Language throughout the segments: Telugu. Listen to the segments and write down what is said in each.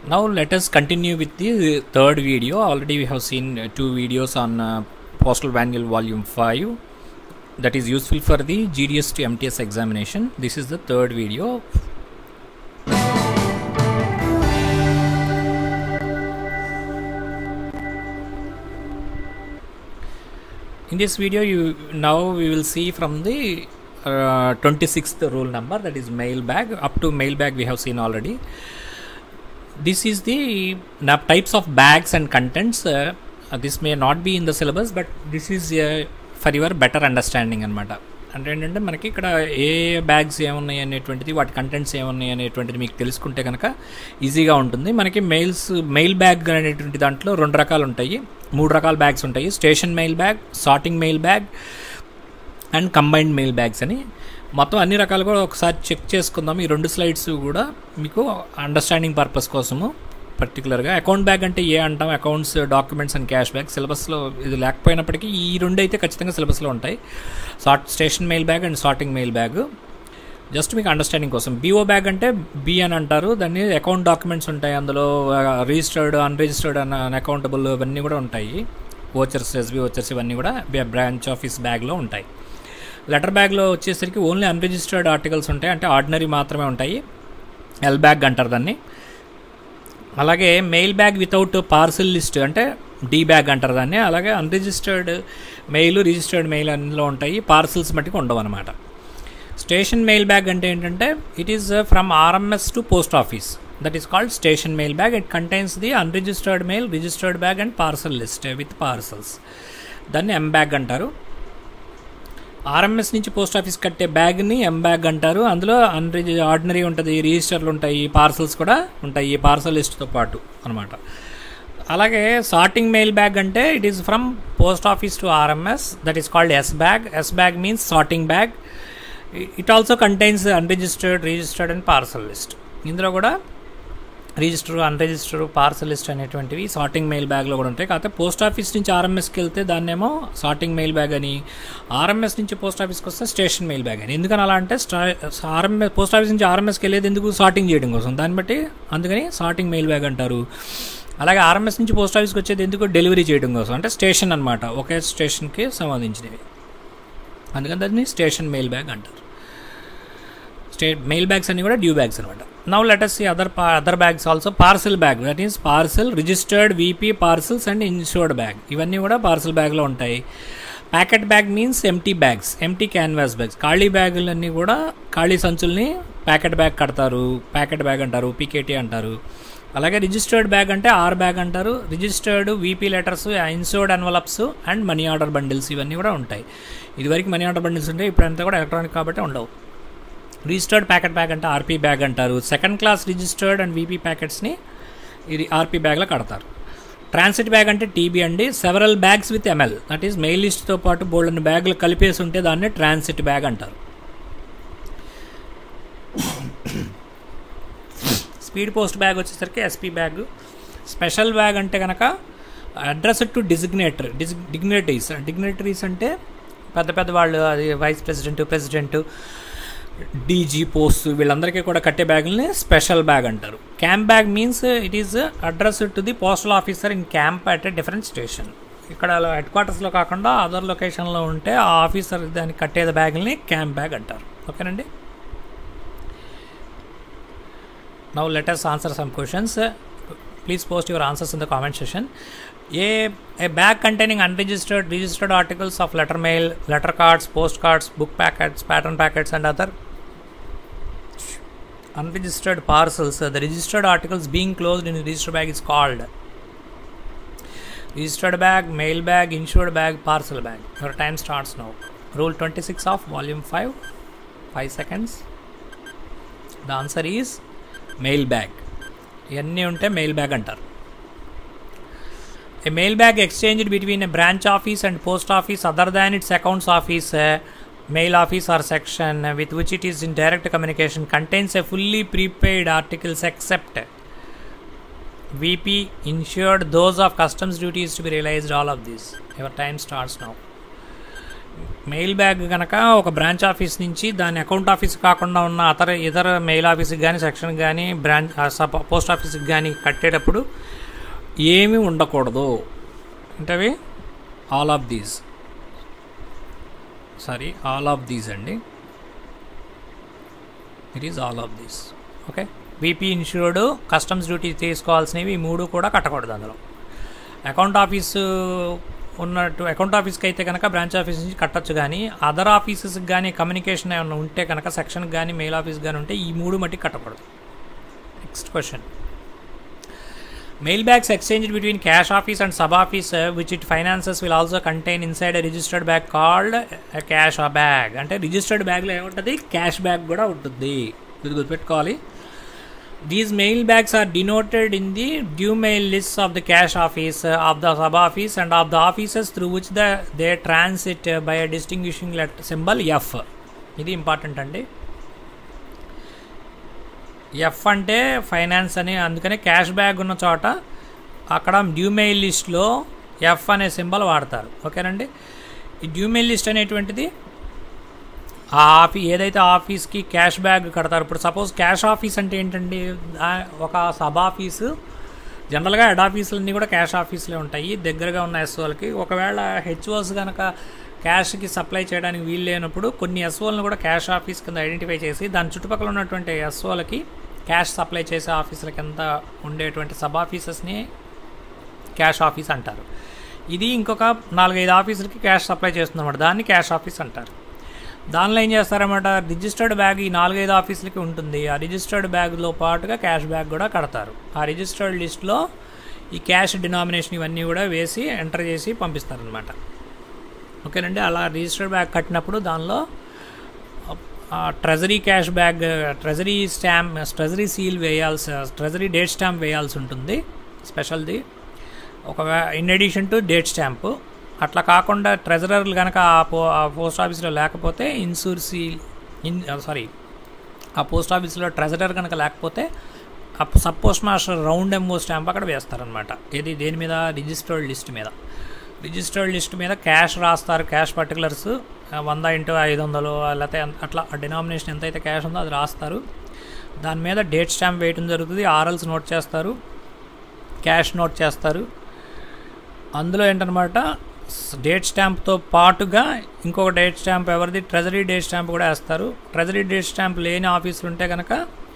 Now let us continue with the third video. Already we have seen uh, two videos on uh, Postal Manual Volume 5 that is useful for the GDS to MTS examination. This is the third video. In this video, you now we will see from the uh, 26th rule number that is mailbag up to mailbag we have seen already this is the na- types of bags and contents uh, uh, this may not be in the syllabus but this is uh, for your better understanding అనమాట అంటే ఏంటంటే మనకి ఇక్కడ ఏ బ్యాగ్స్ ఏమున్నాయి అనేటువంటిది వాటి కంటెంట్స్ ఏమున్నాయి అనేటువంటిది మీకు తెలుసుకుంటే కనుక ఈజీగా ఉంటుంది మనకి మెయిల్స్ మెయిల్ బ్యాగ్ అనేటువంటి దాంట్లో రెండు రకాలు ఉంటాయి మూడు రకాల బ్యాగ్స్ ఉంటాయి station mail bag sorting mail bag and combined mail bags అని మొత్తం అన్ని రకాలు కూడా ఒకసారి చెక్ చేసుకుందాం ఈ రెండు స్లైడ్స్ కూడా మీకు అండర్స్టాండింగ్ పర్పస్ కోసము పర్టికులర్గా అకౌంట్ బ్యాగ్ అంటే ఏ అంటాం accounts documents and cash bag సిలబస్లో ఇది లేకపోయినప్పటికీ ఈ రెండు అయితే ఖచ్చితంగా సిలబస్లో ఉంటాయి sort station mail bag and sorting mail bag just మీకు అండర్స్టాండింగ్ కోసం బీఓ బ్యాగ్ అంటే బి అని అంటారు దాన్ని అకౌంట్ డాక్యుమెంట్స్ ఉంటాయి అందులో రిజిస్టర్డ్ అన్రిజిస్టర్డ్ అన్ అన్అకౌంటబుల్ ఇవన్నీ కూడా ఉంటాయి ఓచర్స్ ఎస్బీ ఓచర్స్ ఇవన్నీ కూడా బ్రాంచ్ ఆఫీస్ బ్యాగ్లో ఉంటాయి లెటర్ బ్యాగ్లో వచ్చేసరికి ఓన్లీ అన్రిజిస్టర్డ్ ఆర్టికల్స్ ఉంటాయి అంటే ఆర్డినరీ మాత్రమే ఉంటాయి ఎల్ బ్యాగ్ అంటారు దాన్ని అలాగే mail bag without parcel list అంటే డీ బ్యాగ్ అంటారు దాన్ని అలాగే అన్రిజిస్టర్డ్ మెయిల్ రిజిస్టర్డ్ మెయిల్ అందులో ఉంటాయి పార్సిల్స్ మట్టుకు ఉండవు అనమాట స్టేషన్ మెయిల్ బ్యాగ్ అంటే ఏంటంటే it is from RMS to post office that is called station mail bag it contains the unregistered mail registered bag and parcel list with parcels దాన్ని ఎం బ్యాగ్ అంటారు ఆర్ఎంఎస్ నుంచి పోస్ట్ ఆఫీస్ కట్టే బ్యాగ్ని ఎం బ్యాగ్ అంటారు అందులో అన్రిజి ఆర్డినరీ ఉంటుంది రిజిస్టర్లు ఉంటాయి పార్సల్స్ కూడా ఉంటాయి ఈ పార్సల్ లిస్ట్తో పాటు అనమాట అలాగే సార్టింగ్ మెయిల్ బ్యాగ్ అంటే it is from post office to RMS that is called S bag S bag means sorting bag it also contains unregistered registered and parcel list ఇందులో కూడా రిజిస్టర్ అన్రిజిస్టర్ పార్సల్ లిస్ట్ అనేటువంటివి సార్టింగ్ మెయిల్ బ్యాగ్లో కూడా ఉంటాయి కాకపోతే పోస్ట్ ఆఫీస్ నుంచి ఆర్ఎంఎస్కి వెళ్తే దాన్నేమో సార్టింగ్ మెయిల్ బ్యాగ్ అని ఆర్ఎంఎస్ నుంచి పోస్ట్ ఆఫీస్కి వస్తే స్టేషన్ మెయిల్ బ్యాగ్ అని ఎందుకని అలా అంటే ఆర్ఎంఎస్ పోస్ట్ ఆఫీస్ నుంచి ఆర్ఎంఎస్కి వెళ్ళేది ఎందుకు సార్టింగ్ చేయడం కోసం దాన్ని బట్టి అందుకని సార్టింగ్ మెయిల్ బ్యాగ్ అంటారు అలాగే ఆర్ఎంఎస్ నుంచి పోస్ట్ ఆఫీస్కి వచ్చేది ఎందుకు డెలివరీ చేయడం కోసం అంటే స్టేషన్ అనమాట ఒకే స్టేషన్కి సంబంధించినవి అందుకని దాన్ని స్టేషన్ మెయిల్ బ్యాగ్ అంటారు స్టే మెయిల్ బ్యాగ్స్ అన్ని కూడా డ్యూ బ్యాగ్స్ అనమాట now let's see other other bags also parcel bag that is parcel registered VP parcels and insured bag ఇవన్నీ కూడా పార్సల్ బ్యాగ్లో ఉంటాయి packet bag means empty bags empty canvas bags ఖాళీ బ్యాగులన్నీ కూడా ఖాళీ సంచుల్ని ప్యాకెట్ బ్యాగ్ కడతారు ప్యాకెట్ బ్యాగ్ అంటారు పీకేటీ అంటారు అలాగే రిజిస్టర్డ్ బ్యాగ్ అంటే ఆర్ బ్యాగ్ అంటారు registered VP letters ఇన్సోర్డ్ envelopes and money order bundles ఇవన్నీ కూడా ఉంటాయి ఇదివరకు మనీ ఆర్డర్ బండిల్స్ ఉంటాయి ఇప్పుడంతా కూడా ఎలక్ట్రానిక్ కాబట్టి ఉండవు రిజిస్టర్డ్ ప్యాకెట్ బ్యాగ్ అంటే ఆర్పీ బ్యాగ్ అంటారు second class registered and VP ప్యాకెట్స్ని ఇది ఆర్పీ బ్యాగ్లో కడతారు ట్రాన్సిట్ బ్యాగ్ అంటే టీబీ అండి several bags with ML that is mail లిస్ట్తో పాటు బోల్డెన్ బ్యాగులు కలిపేసి ఉంటే దాన్ని ట్రాన్సిట్ బ్యాగ్ అంటారు స్పీడ్ పోస్ట్ బ్యాగ్ వచ్చేసరికి ఎస్పీ బ్యాగ్ స్పెషల్ బ్యాగ్ అంటే కనుక అడ్రస్ టు డిజిగ్నేటర్ డిజ్ డిగ్నేటరీస్ డిగ్నేటరీస్ అంటే పెద్ద పెద్ద వాళ్ళు అది vice president president DG post వీళ్ళందరికీ కూడా కట్టే బ్యాగుల్ని స్పెషల్ బ్యాగ్ అంటారు camp bag means it is address to the postal officer in camp at a different station ఇక్కడ హెడ్ క్వార్టర్స్లో కాకుండా అదర్ లొకేషన్లో ఉంటే ఆ ఆఫీసర్ దానికి కట్టే బ్యాగుల్ని క్యాంప్ బ్యాగ్ అంటారు ఓకేనండి now letters answer some questions please post your answers in the comment session a a bag containing unregistered registered articles of letter mail letter cards post cards book packets pattern packets and other unregistered parcels uh, the registered articles being closed in the registered bag is called registered bag mail bag insured bag parcel bag your time starts now rule 26 of volume 5 5 seconds the answer is mail bag ఇవన్నీ ఉంటే మెయిల్ బ్యాగ్ అంటారు A mail bag exchanged between a branch office and post office other than its accounts office, uh, mail office or section uh, with which it is in direct communication contains a fully prepaid articles except VP insured those of customs duties to be realized all of this. Your time starts now. Mail bag కనుక ఒక బ్రాంచ్ ఆఫీస్ నుంచి దాని అకౌంట్ ఆఫీస్ కాకుండా ఉన్న అతర ఇతర మెయిల్ ఆఫీస్కి కానీ సెక్షన్ కానీ బ్రాంచ్ పోస్ట్ ఆఫీస్కి కానీ కట్టేటప్పుడు ఏమీ ఉండకూడదు అంటే అవి all of these sorry all of these అండి it is all of these okay BP insured customs duty తీసుకోవాల్సినవి ఈ మూడు కూడా కట్టకూడదు అందులో అకౌంట్ ఆఫీసు ఉన్నట్టు అకౌంట్ ఆఫీస్కి అయితే కనుక బ్రాంచ్ ఆఫీస్ నుంచి కట్టొచ్చు కానీ అదర్ ఆఫీసెస్కి కానీ కమ్యూనికేషన్ ఏమైనా ఉంటే కనుక సెక్షన్కి కానీ మెయిల్ ఆఫీస్ కానీ ఉంటే ఈ మూడు మట్టి కట్టకూడదు next question mail bags exchange between cash office and sub office which it finances will also contain inside registered bag called cash uh bag అంటే రిజిస్టర్డ్ బ్యాగ్లో ఏముంటుంది క్యాష్ బ్యాగ్ కూడా ఉంటుంది ఇది గుర్తుపెట్టుకోవాలి These mail bags are denoted in the due mail lists of the cash office, uh, of the sub office, and of the offices through which the, they transit uh, by a distinguishing letter symbol F. ఇది ఇంపార్టెంట్ అండి ఎఫ్ అంటే ఫైనాన్స్ అని అందుకనే క్యాష్ బ్యాగ్ ఉన్న చోట అక్కడ డ్యూ మెయిల్ లిస్ట్లో ఎఫ్ అనే సింబల్ వాడతారు ఓకేనండి ఈ డ్యూ మెయిల్ లిస్ట్ అనేటువంటిది ఆ ఆఫీ ఏదైతే ఆఫీస్కి క్యాష్ బ్యాగ్ కడతారు ఇప్పుడు సపోజ్ క్యాష్ ఆఫీస్ అంటే ఏంటండి ఆ- ఒక సబ్ ఆఫీసు జనరల్గా హెడ్ ఆఫీసులన్నీ కూడా క్యాష్ ఆఫీసులే ఉంటాయి దగ్గరగా ఉన్న ఎస్ఓలకి ఒకవేళ హెచ్ఓస్ కనుక క్యాష్కి సప్లై చేయడానికి వీలు లేనప్పుడు కొన్ని ఎస్ఓలను కూడా క్యాష్ ఆఫీస్ కింద ఐడెంటిఫై చేసి దాని చుట్టుపక్కల ఉన్నటువంటి ఎస్ఓలకి క్యాష్ సప్లై చేసే ఆఫీసుల కింద ఉండేటువంటి సబ్ ఆఫీసెస్ని క్యాష్ ఆఫీస్ అంటారు ఇది ఇంకొక నాలుగైదు ఆఫీసులకి క్యాష్ సప్లై చేస్తుందన్నమాట దాన్ని క్యాష్ ఆఫీస్ అంటారు దానిలో ఏం చేస్తారన్నమాట రిజిస్టర్డ్ బ్యాగ్ ఈ నాలుగైదు ఆఫీసులకి ఉంటుంది ఆ రిజిస్టర్డ్ బ్యాగ్లో పాటుగా క్యాష్ బ్యాగ్ కూడా కడతారు ఆ రిజిస్టర్డ్ లిస్ట్లో ఈ క్యాష్ డినామినేషన్ ఇవన్నీ కూడా వేసి ఎంటర్ చేసి పంపిస్తారనమాట ఓకేనండి అలా రిజిస్టర్డ్ బ్యాగ్ కట్టినప్పుడు దానిలో treasury cash bag treasury stamp treasury seal వేయాల్సి ట్రెజరీ డేట్ స్టాంప్ వేయాల్సి ఉంటుంది స్పెషల్ది ఒక in addition to date stamp అట్లా కాకుండా ట్రెజరర్లు కనుక ఆ పో ఆ పోస్ట్ ఆఫీస్లో లేకపోతే ఇన్సూర్ సీల్ ఇన్ సారీ ఆ పోస్ట్ ఆఫీస్లో ట్రెజరర్ కనుక లేకపోతే ఆ sub post master round MO stamp అక్కడ వేస్తారనమాట ఇది దేని మీద రిజిస్టర్డ్ లిస్ట్ మీద రిజిస్టర్డ్ లిస్ట్ మీద క్యాష్ రాస్తారు క్యాష్ పర్టికులర్స్ వంద ఇంటూ ఐదు వందలు లేకపోతే ఎంత- అట్లా డినామినేషన్ ఎంతైతే క్యాష్ ఉందో అది రాస్తారు దాని మీద డేట్ స్టాంప్ వేయడం జరుగుతుంది ఆర్ఎల్స్ నోట్ చేస్తారు క్యాష్ నోట్ చేస్తారు అందులో ఏంటనమాట డేట్ స్టాంప్తో పాటుగా ఇంకొక డేట్ స్టాంప్ ఎవరిది ట్రెజరీ డేట్ స్టాంప్ కూడా వేస్తారు ట్రెజరీ డేట్ స్టాంప్ లేని ఆఫీసులు ఉంటే కనుక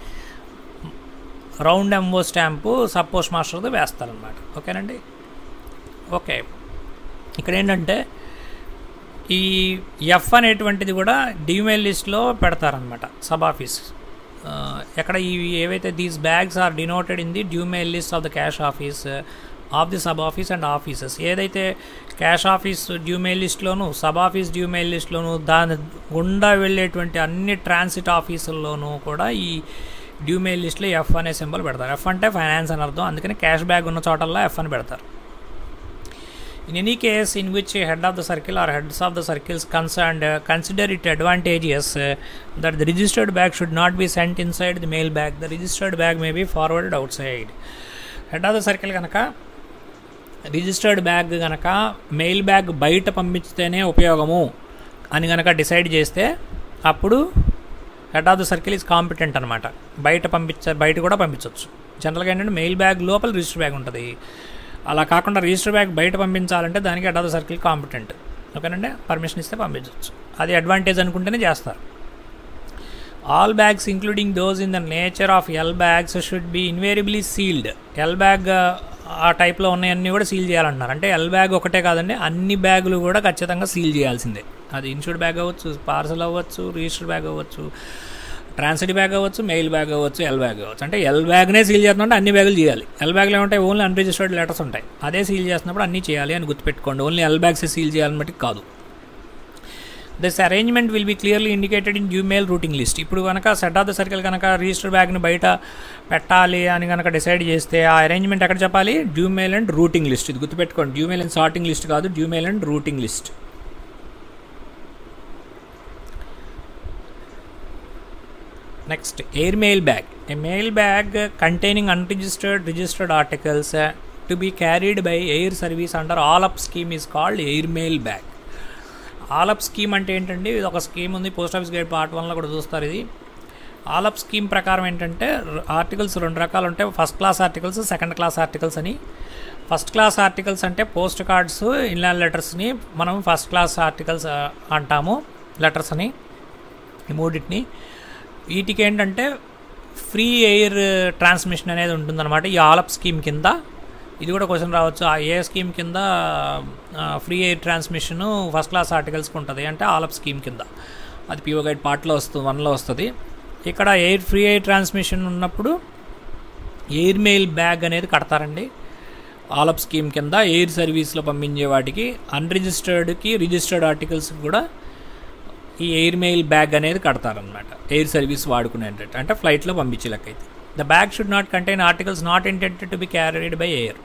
round MO stamp sub post మాస్టర్ది వేస్తారనమాట ఓకేనండి ఓకే ఇక్కడ ఏంటంటే ఈ ఎఫ్ అనేటువంటిది కూడా డిమెయిల్ లిస్ట్లో పెడతారనమాట సబ్ ఆఫీస్ ఆ, ఎక్కడ ఈ ఏవైతే these bags are denoted in the due mail list of the cash office of the sub office and offices ఏదైతే క్యాష్ ఆఫీస్ డ్యూ మెయిల్ లిస్ట్లోను సబ్ ఆఫీస్ డ్యూ మెయిల్ లిస్ట్లోను దాని గుండా వెళ్ళేటువంటి అన్ని ట్రాన్సిట్ ఆఫీసుల్లోనూ కూడా ఈ డ్యూ మెయిల్ లిస్ట్లో ఎఫ్ అనే సింబల్ పెడతారు ఎఫ్ అంటే ఫైనాన్స్ అని అర్థం అందుకని క్యాష్ బ్యాగ్ ఉన్న చోటల్లో ఎఫ్ అని పెడతారు In any case in which a head of the circle or heads of the circles concerned uh, consider it advantageous uh, that the registered bag should not be sent inside the mail bag, the registered bag may be forwarded outside. Head of the circle కనుక రిజిస్టర్డ్ బ్యాగ్ కనుక మెయిల్ బ్యాగ్ బయట పంపించితేనే ఉపయోగము అని కనుక డిసైడ్ చేస్తే అప్పుడు head of the circle is competent అనమాట బయట పంపించ బయట కూడా పంపించవచ్చు జనరల్గా ఏంటంటే మెయిల్ బ్యాగ్ లోపల రిజిస్టర్ బ్యాగ్ ఉంటుంది అలా కాకుండా రిజిస్టర్ బ్యాగ్ బయట పంపించాలంటే దానికి head of the circle competent ఓకేనండి పర్మిషన్ ఇస్తే పంపించవచ్చు అది అడ్వాంటేజ్ అనుకుంటేనే చేస్తారు all bags including those in the nature of L bags should be invariably sealed L bag ఆ టైప్లో ఉన్నాయన్నీ కూడా సీల్ చేయాలంటున్నారు అంటే ఎల్ బ్యాగ్ ఒకటే కాదండి అన్ని బ్యాగులు కూడా ఖచ్చితంగా సీల్ చేయాల్సిందే అది ఇన్సూర్డ్ బ్యాగ్ అవ్వచ్చు పార్సల్ అవ్వచ్చు రిజిస్టర్డ్ బ్యాగ్ అవ్వచ్చు ట్రాన్సిట్ బ్యాగ్ అవ్వచ్చు మెయిల్ బ్యాగ్ అవ్వచ్చు ఎల్ బ్యాగ్ అవ్వచ్చు అంటే ఎల్ బ్యాగ్నే సీల్ చేస్తుంటే అన్ని బ్యాగులు చేయాలి ఎల్ బ్యాగ్లో ఏమంటాయి ఓన్లీ అన్రిజిస్టర్డ్ లెటర్స్ ఉంటాయి అదే సీల్ చేస్తున్నప్పుడు అన్నీ చేయాలి అని గుర్తుపెట్టుకోండి ఓన్లీ ఎల్ బ్యాగ్స్ సీల్ చేయాలని బట్టి కాదు this arrangement will be clearly indicated in due mail routing list ఇప్పుడు కనుక సెట్ ఆఫ్ ద సర్కిల్ కనుక రిజిస్టర్ బ్యాగ్ని బయట పెట్టాలి అని కనుక డిసైడ్ చేస్తే ఆ అరేంజ్మెంట్ ఎక్కడ చెప్పాలి డ్యూమెయిల్ అండ్ రూటింగ్ లిస్ట్ ఇది గుర్తుపెట్టుకోండి డ్యూమెయిల్ అండ్ సార్టింగ్ లిస్ట్ కాదు due mail and routing list next air mail bag a mail bag containing unregistered registered articles to be carried by air service under all up scheme is called air mail bag all up scheme అంటే ఏంటండి ఇది ఒక స్కీమ్ ఉంది పోస్ట్ ఆఫీస్ గైడ్ పార్ట్ వన్లో కూడా చూస్తారు ఇది ఆలప్ స్కీమ్ ప్రకారం ఏంటంటే ఆర్టికల్స్ రెండు రకాలు ఉంటాయి first class articles second class articles అని ఫస్ట్ క్లాస్ ఆర్టికల్స్ అంటే పోస్ట్ కార్డ్స్ ఇన్లాండ్ లెటర్స్ని మనం ఫస్ట్ క్లాస్ ఆర్టికల్స్ అంటాము లెటర్స్ అని ఈ మూడింటిని వీటికి ఏంటంటే ఫ్రీ ఎయిర్ ట్రాన్స్మిషన్ అనేది ఉంటుందన్నమాట ఈ ఆలప్ స్కీమ్ కింద ఇది కూడా క్వశ్చన్ రావచ్చు ఆ ఏ స్కీమ్ కింద free air transmission first class ఆర్టికల్స్కి ఉంటుంది అంటే ఆలప్ స్కీమ్ కింద అది పిఓ గైడ్ పార్ట్లో వస్తుంది వన్లో వస్తుంది ఇక్కడ ఎయిర్ ఫ్రీ ఎయిర్ ట్రాన్స్మిషన్ ఉన్నప్పుడు ఎయిర్ మెయిల్ బ్యాగ్ అనేది కడతారండి ఆలప్ స్కీమ్ కింద ఎయిర్ సర్వీస్లో పంపించే వాటికి అన్రిజిస్టర్డ్కి రిజిస్టర్డ్ ఆర్టికల్స్ కూడా ఈ ఎయిర్ మెయిల్ బ్యాగ్ అనేది కడతారనమాట ఎయిర్ సర్వీస్ వాడుకునేటట్టు అంటే ఫ్లైట్లో పంపించే లెక్క అయితే the bag should not contain articles not intended to be carried by air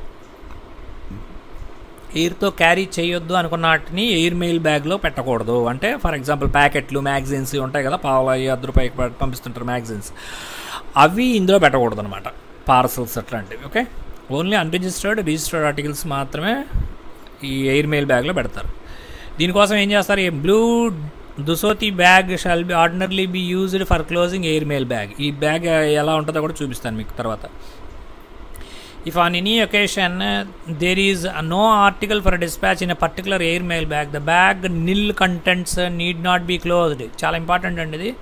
ఎయిర్తో క్యారీ చేయొద్దు అనుకున్న వాటిని ఎయిర్ మెయిల్ బ్యాగ్లో పెట్టకూడదు అంటే ఫర్ ఎగ్జాంపుల్ ప్యాకెట్లు మ్యాగజైన్స్ ఉంటాయి కదా పావులయ్యి అర్ధ రూపాయికి పంపిస్తుంటారు మ్యాగజైన్స్ అవి ఇందులో పెట్టకూడదు అనమాట పార్సల్స్ అట్లాంటివి okay only unregistered registered articles మాత్రమే ఈ ఎయిర్ మెయిల్ బ్యాగ్లో పెడతారు దీనికోసం ఏం చేస్తారు ఈ blue dosuti bag shall be ordinarily be used for closing air mail bag ఈ బ్యాగ్ ఎలా ఉంటుందో కూడా చూపిస్తాను మీకు తర్వాత if on any occasion there is no article for dispatch in a particular air mail bag the bag nil contents need not be closed చాలా ఇంపార్టెంట్ అండి ఇది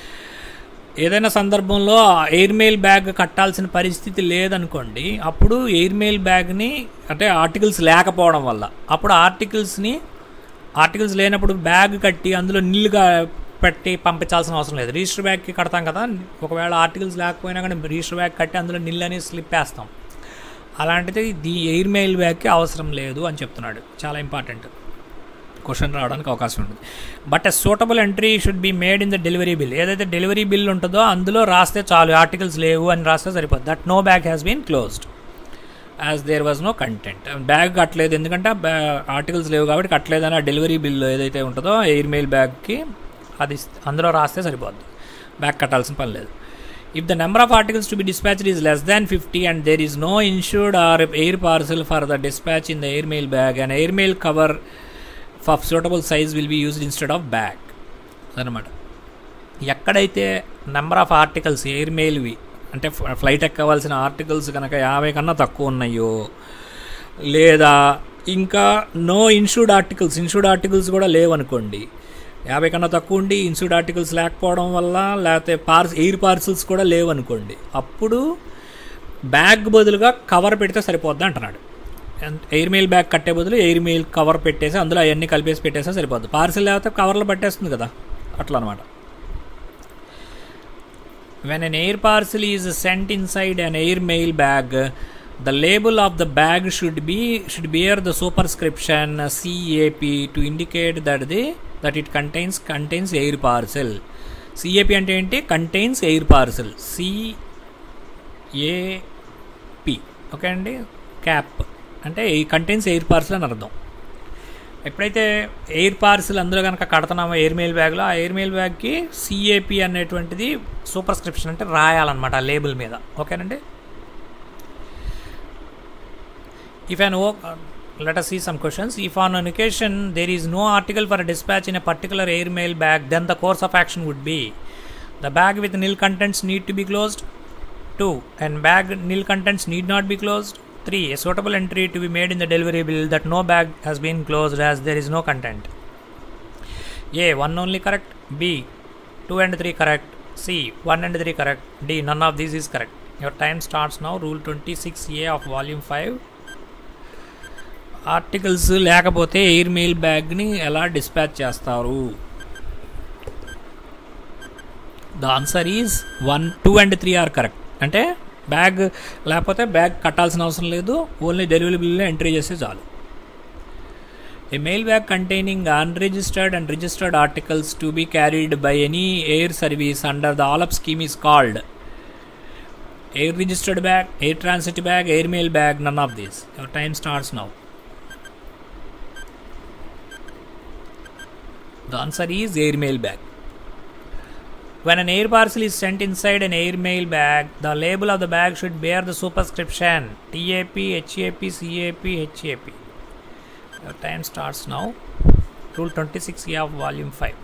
ఏదైనా సందర్భంలో ఎయిర్ మెయిల్ బ్యాగ్ కట్టాల్సిన పరిస్థితి లేదనుకోండి అప్పుడు ఎయిర్ మెయిల్ బ్యాగ్ని అంటే ఆర్టికల్స్ లేకపోవడం వల్ల అప్పుడు ఆర్టికల్స్ని ఆర్టికల్స్ లేనప్పుడు బ్యాగ్ కట్టి అందులో నీళ్ళుగా పెట్టి పంపించాల్సిన అవసరం లేదు రిజిస్టర్ బ్యాగ్కి కడతాం కదా ఒకవేళ ఆర్టికల్స్ లేకపోయినా కానీ రిజిస్టర్ బ్యాగ్ కట్టి అందులో నీళ్ళు అనేది స్లిప్ వేస్తాం అలాంటిది ది ఎయిర్ మెయిల్ బ్యాగ్కి అవసరం లేదు అని చెప్తున్నాడు చాలా ఇంపార్టెంట్ క్వశ్చన్ రావడానికి అవకాశం ఉంటుంది but a suitable entry should be made in the delivery bill ఏదైతే డెలివరీ బిల్ ఉంటుందో అందులో రాస్తే చాలు ఆర్టికల్స్ లేవు అని రాస్తే సరిపోతుంది that no bag has been closed as there was no content bag కట్టలేదు ఎందుకంటే ఆర్టికల్స్ లేవు కాబట్టి కట్టలేదని ఆ డెలివరీ బిల్ ఏదైతే ఉంటుందో ఎయిర్ మెయిల్ బ్యాగ్కి అది అందులో రాస్తే సరిపోద్ది బ్యాగ్ కట్టాల్సిన పని లేదు if the number of articles to be dispatched is less than fifty and there is no insured or air parcel for the dispatch in the air mail bag and air mail cover for suitable size will be used instead of bag అదనమాట ఎక్కడైతే నెంబర్ ఆఫ్ ఆర్టికల్స్ ఎయిర్ మెయిల్వి అంటే ఫ్లైట్ ఎక్కవలసిన ఆర్టికల్స్ కనుక యాభై కన్నా తక్కువ ఉన్నాయో లేదా ఇంకా no insured articles insured articles కూడా లేవనుకోండి యాభై కన్నా తక్కువ ఉండి ఇన్సూర్డ్ ఆర్టికల్స్ లేకపోవడం వల్ల లేకపోతే పార్స్ ఎయిర్ పార్సల్స్ కూడా లేవనుకోండి అప్పుడు బ్యాగ్ బదులుగా కవర్ పెడితే సరిపోద్ది అంటున్నాడు ఎయిర్ మెయిల్ బ్యాగ్ కట్టే బదులు ఎయిర్ మెయిల్ కవర్ పెట్టేసి అందులో అవన్నీ కలిపేసి పెట్టేస్తే సరిపోద్ది పార్సిల్ లేకపోతే కవర్లో పట్టేస్తుంది కదా అట్లా అనమాట when an air parcel is sent inside an air mail bag the label of the bag should be should bear the superscription cap to indicate that the that it contains contains air parcel cap అంటే ఏంటి contains air parcel CAP okay అండి క్యాప్ అంటే ఈ కంటైన్స్ ఎయిర్ పార్సల్ అని అర్థం ఎప్పుడైతే ఎయిర్ పార్సిల్ అందులో కనుక కడుతున్నామో ఎయిర్ మెయిల్ బ్యాగ్లో ఆ ఎయిర్ మెయిల్ బ్యాగ్కి సిఏపి అనేటువంటిది సూపర్స్క్రిప్షన్ అంటే రాయాలన్నమాట ఆ లేబుల్ మీద ఓకేనండి if an oh let us see some questions if on an occasion there is no article for a dispatch in a particular air mail bag then the course of action would be the bag with nil contents need to be closed 2 and bag nil contents need not be closed 3 a suitable entry to be made in the delivery bill that no bag has been closed as there is no content a 1 only correct b 2 and 3 correct c 1 and 3 correct d none of these is correct your time starts now rule 26a of volume 5 articles లేకపోతే ఎయిర్ మెయిల్ బ్యాగ్ని ఎలా డిస్పాచ్ చేస్తారు the answer is one two and three are correct అంటే బ్యాగ్ లేకపోతే బ్యాగ్ కట్టాల్సిన అవసరం లేదు ఓన్లీ డెలివరీ బిల్లో ఎంట్రీ చేస్తే చాలు A mail bag containing unregistered and registered articles to be carried by any air service under the ALAP scheme is called air registered bag, air transit bag, air mail bag, none of these. Your time starts now. The answer is air mail bag. When an air parcel is sent inside an air mail bag, the label of the bag should bear the superscription TAP, HAP, CAP, HAP. Your time starts now. Rule twenty six A of volume five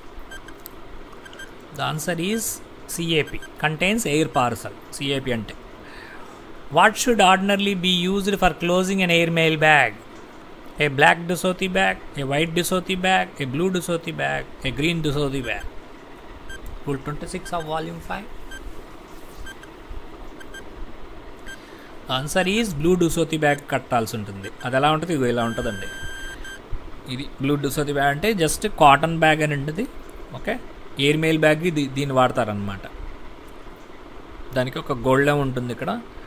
the answer is CAP contains air parcel CAP అంటే what should ordinarily be used for closing an air mail bag a black dosuti bag a white dosuti bag a blue dosuti bag a green dosuti bag rule twenty six of volume five answer is blue dosuti bag కట్టాల్సి ఉంటుంది అది ఎలా ఉంటుంది ఇగో ఇలా ఉంటుందండి ఇది బ్లూ డుసోతి బ్యాగ్ అంటే జస్ట్ కాటన్ బ్యాగ్ అని ఉంటుంది ఓకే ఎయిర్ మెయిల్ బ్యాగ్ దీ దీన్ని వాడతారనమాట దానికి ఒక గోల్డెం ఉంటుంది ఇక్కడ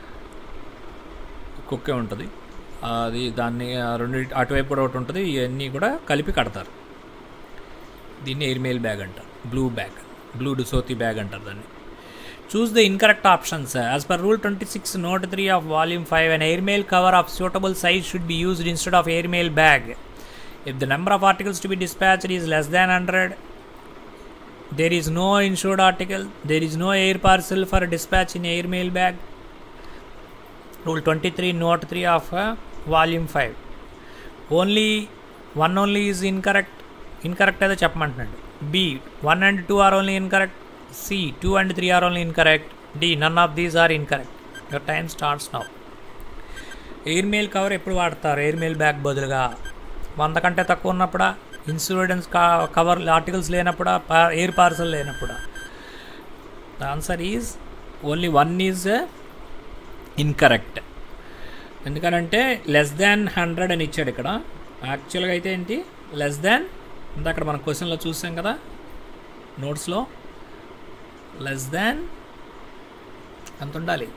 కుక్కే ఉంటుంది అది దాన్ని ఆ రెండు అటువైపు కూడా ఒకటి ఉంటుంది ఇవన్నీ కూడా కలిపి కడతారు దీన్ని ఎయిర్ మెయిల్ బ్యాగ్ అంటారు blue bag blue dosuti bag అంటారు దాన్ని choose the incorrect options as per rule twenty six note three of volume five and air mail cover of suitable size should be used instead of air mail bag if the number of articles to be dispatched is less than hundred there is no insured article there is no air parcel for dispatch in air mail bag rule 23 note 3 of uh, volume 5 only one only is incorrect incorrect అయితే చెప్పమంటున్నాడు B one and two are only incorrect C two and three are only incorrect D none of these are incorrect your time starts now air mail cover ఎప్పుడు వాడతారు ఎయిర్ మెయిల్ బ్యాగ్ బదులుగా వంద కంటే తక్కువ ఉన్నప్పుడా ఇన్సూరెన్స్ కవర్ ఆర్టికల్స్ లేనప్పుడా ఎయిర్ పార్సల్ లేనప్పుడా the answer is only one is incorrect ఎందుకనంటే లెస్ దాన్ హండ్రెడ్ అని ఇచ్చాడు ఇక్కడ యాక్చువల్గా అయితే ఏంటి లెస్ దాన్ ఇంత అక్కడ మన క్వశ్చన్లో చూసాం కదా నోట్స్లో లెస్ దాన్ ఎంత ఉండాలి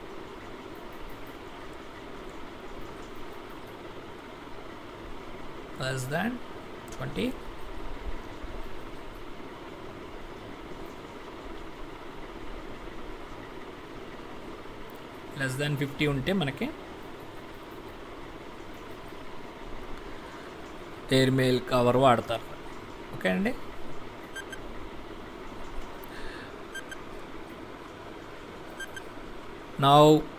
less than 20 less than fifty ఉంటే మనకి ఎయిర్ మెయిల్ కవర్ వాడతారు ఓకే అండి నా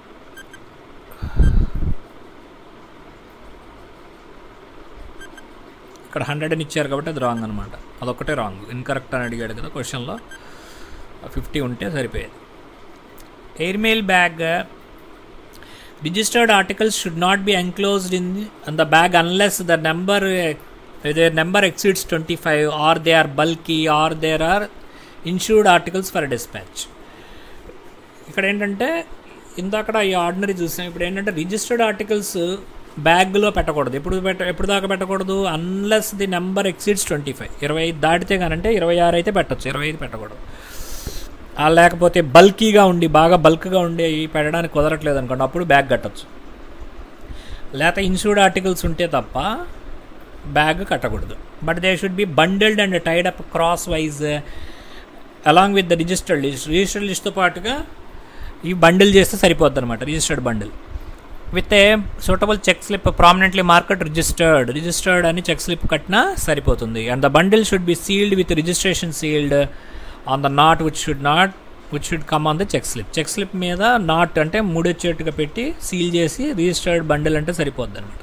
ఇక్కడ హండ్రెడ్ అని ఇచ్చారు కాబట్టి అది రాంగ్ అనమాట అదొక్కటే రాంగ్ ఇన్కరెక్ట్ అని అడిగాడు కదా క్వశ్చన్లో ఫిఫ్టీ ఉంటే సరిపోయేది air mail bag registered articles should not be enclosed in the bag unless the number their number exceeds twenty five or they are bulky or there are insured articles for dispatch ఇక్కడ ఏంటంటే ఇందాక ఈ ఆర్డినరీ చూసాం ఇప్పుడు ఏంటంటే రిజిస్టర్డ్ ఆర్టికల్స్ బ్యాగ్లో పెట్టకూడదు ఎప్పుడు పెట్ట ఎప్పుడు దాకా పెట్టకూడదు unless the number exceeds twenty five ఇరవై ఐదు దాటితే కానంటే ఇరవై ఆరు అయితే పెట్టచ్చు ఇరవై ఐదు పెట్టకూడదు ఆ లేకపోతే బల్కీగా ఉండి బాగా బల్క్గా ఉండి పెట్టడానికి కుదరట్లేదు అనుకోండి అప్పుడు బ్యాగ్ కట్టచ్చు లేకపోతే ఇన్సూర్డ్ ఆర్టికల్స్ ఉంటే తప్ప బ్యాగ్ కట్టకూడదు but they should be bundled and tied up crosswise along with the registered list registered లిస్ట్తో పాటుగా ఈ బండిల్ చేస్తే సరిపోద్ది అనమాట registered bundle with a suitable check slip prominently marked registered registered అని చెక్ స్లిప్ కట్టినా సరిపోతుంది and the bundle should be sealed with registration sealed on the knot which should not which should come on the check slip check slip మీద నాట్ అంటే మూడొచ్చేట్టుగా పెట్టి సీల్ చేసి రిజిస్టర్డ్ బండిల్ అంటే సరిపోద్ది అనమాట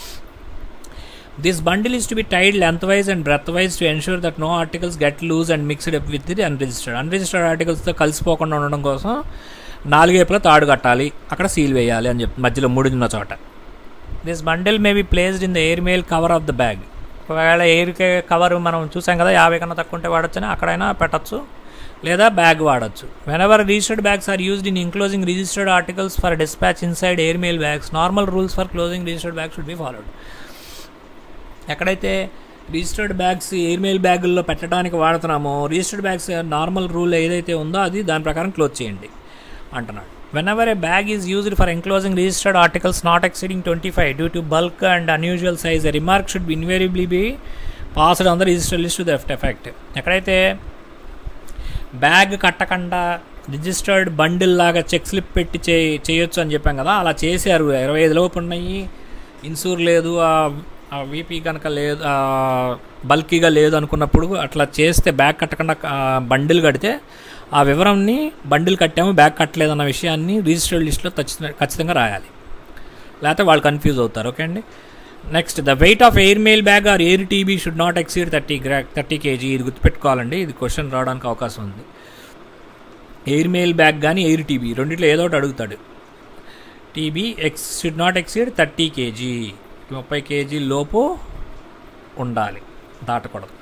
this bundle is to be tied lengthwise and breadthwise to ensure that no articles get loose and mixed up with the unregistered unregistered ఆర్టికల్స్తో కలిసిపోకుండా ఉండడం కోసం నాలుగేపులో తాడు కట్టాలి అక్కడ సీల్ వేయాలి అని చెప్పి మధ్యలో మూడున్న చోట this bundle may be placed in the air mail cover of the bag ఒకవేళ ఎయిర్ కవర్ మనం చూసాం కదా యాభై కన్నా తక్కువ ఉంటే వాడచ్చని అక్కడైనా పెట్టచ్చు లేదా బ్యాగ్ వాడచ్చు whenever registered bags are used in enclosing registered articles for dispatch inside air mail bags normal rules for closing registered bag should be followed ఎక్కడైతే రిజిస్టర్డ్ బ్యాగ్స్ ఎయిర్ మెయిల్ బ్యాగుల్లో పెట్టడానికి వాడుతున్నామో రిజిస్టర్డ్ బ్యాగ్స్ నార్మల్ రూల్ ఏదైతే ఉందో అది దాని ప్రకారం క్లోజ్ చేయండి అంటున్నాడు whenever a bag is used for enclosing registered articles not exceeding twenty five due to bulk and unusual size a remark should be invariably be passed on the register list the effect ఎక్కడైతే బ్యాగ్ కట్టకుండా రిజిస్టర్డ్ బండిల్ లాగా చెక్ స్లిప్ పెట్టి చే చేయొచ్చు అని చెప్పాం కదా అలా చేశారు ఇరవై ఐదు లోపు ఉన్నాయి ఇన్సూర్ లేదు ఆ వీపీ కనుక లేదు బల్కీగా లేదు అనుకున్నప్పుడు అట్లా చేస్తే బ్యాగ్ కట్టకుండా బండిల్ కడితే ఆ వివరాన్ని బండిల్ కట్టాము బ్యాగ్ కట్టలేదు అన్న విషయాన్ని రిజిస్టర్డ్ లిస్ట్లో ఖచ్చితంగా ఖచ్చితంగా రాయాలి లేకపోతే వాళ్ళు కన్ఫ్యూజ్ అవుతారు ఓకే అండి next the weight of air mail bag or air TB should not exceed thirty gram thirty KG ఇది గుర్తుపెట్టుకోవాలండి ఇది క్వశ్చన్ రావడానికి అవకాశం ఉంది ఎయిర్ మెయిల్ బ్యాగ్ కానీ ఎయిర్ టీబీ రెండిట్లో ఏదో ఒకటి అడుగుతాడు TB X should not exceed thirty KG ముప్పై కేజీ లోపు ఉండాలి దాటకూడదు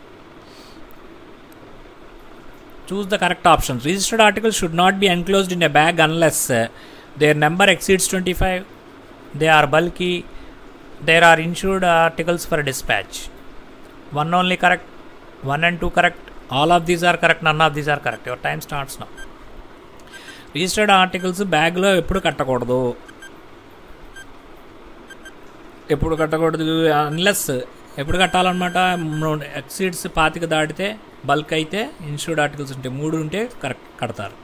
choose the correct options registered article should not be enclosed in a bag unless their number exceeds twenty five they are bulky there are insured articles for dispatch one only correct one and two correct all of these are correct none of these are correct your time starts now registered articles బ్యాగ్లో ఎప్పుడు కట్టకూడదు ఎప్పుడు కట్టకూడదు అన్లెస్ ఎప్పుడు కట్టాలన్నమాట ఎక్సీడ్స్ పాతిక దాటితే బల్క్ అయితే ఇన్సూర్డ్ ఆర్టికల్స్ ఉంటే మూడు ఉంటే కరెక్ట్ కడతారు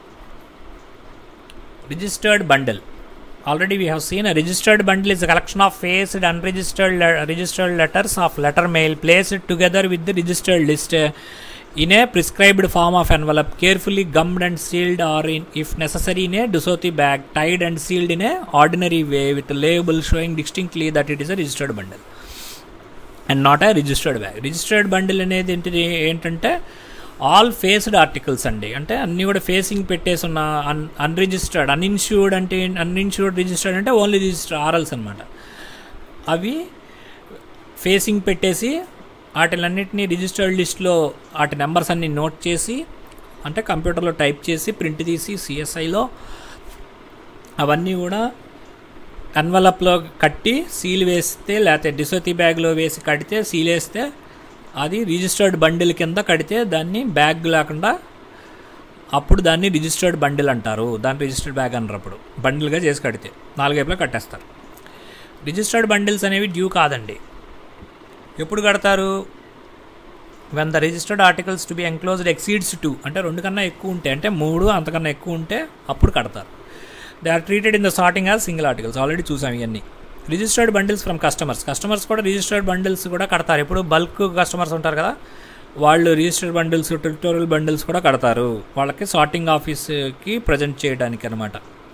registered bundle already we have seen registered bundle is collection of faced unregistered registered letters of letter mail placed together with the registered list in a prescribed form of envelope carefully gummed and sealed or in if necessary in a dusoti bag tied and sealed in a ordinary way with a label showing distinctly that it is a registered bundle and not a registered bag registered bundle అనేది ఏంటిది ఏంటంటే ఆల్ ఫేస్డ్ ఆర్టికల్స్ అండి అంటే అన్నీ కూడా ఫేసింగ్ పెట్టేసి ఉన్న అన్ అన్రిజిస్టర్డ్ అన్ఇన్ష్యూర్డ్ అంటే అన్ఇన్ష్యూర్డ్ రిజిస్టర్డ్ అంటే ఓన్లీ రిజిస్టర్ ఆర్ఎల్స్ అనమాట అవి ఫేసింగ్ పెట్టేసి వాటిలన్నింటినీ రిజిస్టర్డ్ లిస్ట్లో వాటి నెంబర్స్ అన్ని నోట్ చేసి అంటే కంప్యూటర్లో టైప్ చేసి ప్రింట్ తీసి సిఎస్ఐలో అవన్నీ కూడా ఎన్వలప్లో కట్టి సీల్ వేస్తే లేకపోతే డిసోతి బ్యాగ్లో వేసి కడితే సీల్ వేస్తే అది రిజిస్టర్డ్ బండిల్ కింద కడితే దాన్ని బ్యాగ్ లేకుండా అప్పుడు దాన్ని రిజిస్టర్డ్ బండిల్ అంటారు దాన్ని రిజిస్టర్డ్ బ్యాగ్ అనరు అప్పుడు బండిల్గా చేసి కడితే నాలుగైపులో కట్టేస్తారు రిజిస్టర్డ్ బండిల్స్ అనేవి డ్యూ కాదండి ఎప్పుడు కడతారు when the registered articles to be enclosed exceeds two అంటే రెండు కన్నా ఎక్కువ ఉంటే అంటే మూడు అంతకన్నా ఎక్కువ ఉంటే అప్పుడు కడతారు they are treated in the sorting as single articles already చూసాం ఇవన్నీ registered bundles from customers customers కూడా రిజిస్టర్డ్ బండిల్స్ కూడా కడతారు ఇప్పుడు బల్క్ కస్టమర్స్ ఉంటారు కదా వాళ్ళు రిజిస్టర్డ్ బండిల్స్ ట్రిటోరియల్ బండిల్స్ కూడా కడతారు వాళ్ళకి సార్టింగ్ ఆఫీస్కి ప్రజెంట్ చేయడానికి అనమాట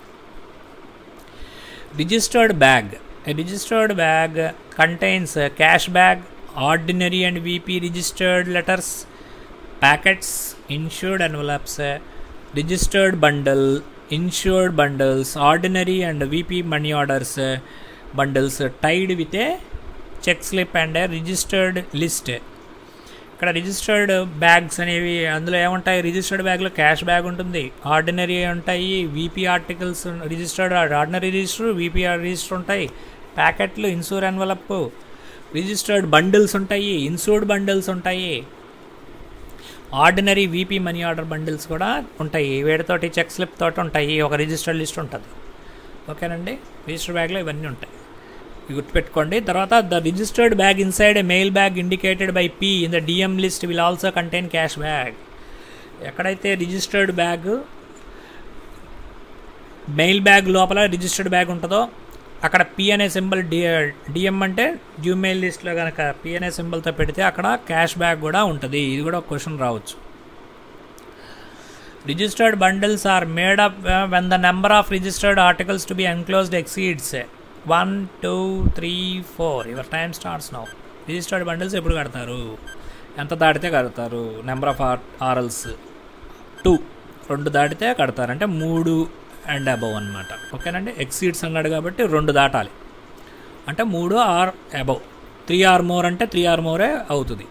registered bag registered bag contains cash bag ordinary and VP registered letters packets insured envelopes registered bundle insured bundles ordinary and VP money orders bundles tied with a check slip and registered list ఇక్కడ రిజిస్టర్డ్ బ్యాగ్స్ అనేవి అందులో ఏముంటాయి రిజిస్టర్డ్ బ్యాగ్లో క్యాష్ బ్యాగ్ ఉంటుంది ఆర్డినరీ ఉంటాయి VP articles registered ordinary register VPR register ఉంటాయి ప్యాకెట్లు ఇన్సూర్ ఎన్వలప్ రిజిస్టర్డ్ బండిల్స్ ఉంటాయి ఇన్సూర్డ్ బండిల్స్ ఉంటాయి ordinary VP money order bundles కూడా ఉంటాయి వేడితోటి చెక్ స్లిప్ తోటి ఉంటాయి ఒక రిజిస్టర్డ్ లిస్ట్ ఉంటుంది ఓకేనండి రిజిస్టర్ బ్యాగ్లో ఇవన్నీ ఉంటాయి ఇవి గుర్తుపెట్టుకోండి తర్వాత the registered bag inside a mail bag indicated by P in the DM list will also contain cash bag ఎక్కడైతే రిజిస్టర్డ్ బ్యాగ్ మెయిల్ బ్యాగ్ లోపల రిజిస్టర్డ్ బ్యాగ్ ఉంటుందో అక్కడ పి అనే సింబల్ డి డిఎం అంటే డ్యూ మెయిల్ లిస్ట్లో కనుక పి అనే సింబల్తో పెడితే అక్కడ క్యాష్ బ్యాగ్ కూడా ఉంటుంది ఇది కూడా ఒక క్వశ్చన్ రావచ్చు registered bundles are made up when the number of registered articles to be enclosed exceeds one two three four your time starts now registered bundles ఎప్పుడు కడతారు ఎంత దాటితే కడతారు number of R RLs two రెండు దాటితే కడతారు అంటే మూడు అండ్ అబవ్ అనమాట ఓకేనండి ఎక్సీడ్స్ అన్నాడు కాబట్టి రెండు దాటాలి అంటే మూడు or above three or more అంటే త్రీ ఆర్ మోరే అవుతుంది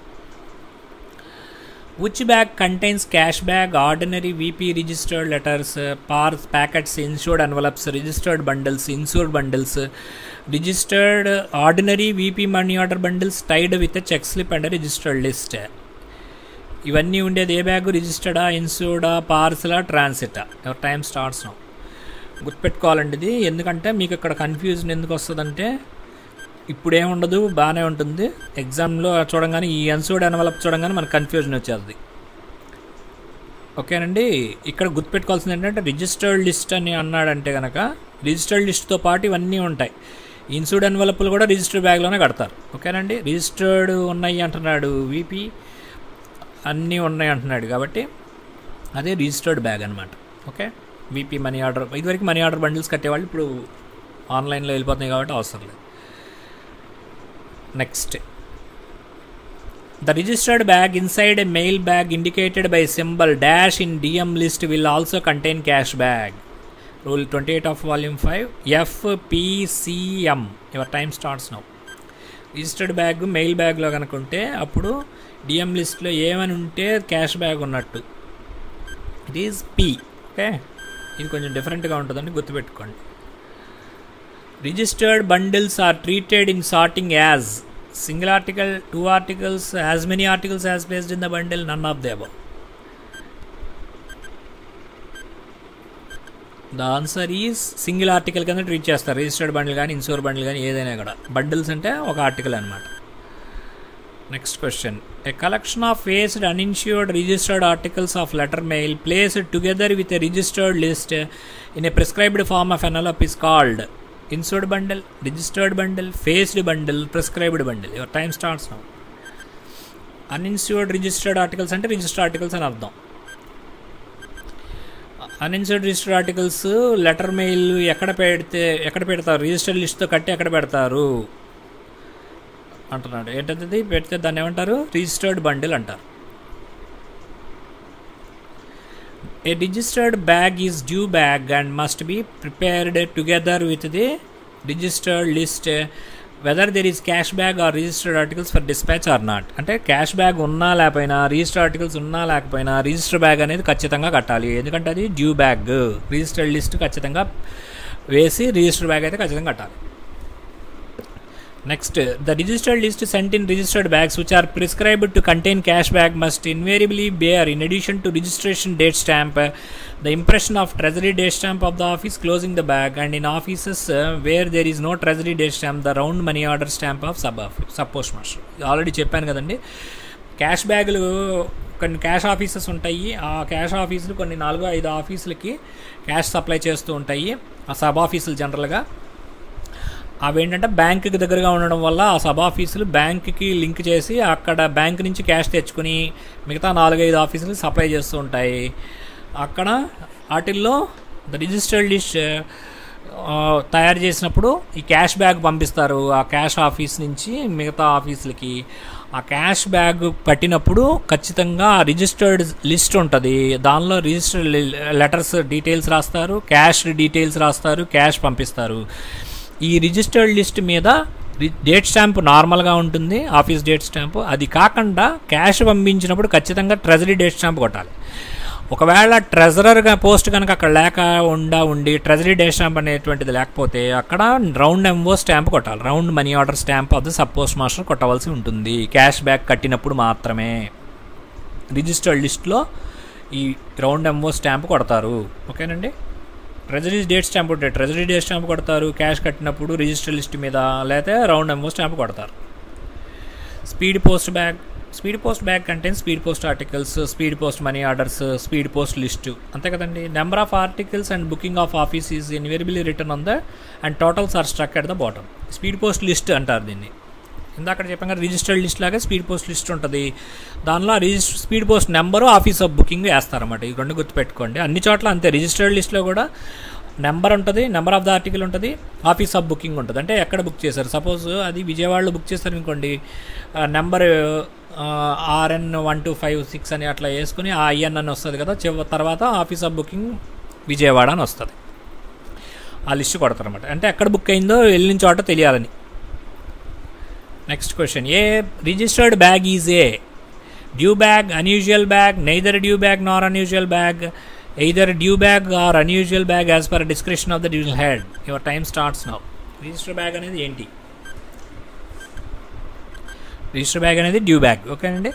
which bag contains cash bag ordinary VP registered letters parcel packets insured envelopes registered bundles insured bundles registered ordinary VP money order bundles tied with check slip and registered list ఇవన్నీ ఉండేది ఏ బ్యాగ్ రిజిస్టర్డా ఇన్సూర్డా పార్సలా ట్రాన్సిటా ఎవరి టైం స్టార్ట్స్ నో గుర్తుపెట్టుకోవాలండి ఇది ఎందుకంటే మీకు ఇక్కడ కన్ఫ్యూజన్ ఎందుకు వస్తుందంటే ఇప్పుడు ఏముండదు బాగానే ఉంటుంది ఎగ్జామ్లో చూడంగానే ఈ అన్సూర్డ్ ఎన్వలప్ చూడంగానే మనకు కన్ఫ్యూజన్ వచ్చేది ఓకేనండి ఇక్కడ గుర్తుపెట్టుకోవాల్సింది ఏంటంటే రిజిస్టర్డ్ లిస్ట్ అని అన్నాడంటే కనుక రిజిస్టర్డ్ లిస్ట్తో పాటు ఇవన్నీ ఉంటాయి ఇన్సూర్డ్ ఎన్వలప్లు కూడా రిజిస్టర్డ్ బ్యాగ్లోనే కడతారు ఓకేనండి రిజిస్టర్డ్ ఉన్నాయి అంటున్నాడు వీపీ అన్నీ ఉన్నాయి అంటున్నాడు కాబట్టి అదే రిజిస్టర్డ్ బ్యాగ్ అనమాట ఓకే వీపీ మనీ ఆర్డర్ ఇదివరకు మనీ ఆర్డర్ బండిల్స్ కట్టేవాళ్ళు ఇప్పుడు ఆన్లైన్లో వెళ్ళిపోతున్నాయి కాబట్టి అవసరం లేదు next The registered bag inside a mail bag indicated by symbol dash in DM list will also contain cash bag. Rule 28 of volume 5 FPCM. Your time starts now. Registered bag mail బ్యాగ్లో కనుక ఉంటే అప్పుడు డిఎం లిస్ట్లో ఏమని ఉంటే క్యాష్ బ్యాగ్ ఉన్నట్టు ఇట్ ఈజ్ పి ఓకే ఇది కొంచెం డిఫరెంట్గా ఉంటుందని గుర్తుపెట్టుకోండి registered bundles are treated in sorting as single article two articles as many articles as placed in the bundle none of the above the answer is single article కింద ట్రీట్ చేస్తారు రిజిస్టర్డ్ బండిల్ కానీ ఇన్సూర్ బండిల్ కానీ ఏదైనా కూడా బండిల్స్ అంటే ఒక ఆర్టికల్ అనమాట next question a collection of faced uninsured registered articles of letter mail placed together with a registered list in a prescribed form of envelope is called insured bundle registered bundle faced bundle prescribed bundle your time starts now uninsured registered articles అంటే రిజిస్టర్డ్ ఆర్టికల్స్ అని అర్థం uninsured registered articles letter mail ఎక్కడ పెడితే ఎక్కడ పెడతారు రిజిస్టర్డ్ లిస్ట్తో కట్టి ఎక్కడ పెడతారు అంటున్నాడు ఏంటంటే పెడితే దాన్ని ఏమంటారు రిజిస్టర్డ్ బండిల్ అంటారు A registered bag is due bag and must be prepared together with the registered list uh, whether there is cash bag or registered articles for dispatch or not అంటే క్యాష్ బ్యాగ్ ఉన్నా లేకపోయినా రిజిస్టర్ ఆర్టికల్స్ ఉన్నా లేకపోయినా రిజిస్టర్ బ్యాగ్ అనేది ఖచ్చితంగా కట్టాలి ఎందుకంటే అది డ్యూ బ్యాగ్ రిజిస్టర్డ్ లిస్ట్ ఖచ్చితంగా వేసి రిజిస్టర్ బ్యాగ్ అయితే ఖచ్చితంగా కట్టాలి Next, the registered list sent in registered bags which are prescribed to contain cash bag must invariably bear, in addition to registration date stamp, uh, the impression of treasury date stamp of the office closing the bag, and in offices uh, where there is no treasury date stamp, the round money order stamp of sub sub postmaster. Already చెప్పాను కదండి క్యాష్ బ్యాగులు కొన్ని క్యాష్ ఆఫీసెస్ ఉంటాయి ఆ క్యాష్ ఆఫీసులు కొన్ని నాలుగు ఐదు ఆఫీసులకి క్యాష్ సప్లై చేస్తూ ఉంటాయి ఆ సబ్ ఆఫీసులు జనరల్గా అవి ఏంటంటే బ్యాంకుకి దగ్గరగా ఉండడం వల్ల ఆ సబ్ ఆఫీసులు బ్యాంకుకి లింక్ చేసి అక్కడ బ్యాంక్ నుంచి క్యాష్ తెచ్చుకుని మిగతా నాలుగైదు ఆఫీసులు సప్లై చేస్తూ ఉంటాయి అక్కడ వాటిల్లో ద రిజిస్టర్డ్ లిస్ట్ తయారు చేసినప్పుడు ఈ క్యాష్ బ్యాగ్ పంపిస్తారు ఆ క్యాష్ ఆఫీస్ నుంచి మిగతా ఆఫీసులకి ఆ క్యాష్ బ్యాగ్ పట్టినప్పుడు ఖచ్చితంగా రిజిస్టర్డ్ లిస్ట్ ఉంటుంది దానిలో రిజిస్టర్డ్ లెటర్స్ డీటెయిల్స్ రాస్తారు క్యాష్ డీటెయిల్స్ రాస్తారు క్యాష్ పంపిస్తారు ఈ రిజిస్టర్డ్ లిస్ట్ మీద డేట్ స్టాంప్ నార్మల్గా ఉంటుంది ఆఫీస్ డేట్ స్టాంప్ అది కాకుండా క్యాష్ పంపించినప్పుడు ఖచ్చితంగా ట్రెజరీ డేట్ స్టాంప్ కొట్టాలి ఒకవేళ ట్రెజరర్గా పోస్ట్ కనుక అక్కడ లేక ఉండా ఉండి ట్రెజరీ డేట్ స్టాంప్ అనేటువంటిది లేకపోతే అక్కడ రౌండ్ ఎంఓ స్టాంప్ కొట్టాలి round money order stamp of the sub post postmaster కొట్టవలసి ఉంటుంది క్యాష్ బ్యాక్ కట్టినప్పుడు మాత్రమే రిజిస్టర్డ్ లిస్ట్లో ఈ రౌండ్ ఎంఓ స్టాంప్ కొడతారు ఓకేనండి ట్రెజరీ డేట్ స్టాంప్ ఉంటే ట్రెజరీ డేట్ స్టాంప్ కొడతారు క్యాష్ కట్టినప్పుడు రిజిస్టర్ లిస్ట్ మీద లేకపోతే రౌండ్ ఎంఓ స్టాంప్ కొడతారు speed post bag speed post bag content speed post articles speed post money orders speed post list అంతే కదండి number of articles and booking of office is invariably return on the and totals are struck at the bottom speed post list అంటారు దీన్ని ఇందాక చెప్పాం కదా రిజిస్టర్డ్ లిస్ట్ లాగా స్పీడ్ పోస్ట్ లిస్ట్ ఉంటుంది దానిలో register speed post number office of booking వేస్తారన్నమాట ఈ రెండు గుర్తుపెట్టుకోండి అన్ని చోట్ల అంతే రిజిస్టర్డ్ లిస్ట్లో కూడా నెంబర్ ఉంటుంది నెంబర్ ఆఫ్ ద ఆర్టికల్ ఉంటుంది ఆఫీస్ ఆఫ్ బుకింగ్ ఉంటుంది అంటే ఎక్కడ బుక్ చేశారు సపోజ్ అది విజయవాడలో బుక్ చేశారు అనుకోండి number RN one two five six అని అట్లా వేసుకుని ఆ ఐఎన్ అని వస్తుంది కదా చివ తర్వాత ఆఫీస్ ఆఫ్ బుకింగ్ విజయవాడ అని వస్తుంది ఆ లిస్ట్ కొడతారనమాట అంటే ఎక్కడ బుక్ అయిందో వెళ్ళిన చోట తెలియాలని next question a registered bag is a due bag unusual bag neither due bag nor unusual bag either due bag or unusual bag as per description of the dual head your time starts now register bag అనేది ఏంటి రిజిస్టర్ బ్యాగ్ అనేది డ్యూ బ్యాగ్ ఓకేనండి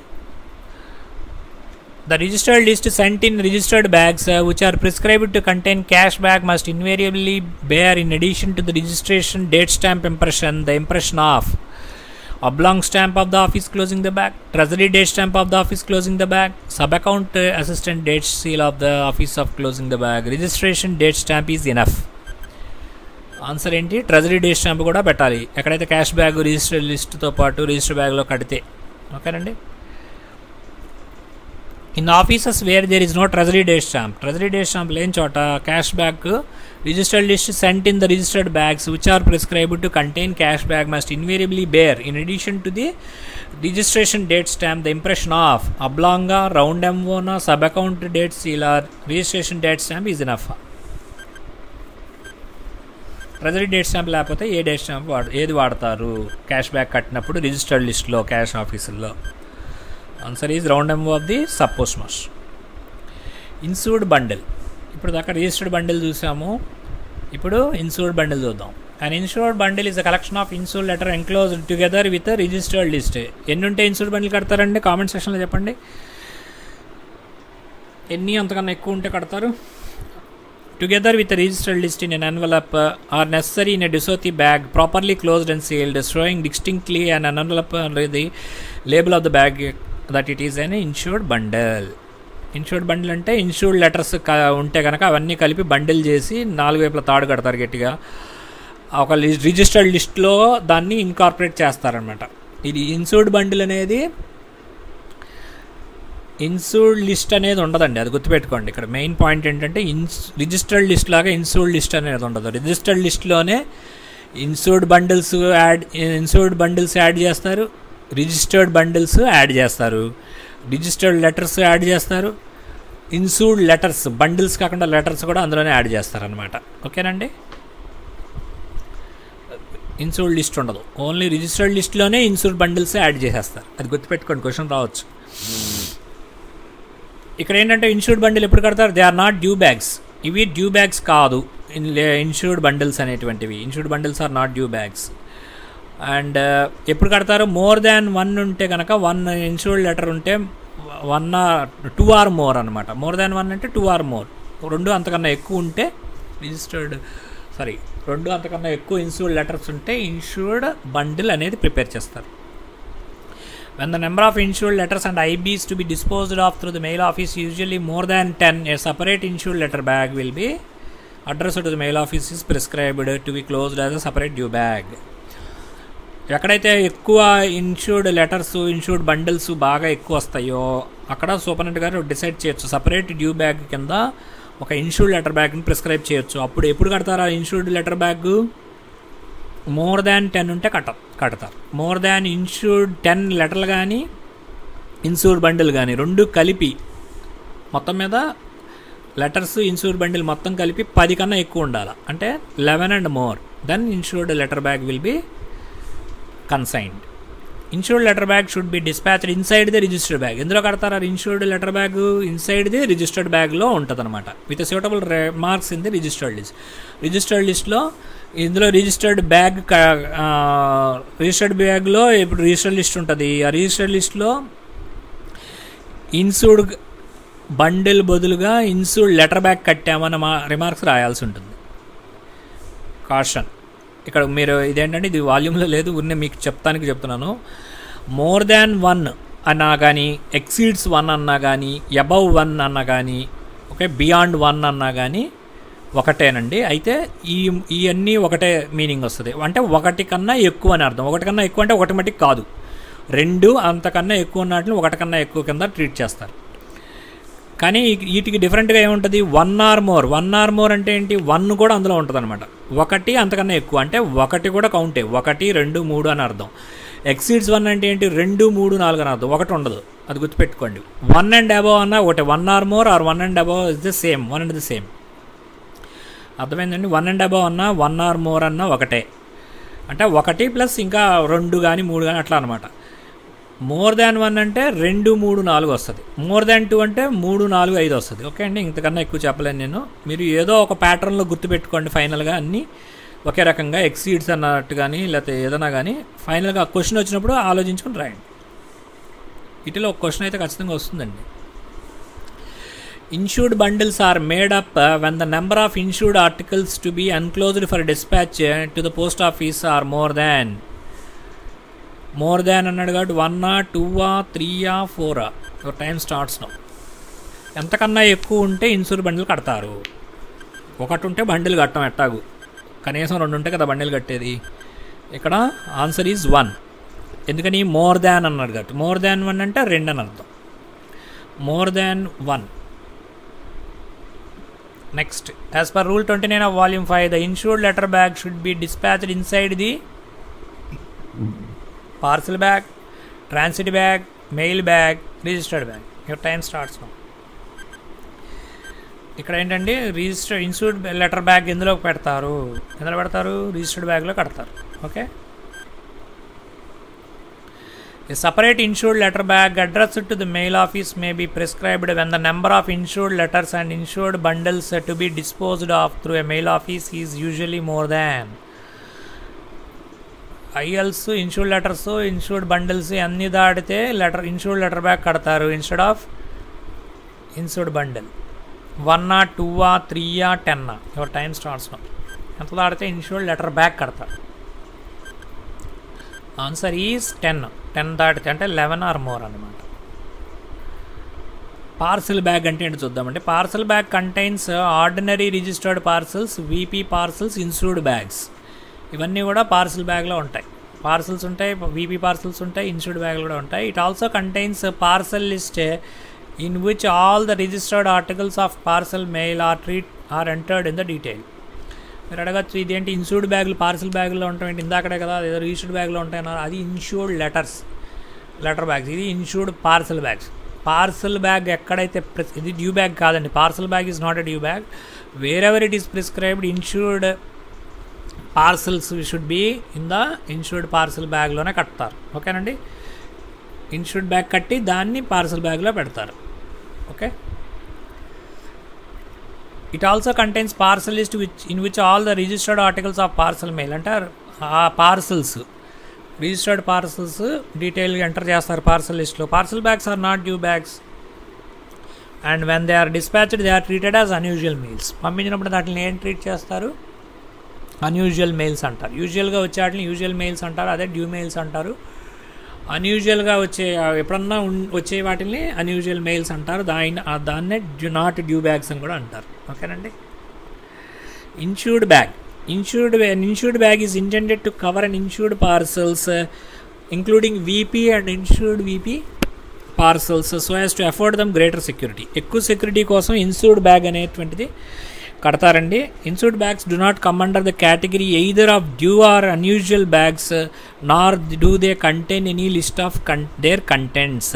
The registered list sent in registered bags uh, which are prescribed to contain cash bag must invariably bear in addition to the registration date stamp impression the impression of oblong stamp of the office closing the bag treasury date stamp of the office closing the bag sub account uh, assistant date seal of the office of closing the bag registration date stamp is enough answer ఏంటి ట్రెజరీ డేట్ స్టాంప్ కూడా పెట్టాలి ఎక్కడైతే క్యాష్ బ్యాగ్ రిజిస్టర్ లిస్ట్తో పాటు రిజిస్టర్ బ్యాగ్లో కడితే ఓకేనండి in offices where there is no treasury date stamp treasury date stamp లేని చోట cash bag registered list sent in the registered bags which are prescribed to contain cash bag must invariably bear in addition to the registration date stamp the impression of oblong round MO sub account date seal or registration date stamp is enough treasury date stamp లేకపోతే ఏ డేట్ స్టాంప్ వాడు ఏది వాడతారు క్యాష్ బ్యాక్ కట్టినప్పుడు రిజిస్టర్డ్ లిస్ట్లో క్యాష్ ఆఫీసుల్లో answer is round MO of the suppose must insured bundle ఇప్పుడు దాకా రిజిస్టర్డ్ బండిల్ చూసాము ఇప్పుడు ఇన్సూర్డ్ బండిల్ చూద్దాం and insured bundle is a collection of insured letter enclose together with registered list ఎన్ని ఉంటే ఇన్సూర్డ్ బండిల్ కడతారండి కామెంట్ సెక్షన్లో చెప్పండి ఎన్ని అంతకన్నా ఎక్కువ ఉంటే కడతారు together with registered list in an envelope or necessary in a డిసోతి bag properly closed and sealed showing distinctly and envelope the label of the bag that it is an insured bundle insured bundle అంటే ఇన్షూర్డ్ లెటర్స్ ఉంటే కనుక అవన్నీ కలిపి బండిల్ చేసి నాలుగు వైపుల తాడు కడతారు గట్టిగా ఒక రిజిస్టర్డ్ లిస్ట్లో దాన్ని ఇన్కార్పొరేట్ చేస్తారనమాట ఇది ఇన్సూర్డ్ బండిల్ అనేది ఇన్సూర్డ్ లిస్ట్ అనేది ఉండదండి అది గుర్తుపెట్టుకోండి ఇక్కడ మెయిన్ పాయింట్ ఏంటంటే ఇన్స్ రిజిస్టర్డ్ లిస్ట్ లాగా ఇన్సూర్డ్ లిస్ట్ అనేది ఉండదు రిజిస్టర్డ్ లిస్ట్లోనే insured bundles add insured bundles add చేస్తారు రిజిస్టర్డ్ బండిల్స్ యాడ్ చేస్తారు రిజిస్టర్డ్ లెటర్స్ యాడ్ చేస్తారు ఇన్సూర్డ్ లెటర్స్ బండిల్స్ కాకుండా లెటర్స్ కూడా అందులోనే యాడ్ చేస్తారనమాట ఓకేనండి ఇన్సూర్డ్ లిస్ట్ ఉండదు ఓన్లీ రిజిస్టర్డ్ లిస్ట్లోనే ఇన్సూర్డ్ బండిల్స్ యాడ్ చేసేస్తారు అది గుర్తుపెట్టుకోండి క్వశ్చన్ రావచ్చు ఇక్కడ ఏంటంటే ఇన్సూర్డ్ బండిల్ ఎప్పుడు కడతారు they are not due bags ఇవి డ్యూ బ్యాగ్స్ కాదు ఇన్సూర్డ్ బండిల్స్ అనేటువంటివి insured bundles are not due bags and ఎప్పుడు కడతారు మోర్ దాన్ వన్ ఉంటే కనుక వన్ ఇన్సూర్డ్ లెటర్ ఉంటే one or two or more అనమాట మోర్ దాన్ వన్ అంటే టూ ఆర్ మోర్ రెండు అంతకన్నా ఎక్కువ ఉంటే రిజిస్టర్డ్ సారీ రెండు అంతకన్నా ఎక్కువ ఇన్సూర్డ్ లెటర్స్ ఉంటే ఇన్సూర్డ్ బండిల్ అనేది ప్రిపేర్ చేస్తారు When the number of insured letters and IBs to be disposed of through the mail office usually more than 10, a separate insured letter bag will be addressed to the mail office is prescribed to be closed as a separate due bag. ఎక్కడైతే ఎక్కువ ఇన్సూర్డ్ లెటర్స్ ఇన్సూర్డ్ బండిల్స్ బాగా ఎక్కువ వస్తాయో అక్కడ సూపరింటెండెంట్ గారు డిసైడ్ చేయొచ్చు సపరేట్ డ్యూ బ్యాగ్ కింద ఒక ఇన్సూర్డ్ లెటర్ బ్యాగ్ని ప్రిస్క్రైబ్ చేయొచ్చు అప్పుడు ఎప్పుడు కడతారా insured letter bag more than ten ఉంటే కట్ట కడతారు మోర్ దాన్ ఇన్సూర్డ్ టెన్ లెటర్లు కానీ ఇన్సూర్డ్ బండిల్ కానీ రెండు కలిపి మొత్తం మీద లెటర్స్ ఇన్సూర్డ్ బండిల్ మొత్తం కలిపి పది కన్నా ఎక్కువ ఉండాలి అంటే eleven and more then insured letter bag will be consigned insured letter bag should be dispatched inside the registered bag ఎందులో కడతారా insured letter bag inside the registered బ్యాగ్లో ఉంటుంది అనమాట with suitable marks in the registered list registered లిస్ట్లో ఇందులో రిజిస్టర్డ్ బ్యాగ్ రిజిస్టర్డ్ బ్యాగ్లో ఇప్పుడు రిజిస్టర్డ్ లిస్ట్ ఉంటుంది ఆ రిజిస్టర్డ్ లిస్ట్లో ఇన్సూర్డ్ బండిల్ బదులుగా ఇన్సూర్డ్ లెటర్ బ్యాగ్ కట్టామన్న మా రిమార్క్స్ రాయాల్సి ఉంటుంది కాషన్ ఇక్కడ మీరు ఇదేంటంటే ఇది వాల్యూమ్లో లేదు ఉన్న మీకు చెప్తానికి చెప్తున్నాను మోర్ దాన్ వన్ అన్నా కానీ ఎక్సీడ్స్ వన్ అన్నా కానీ అబవ్ వన్ అన్నా కానీ ఓకే బియాండ్ వన్ అన్నా కానీ ఒకటేనండి అయితే ఈ ఇవన్నీ ఒకటే మీనింగ్ వస్తుంది అంటే ఒకటి కన్నా ఎక్కువ అని అర్థం ఒకటి కన్నా ఎక్కువ అంటే ఒకటి మటుకు కాదు రెండు అంతకన్నా ఎక్కువ ఉన్నట్లు ఒకటి కన్నా ఎక్కువ కింద ట్రీట్ చేస్తారు కానీ వీటికి డిఫరెంట్గా ఏముంటుంది one or more one or more అంటే ఏంటి వన్ కూడా అందులో ఉంటుంది అనమాట ఒకటి అంతకన్నా ఎక్కువ అంటే ఒకటి కూడా కౌంటే ఒకటి రెండు మూడు అని అర్థం ఎక్సీడ్స్ వన్ అంటే ఏంటి రెండు మూడు నాలుగు అని అర్థం ఒకటి ఉండదు అది గుర్తుపెట్టుకోండి వన్ అండ్ అబవ్ అన్న ఒకటి one or more or one and above is the same one and the same అర్థమైందండి వన్ అండ్ అబవ్ అన్న వన్ ఆర్ మోర్ అన్న ఒకటే అంటే ఒకటి ప్లస్ ఇంకా రెండు కానీ మూడు కానీ అట్లా అనమాట మోర్ దాన్ వన్ అంటే రెండు మూడు నాలుగు వస్తుంది మోర్ దాన్ టూ అంటే మూడు నాలుగు ఐదు వస్తుంది ఓకే అండి ఇంతకన్నా ఎక్కువ చెప్పలేను నేను మీరు ఏదో ఒక ప్యాటర్న్లో గుర్తుపెట్టుకోండి ఫైనల్గా అన్నీ ఒకే రకంగా ఎక్సీడ్స్ అన్నట్టు కానీ లేకపోతే ఏదైనా కానీ ఫైనల్గా క్వశ్చన్ వచ్చినప్పుడు ఆలోచించుకొని రాయండి వీటిలో ఒక క్వశ్చన్ అయితే ఖచ్చితంగా వస్తుందండి insured bundles are made up when the number of insured articles to be enclosed for dispatch to the post office or more than more than అన్నాడు కాబట్టి వన్నా టూవా త్రీయా ఫోరా యువర్ టైం స్టార్ట్స్ నో ఎంతకన్నా ఎక్కువ ఉంటే ఇన్సూర్ బండిల్ కడతారు ఒకటి ఉంటే బండిల్ కట్టం ఎట్టాగు కనీసం రెండు ఉంటే కదా బండిల్ కట్టేది ఇక్కడ ఆన్సర్ ఈజ్ వన్ ఎందుకని మోర్ దాన్ అన్నాడు కాబట్టి మోర్ దాన్ వన్ అంటే రెండు అని అర్థం more than one next as per rule twenty nine of volume five the insured letter bag should be dispatched inside the parcel bag transit bag mail bag registered bag your time starts now ఇక్కడ ఏంటంటే రిజిస్టర్ ఇన్సూర్డ్ లెటర్ బ్యాగ్ ఎందులో పెడతారు ఎందులో పెడతారు రిజిస్టర్డ్ బ్యాగ్లో కడతారు okay A separate insured letter bag addressed to the mail office may be prescribed when the number of insured letters and insured bundles to be disposed of through a mail office is usually more than. ILs insured letters insured bundles అన్నీ దాటితే లెటర్ ఇన్షూర్డ్ లెటర్ బ్యాగ్ కడతారు ఇన్స్టెడ్ ఆఫ్ ఇన్షూర్డ్ బండిల్ వన్నా టూవా త్రీయా టెన్నా యువర్ టైం స్టార్ట్స్ ఎంత దాటితే ఇన్షూర్డ్ లెటర్ బ్యాగ్ కడతారు ఆన్సర్ ఈజ్ టెన్ టెన్ దాటితే అంటే లెవెన్ ఆర్ మోర్ అనమాట పార్సల్ బ్యాగ్ అంటే ఏంటి చూద్దామంటే parcel bag contains ordinary registered parcels VP parcels insured bags ఇవన్నీ కూడా పార్సల్ బ్యాగ్లో ఉంటాయి పార్సల్స్ ఉంటాయి వీపీ పార్సల్స్ ఉంటాయి ఇన్సూర్డ్ బ్యాగ్లు కూడా ఉంటాయి it also contains parcel list in which all the registered articles of parcel mail are treat are entered in the detail మీరు అడగచ్చు ఇదేంటి ఇన్సూర్డ్ బ్యాగులు పార్సల్ బ్యాగులో ఉంటాయి ఇందాకడే కదా ఏదో రిజిస్టర్డ్ బ్యాగ్లో ఉంటాయి అన్నారు అది ఇన్సూర్డ్ లెటర్స్ లెటర్ బ్యాగ్స్ ఇది insured parcel bags parcel bag ఎక్కడైతే ప్రిస్- ఇది డ్యూ బ్యాగ్ కాదండి parcel bag is not a due bag wherever it is prescribed insured parcels should be in the insured parcel బ్యాగ్లోనే కడతారు ఓకేనండి ఇన్సూర్డ్ బ్యాగ్ కట్టి దాన్ని పార్సల్ బ్యాగ్లో పెడతారు okay it also contains parcel list which in which all the registered articles of parcel mail అంటే ఆ పార్సల్స్ రిజిస్టర్డ్ పార్సల్స్ డీటెయిల్గా ఎంటర్ చేస్తారు పార్సల్ లిస్ట్లో parcel bags are not due bags and when they are dispatched they are treated as unusual mails పంపించినప్పుడు వాటిని ఏం ట్రీట్ చేస్తారు అన్యూజువల్ మెయిల్స్ అంటారు యూజువల్గా వచ్చే వాటిని యూజువల్ మెయిల్స్ అంటారు అదే డ్యూ మెయిల్స్ అంటారు అన్యూజువల్గా వచ్చే ఎప్పుడన్నా ఉన్- వచ్చే వాటిని అన్యూజువల్ మెయిల్స్ అంటారు దాని ఆ దాన్నే డ్యూ నాట్ డ్యూ బ్యాగ్స్ అని కూడా అంటారు ఓకేనండి insured bag insured insured bag is intended to cover and insured parcels including VP and insured VP parcels so as to afford them greater security ఎక్కువ సెక్యూరిటీ కోసం ఇన్సూర్డ్ బ్యాగ్ అనేటువంటిది కడతారండి insured bags do not come under the category either of due or unusual bags nor do they contain any list of కన్ their contents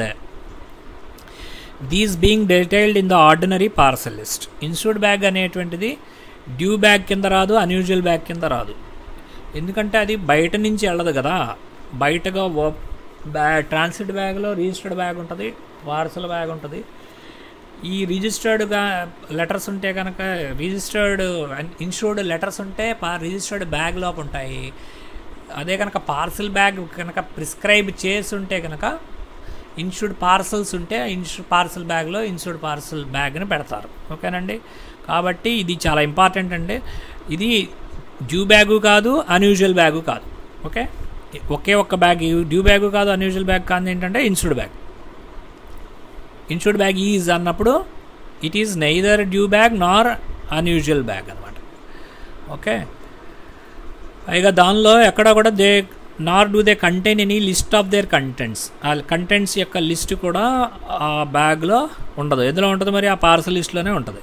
these being detailed in the ordinary parcel list insured bag అనేటువంటిది డ్యూ బ్యాగ్ కింద రాదు అన్యూజువల్ బ్యాగ్ కింద రాదు ఎందుకంటే అది బయట నుంచి వెళ్ళదు కదా బయటగా బ్యా ట్రాన్సిట్ బ్యాగ్లో రిజిస్టర్డ్ బ్యాగ్ ఉంటుంది పార్సల్ బ్యాగ్ ఉంటుంది ఈ రిజిస్టర్డ్గా లెటర్స్ ఉంటే కనుక రిజిస్టర్డ్ ఇన్షూర్డ్ లెటర్స్ ఉంటే పా రిజిస్టర్డ్ బ్యాగ్ లోపు ఉంటాయి అదే కనుక పార్సల్ బ్యాగ్ కనుక ప్రిస్క్రైబ్ చేసి ఉంటే కనుక ఇన్షూర్డ్ పార్సల్స్ ఉంటే ఇన్షూర్ పార్సల్ బ్యాగ్లో ఇన్షూర్డ్ పార్సల్ బ్యాగ్ని పెడతారు ఓకేనండి కాబట్టి ఇది చాలా ఇంపార్టెంట్ అండి ఇది డ్యూ బ్యాగు కాదు అన్యూజువల్ బ్యాగు కాదు ఓకే ఒకే ఒక్క బ్యాగ్ డ్యూ బ్యాగు కాదు అన్యూజువల్ బ్యాగ్ కాదు ఏంటంటే insured bag insured bag is అన్నప్పుడు it is neither due bag nor unusual bag అనమాట ఓకే పైగా దానిలో ఎక్కడ కూడా they nor do they contain any list of their contents ఆ కంటెంట్స్ యొక్క లిస్ట్ కూడా ఆ బ్యాగ్లో ఉండదు ఎందులో ఉంటుంది మరి ఆ పార్సల్ లిస్ట్లోనే ఉంటుంది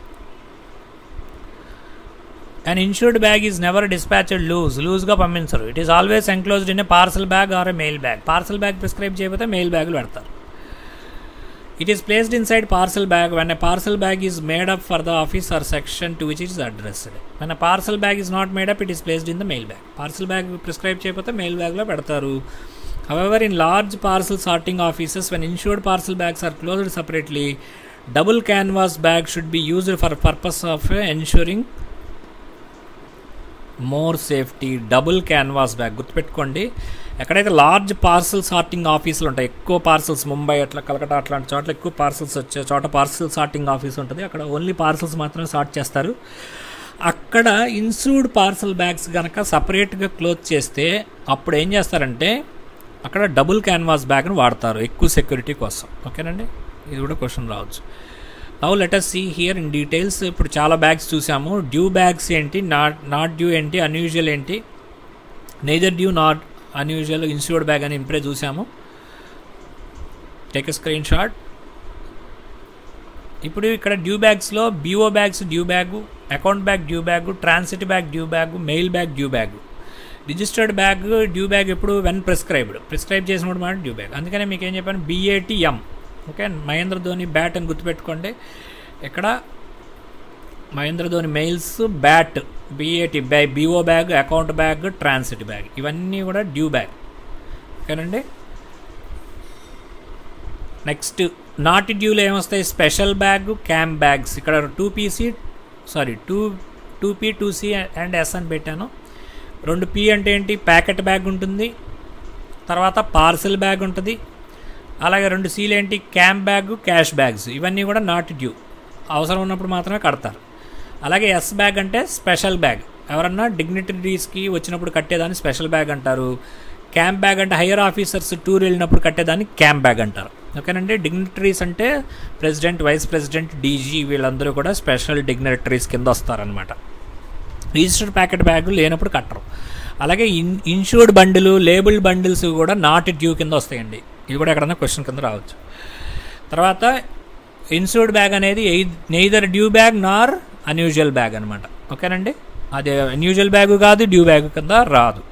and insured bag is never dispatched loose లూజ్గా పంపించరు it is always enclosed in a parcel bag or a mail bag parcel bag prescribe చేయకపోతే మెయిల్ బ్యాగులు పెడతారు it is placed inside parcel bag when a parcel bag is made up for the office or section to which it is addressed when a parcel bag is not made up it is placed in the mail bag parcel bag prescribe చేయకపోతే మెయిల్ బ్యాగ్లో పెడతారు however in large parcel sorting offices when insured parcel bags are closed separately double canvas bag should be used for purpose of ensuring more safety double canvas bag గుర్తుపెట్టుకోండి ఎక్కడైతే లార్జ్ పార్సల్ సార్టింగ్ ఆఫీసులు ఉంటాయి ఎక్కువ పార్సల్స్ ముంబై అట్లా కలకటా అట్లాంటి చోట్ల ఎక్కువ పార్సల్స్ వచ్చే చోట పార్సల్ సార్టింగ్ ఆఫీస్ ఉంటుంది అక్కడ ఓన్లీ పార్సల్స్ మాత్రమే సార్ట్ చేస్తారు అక్కడ ఇన్సూర్డ్ పార్సల్ బ్యాగ్స్ కనుక సపరేట్గా క్లోజ్ చేస్తే అప్పుడు ఏం చేస్తారంటే అక్కడ డబుల్ క్యాన్వాస్ బ్యాగ్ని వాడతారు ఎక్కువ సెక్యూరిటీ కోసం ఓకేనండి ఇది కూడా క్వశ్చన్ రావచ్చు now letter see here in details ఇప్పుడు చాలా బ్యాగ్స్ చూసాము డ్యూ బ్యాగ్స్ ఏంటి నాట్ నాట్ డ్యూ ఏంటి అన్యూజువల్ ఏంటి neither due not unusual insured bag అని ఇప్పుడే చూసాము టేక్ ఎ స్క్రీన్ షాట్ ఇప్పుడు ఇక్కడ డ్యూ బ్యాగ్స్లో BO bags due bag account bag due bag transit bag due bag mail bag due bag registered bag due bag ఎప్పుడు వెన్ ప్రిస్క్రైబ్డ్ ప్రిస్క్రైబ్ చేసినప్పుడు మాట డ్యూ బ్యాగ్ అందుకనే మీకు ఏం చెప్పాను BATM okay Mahendra Dhoni bat అని గుర్తుపెట్టుకోండి ఇక్కడ Mahendra Dhoni mails bat BAT bag BO bag account bag transit bag ఇవన్నీ కూడా డ్యూ బ్యాగ్ ఓకేనండి నెక్స్ట్ నాటి డ్యూలో ఏమొస్తాయి స్పెషల్ బ్యాగ్ క్యాంప్ బ్యాగ్స్ ఇక్కడ two PC sorry two two P two C and S అని పెట్టాను రెండు పీ అంటే ఏంటి ప్యాకెట్ బ్యాగ్ ఉంటుంది తర్వాత పార్సెల్ బ్యాగ్ ఉంటుంది అలాగే రెండు సీలు ఏంటి క్యాంప్ బ్యాగ్ క్యాష్ బ్యాగ్స్ ఇవన్నీ కూడా నాట్ డ్యూ అవసరం ఉన్నప్పుడు మాత్రమే కడతారు అలాగే ఎస్ బ్యాగ్ అంటే స్పెషల్ బ్యాగ్ ఎవరన్నా డిగ్నిటరీస్కి వచ్చినప్పుడు కట్టేదాన్ని స్పెషల్ బ్యాగ్ అంటారు క్యాంప్ బ్యాగ్ అంటే హయ్యర్ ఆఫీసర్స్ టూర్ వెళ్ళినప్పుడు కట్టేదాన్ని క్యాంప్ బ్యాగ్ అంటారు ఓకేనండి డిగ్నిటరీస్ అంటే ప్రెసిడెంట్ వైస్ ప్రెసిడెంట్ డీజీ వీళ్ళందరూ కూడా స్పెషల్ డిగ్నిటరీస్ కింద వస్తారనమాట రిజిస్టర్డ్ ప్యాకెట్ బ్యాగ్ లేనప్పుడు కట్టరు అలాగే ఇన్ ఇన్షూర్డ్ బండిలు లేబుల్డ్ బండిల్స్ కూడా నాట్ డ్యూ కింద వస్తాయండి ఇది కూడా ఎక్కడన్నా క్వశ్చన్ కింద రావచ్చు తర్వాత ఇన్సూర్డ్ బ్యాగ్ అనేది neither due bag nor unusual bag అనమాట ఓకేనండి అది అన్యూజువల్ బ్యాగ్ కాదు డ్యూ బ్యాగ్ కింద రాదు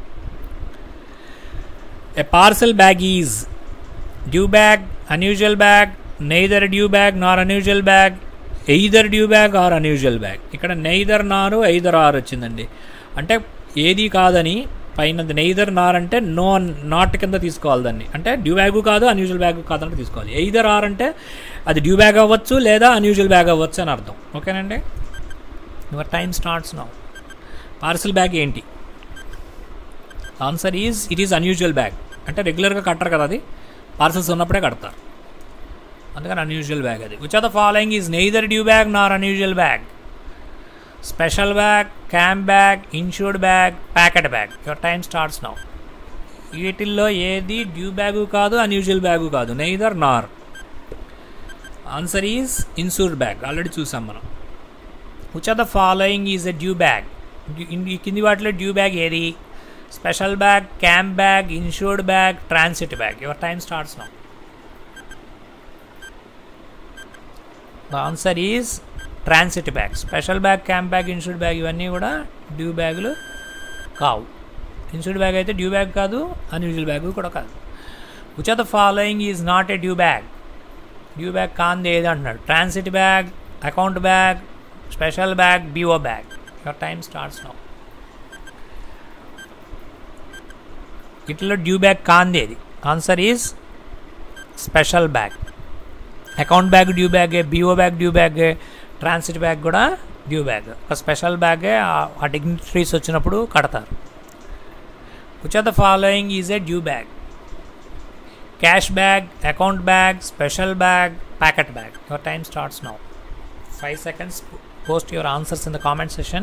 a parcel bag is due bag unusual bag neither due bag nor unusual bag either due bag or unusual bag ఇక్కడ నెయిదర్ నారు ఎయిదర్ ఆర్ వచ్చిందండి అంటే ఏది కాదని పైన నెయిదర్ నార్ అంటే నో నాట్ కింద తీసుకోవాలి దాన్ని అంటే డ్యూ బ్యాగు కాదు అన్యూజువల్ బ్యాగ్ కాదంటే తీసుకోవాలి ఎయిదర్ ఆర్ అంటే అది డ్యూ బ్యాగ్ అవ్వచ్చు లేదా అన్యూజువల్ బ్యాగ్ అవ్వచ్చు అని అర్థం ఓకేనండి your time starts now parcel bag ఏంటి answer is it is unusual bag అంటే రెగ్యులర్గా కట్టరు కదా అది పార్సల్స్ ఉన్నప్పుడే కడతారు అందుకని అన్యూజువల్ బ్యాగ్ అది which are the following is neither due bag nor unusual bag special bag camp bag insured bag packet bag your time starts now వీటిల్లో ఏది డ్యూ బ్యాగు కాదు అన్యూజువల్ బ్యాగు కాదు neither nor answer is insured bag already చూసాం మనం which are the following is a due bag ఈ కింది వాటిలో డ్యూ బ్యాగ్ ఏది special bag camp bag insured bag transit bag your time starts now the answer is transit bag special bag camp bag insured bag ఇవన్నీ కూడా డ్యూ బ్యాగులు కావు ఇన్సూర్డ్ బ్యాగ్ అయితే డ్యూ బ్యాగ్ కాదు అన్యూజువల్ బ్యాగ్ కూడా కాదు which are the following is not a due bag due bag కాంది ఏది అంటున్నాడు transit bag account bag special bag BO bag your time starts now ఇట్లా డ్యూ బ్యాగ్ కాంది ఏది answer is special bag account bag due బ్యాగే బీఓ బ్యాగ్ డ్యూ బ్యాగే ట్రాన్సిట్ బ్యాగ్ కూడా డ్యూ బ్యాగ్ ఒక స్పెషల్ బ్యాగే ఆ డిగ్నిటరీస్ వచ్చినప్పుడు కడతారు which are the following is a due bag cash bag account bag special bag packet bag your time starts now five seconds post your answers in the comment session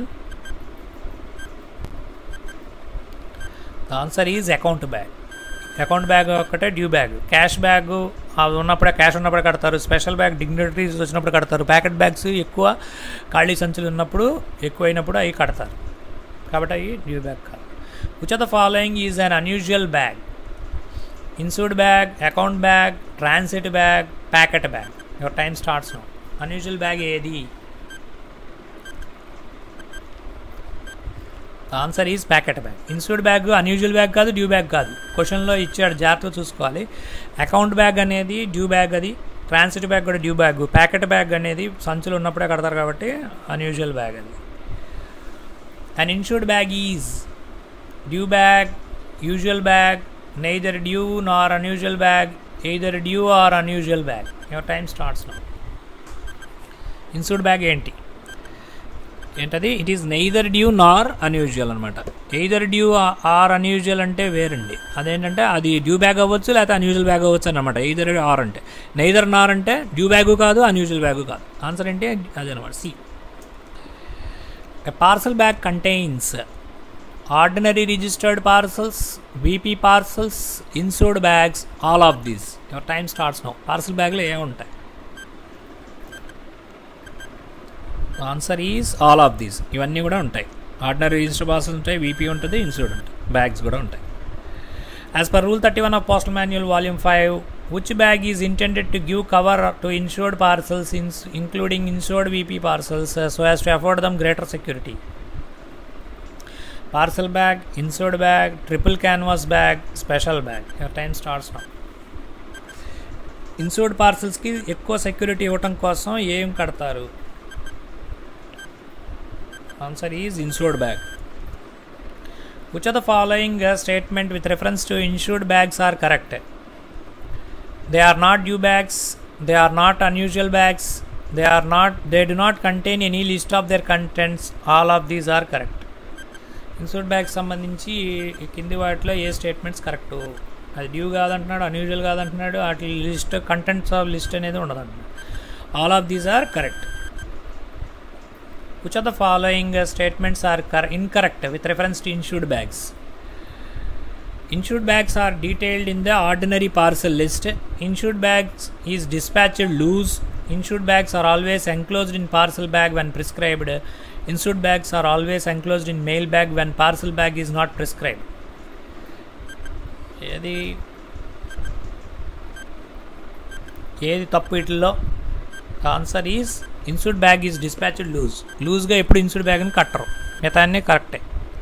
the answer is account bag account bag ఒక్కటే డ్యూ బ్యాగ్ క్యాష్ బ్యాగ్ అవి ఉన్నప్పుడే క్యాష్ ఉన్నప్పుడే కడతారు స్పెషల్ బ్యాగ్ డిగ్నిటరీస్ వచ్చినప్పుడు కడతారు ప్యాకెట్ బ్యాగ్స్ ఎక్కువ ఖాళీ సంచులు ఉన్నప్పుడు ఎక్కువైనప్పుడు అవి కడతారు కాబట్టి అవి డ్యూ బ్యాగ్ కాదు which are the following is un unusual bag insured bag account bag transit bag packet bag your time starts now unusual bag ఏది answer is packet bag insured bag unusual bag కాదు డ్యూ బ్యాగ్ కాదు క్వశ్చన్లో ఇచ్చాడు జాగ్రత్తగా చూసుకోవాలి అకౌంట్ బ్యాగ్ అనేది డ్యూ బ్యాగ్ అది ట్రాన్సిట్ బ్యాగ్ కూడా డ్యూ బ్యాగ్ ప్యాకెట్ బ్యాగ్ అనేది సంచులు ఉన్నప్పుడే కడతారు కాబట్టి అన్యూజువల్ బ్యాగ్ అది and insured bag is due bag usual bag neither due nor unusual bag either due or unusual bag your time starts now insured bag ఏంటి ఏంటది it is neither due nor unusual అనమాట ఎయిదర్ డ్యూ ఆర్ అన్యూజువల్ అంటే వేరండి అదేంటంటే అది డ్యూ బ్యాగ్ అవ్వచ్చు లేకపోతే అన్యూజువల్ బ్యాగ్ అవ్వచ్చు అనమాట ఎయిదర్ ఆర్ అంటే నెయిదర్ నార్ అంటే డ్యూ బ్యాగు కాదు అన్యూజువల్ బ్యాగు కాదు ఆన్సర్ ఏంటి అదే అనమాట C a parcel bag contains ordinary registered parcels BP parcels insured bags all of these your time starts now parcel బ్యాగ్లో ఏముంటాయి answer is all of these ఇవన్నీ కూడా ఉంటాయి ఆర్డినరీ రిజిస్టర్ పార్సల్స్ ఉంటాయి వీపీ ఉంటుంది ఇన్సూర్డ్ ఉంటాయి బ్యాగ్స్ కూడా ఉంటాయి as per rule thirty one of postal manual volume five which bag is intended to give cover to insured parcels ins- including insured vp parcels uh, so as to afford them greater security parcel bag insured bag triple canvas bag special bag your time starts now insured పార్సల్స్కి ఎక్కువ సెక్యూరిటీ ఇవ్వటం కోసం ఏం కడతారు answer is insured bag which are the following statement with reference to insured bags are correct they are not due bags they are not unusual bags they are not they do not contain any list of their contents all of these are correct insured bag సంబంధించి ఈ కింది వాటిలో ఏ స్టేట్మెంట్స్ కరెక్ట్ అది డ్యూ కాదంటున్నాడు అన్యూజువల్ కాదంటున్నాడు వాటి లిస్ట్ కంటెంట్స్ ఆఫ్ లిస్ట్ అనేది ఉండదంటున్నాడు all of these are correct which are the following statements are cor incorrect with reference to insured bags Insured bags are detailed in the ordinary parcel list. Insured bags is dispatched loose. Insured bags are always enclosed in parcel bag when prescribed. Insured bags are always enclosed in mail bag when parcel bag is not prescribed. ఏది ఏది తప్పు వీటిల్లో answer is insured bag is dispatched loose లూజ్గా ఎప్పుడు ఇన్సూర్డ్ బ్యాగ్ని కట్టరు మిగతా అన్నీ కరెక్టే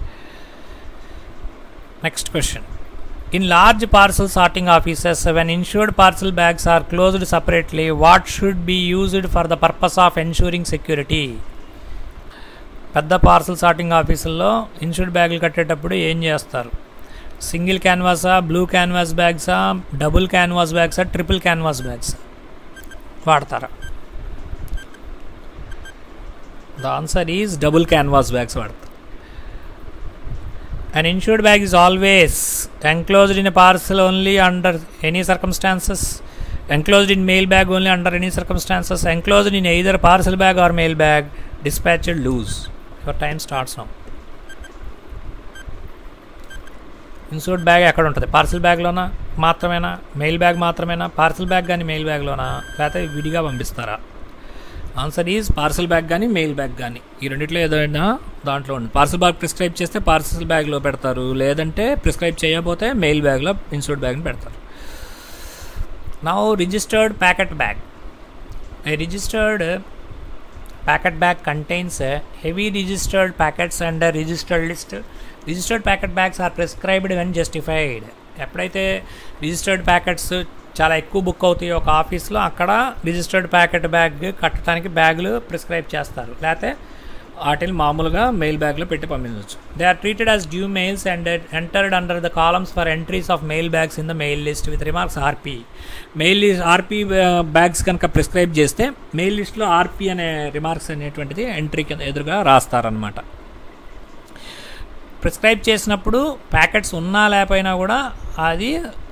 next question in large parcel sorting offices when insured parcel bags are closed separately what should be used for the purpose of ensuring security పెద్ద పార్సల్ సార్టింగ్ ఆఫీసుల్లో ఇన్షూర్డ్ బ్యాగులు కట్టేటప్పుడు ఏం చేస్తారు సింగిల్ క్యాన్వాసా బ్లూ క్యాన్వాస్ బ్యాగ్సా డబుల్ క్యాన్వాస్ బ్యాగ్సా ట్రిపుల్ క్యాన్వాస్ బ్యాగ్స్ వాడతారా the answer is double canvas bags వాడతారు An insured bag is always enclosed in a parcel only under any circumstances, enclosed in mail bag only under any circumstances, enclosed in either parcel bag or mail bag, dispatched loose. Your time starts now. Insured bag ఎక్కడ ఉంటుంది పార్సల్ బ్యాగ్లోనా మాత్రమేనా మెయిల్ బ్యాగ్ మాత్రమేనా పార్సల్ బ్యాగ్ కానీ మెయిల్ బ్యాగ్లోనా లేకపోతే విడిగా పంపిస్తారా ఆన్సర్ ఈజ్ పార్సల్ బ్యాగ్ కానీ మెయిల్ బ్యాగ్ కానీ ఈ రెండిట్లో ఏదైనా దాంట్లో ఉంది పార్సల్ బ్యాగ్ ప్రిస్క్రైబ్ చేస్తే పార్సల్ బ్యాగ్లో పెడతారు లేదంటే ప్రిస్క్రైబ్ చేయకపోతే మెయిల్ బ్యాగ్లో ఇన్సూర్డ్ బ్యాగ్ని పెడతారు నా registered packet bag a registered packet bag contains heavy registered packets and registered list registered packet bags are prescribed when justified ఎప్పుడైతే రిజిస్టర్డ్ ప్యాకెట్స్ చాలా ఎక్కువ బుక్ అవుతాయి ఒక ఆఫీస్లో అక్కడ రిజిస్టర్డ్ ప్యాకెట్ బ్యాగ్ కట్టడానికి బ్యాగులు ప్రిస్క్రైబ్ చేస్తారు లేకపోతే వాటిని మామూలుగా మెయిల్ బ్యాగ్లో పెట్టి పంపించవచ్చు they are treated as due mails and entered under the columns for entries of mail bags in the mail list with remarks RP mail list RP bags కనుక ప్రిస్క్రైబ్ చేస్తే మెయిల్ లిస్ట్లో ఆర్పీ అనే రిమార్క్స్ అనేటువంటిది ఎంట్రీ కింద ఎదురుగా రాస్తారనమాట ప్రిస్క్రైబ్ చేసినప్పుడు ప్యాకెట్స్ ఉన్నా లేకపోయినా కూడా అది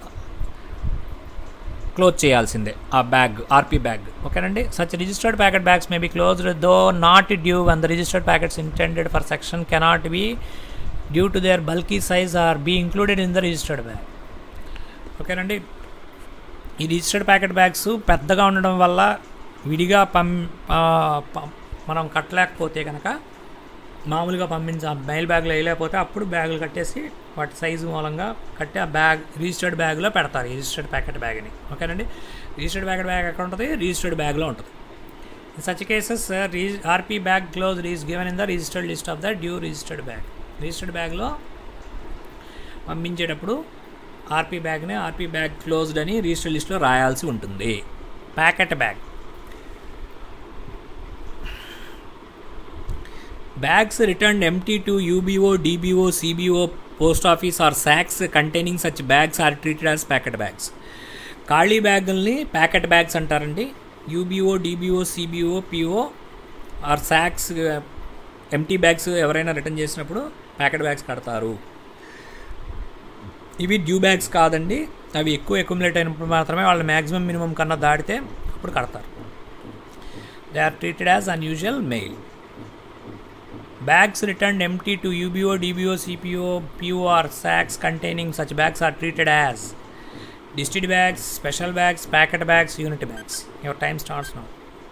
క్లోజ్ చేయాల్సిందే ఆ బ్యాగ్ ఆర్పీ బ్యాగ్ ఓకేనండి such registered packet bags may be closed though not due one the registered packets intended for section cannot be due to their bulky size or be included in the registered bag ఓకేనండి ఈ రిజిస్టర్డ్ ప్యాకెట్ బ్యాగ్స్ పెద్దగా ఉండడం వల్ల విడిగా పం మనం కట్టలేకపోతే కనుక మామూలుగా పంపించి ఆ మెయిల్ బ్యాగ్లో వేయలేకపోతే అప్పుడు బ్యాగులు కట్టేసి వాటి సైజు మూలంగా కట్టి ఆ బ్యాగ్ రిజిస్టర్డ్ బ్యాగ్లో పెడతారు రిజిస్టర్డ్ ప్యాకెట్ బ్యాగ్ని ఓకేనండి రిజిస్టర్డ్ ప్యాకెట్ బ్యాగ్ ఎక్కడ ఉంటుంది రిజిస్టర్డ్ బ్యాగ్లో ఉంటుంది in such cases RP bag close is given in the registered list of the due registered bag registered బ్యాగ్లో పంపించేటప్పుడు ఆర్పీ బ్యాగ్ని ఆర్పీ బ్యాగ్ క్లోజ్డ్ అని రిజిస్టర్డ్ లిస్ట్లో రాయాల్సి ఉంటుంది packet bag Bags returned empty to UBO, DBO, CBO, post office or sacks containing such bags are treated as packet bags. ఖాళీ బ్యాగుల్ని ప్యాకెట్ బ్యాగ్స్ అంటారండి UBO DBO CBO PO or sacks empty bags ఎవరైనా రిటర్న్ చేసినప్పుడు ప్యాకెట్ బ్యాగ్స్ కడతారు ఇవి డ్యూ బ్యాగ్స్ కాదండి అవి ఎక్కువ అక్యుములేట్ అయినప్పుడు మాత్రమే వాళ్ళ మ్యాక్సిమం మినిమం కన్నా దాటితే అప్పుడు కడతారు they are treated as unusual mail Bags returned empty to UBO, DBO, CPO, PO or sacks containing such bags are treated as distilled bags, special bags, packet bags, unit bags. Your time starts now.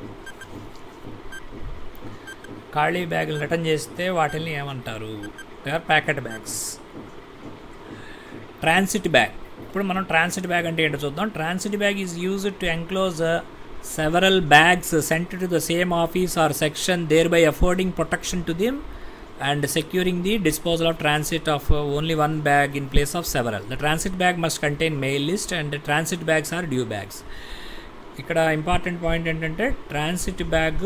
ఖాళీ బ్యాగులు రిటర్న్ చేస్తే వాటిని ఏమంటారు they are packet bags transit bag ఇప్పుడు మనం ట్రాన్సిట్ బ్యాగ్ అంటే ఏంటో చూద్దాం transit bag is used to enclose several bags sent to the same office or section thereby affording protection to them and securing the disposal of transit of uh, only one bag in place of several. The transit bag must contain mail list and the transit bags are due bags. ఇక్కడ ఇంపార్టెంట్ పాయింట్ ఏంటంటే transit bag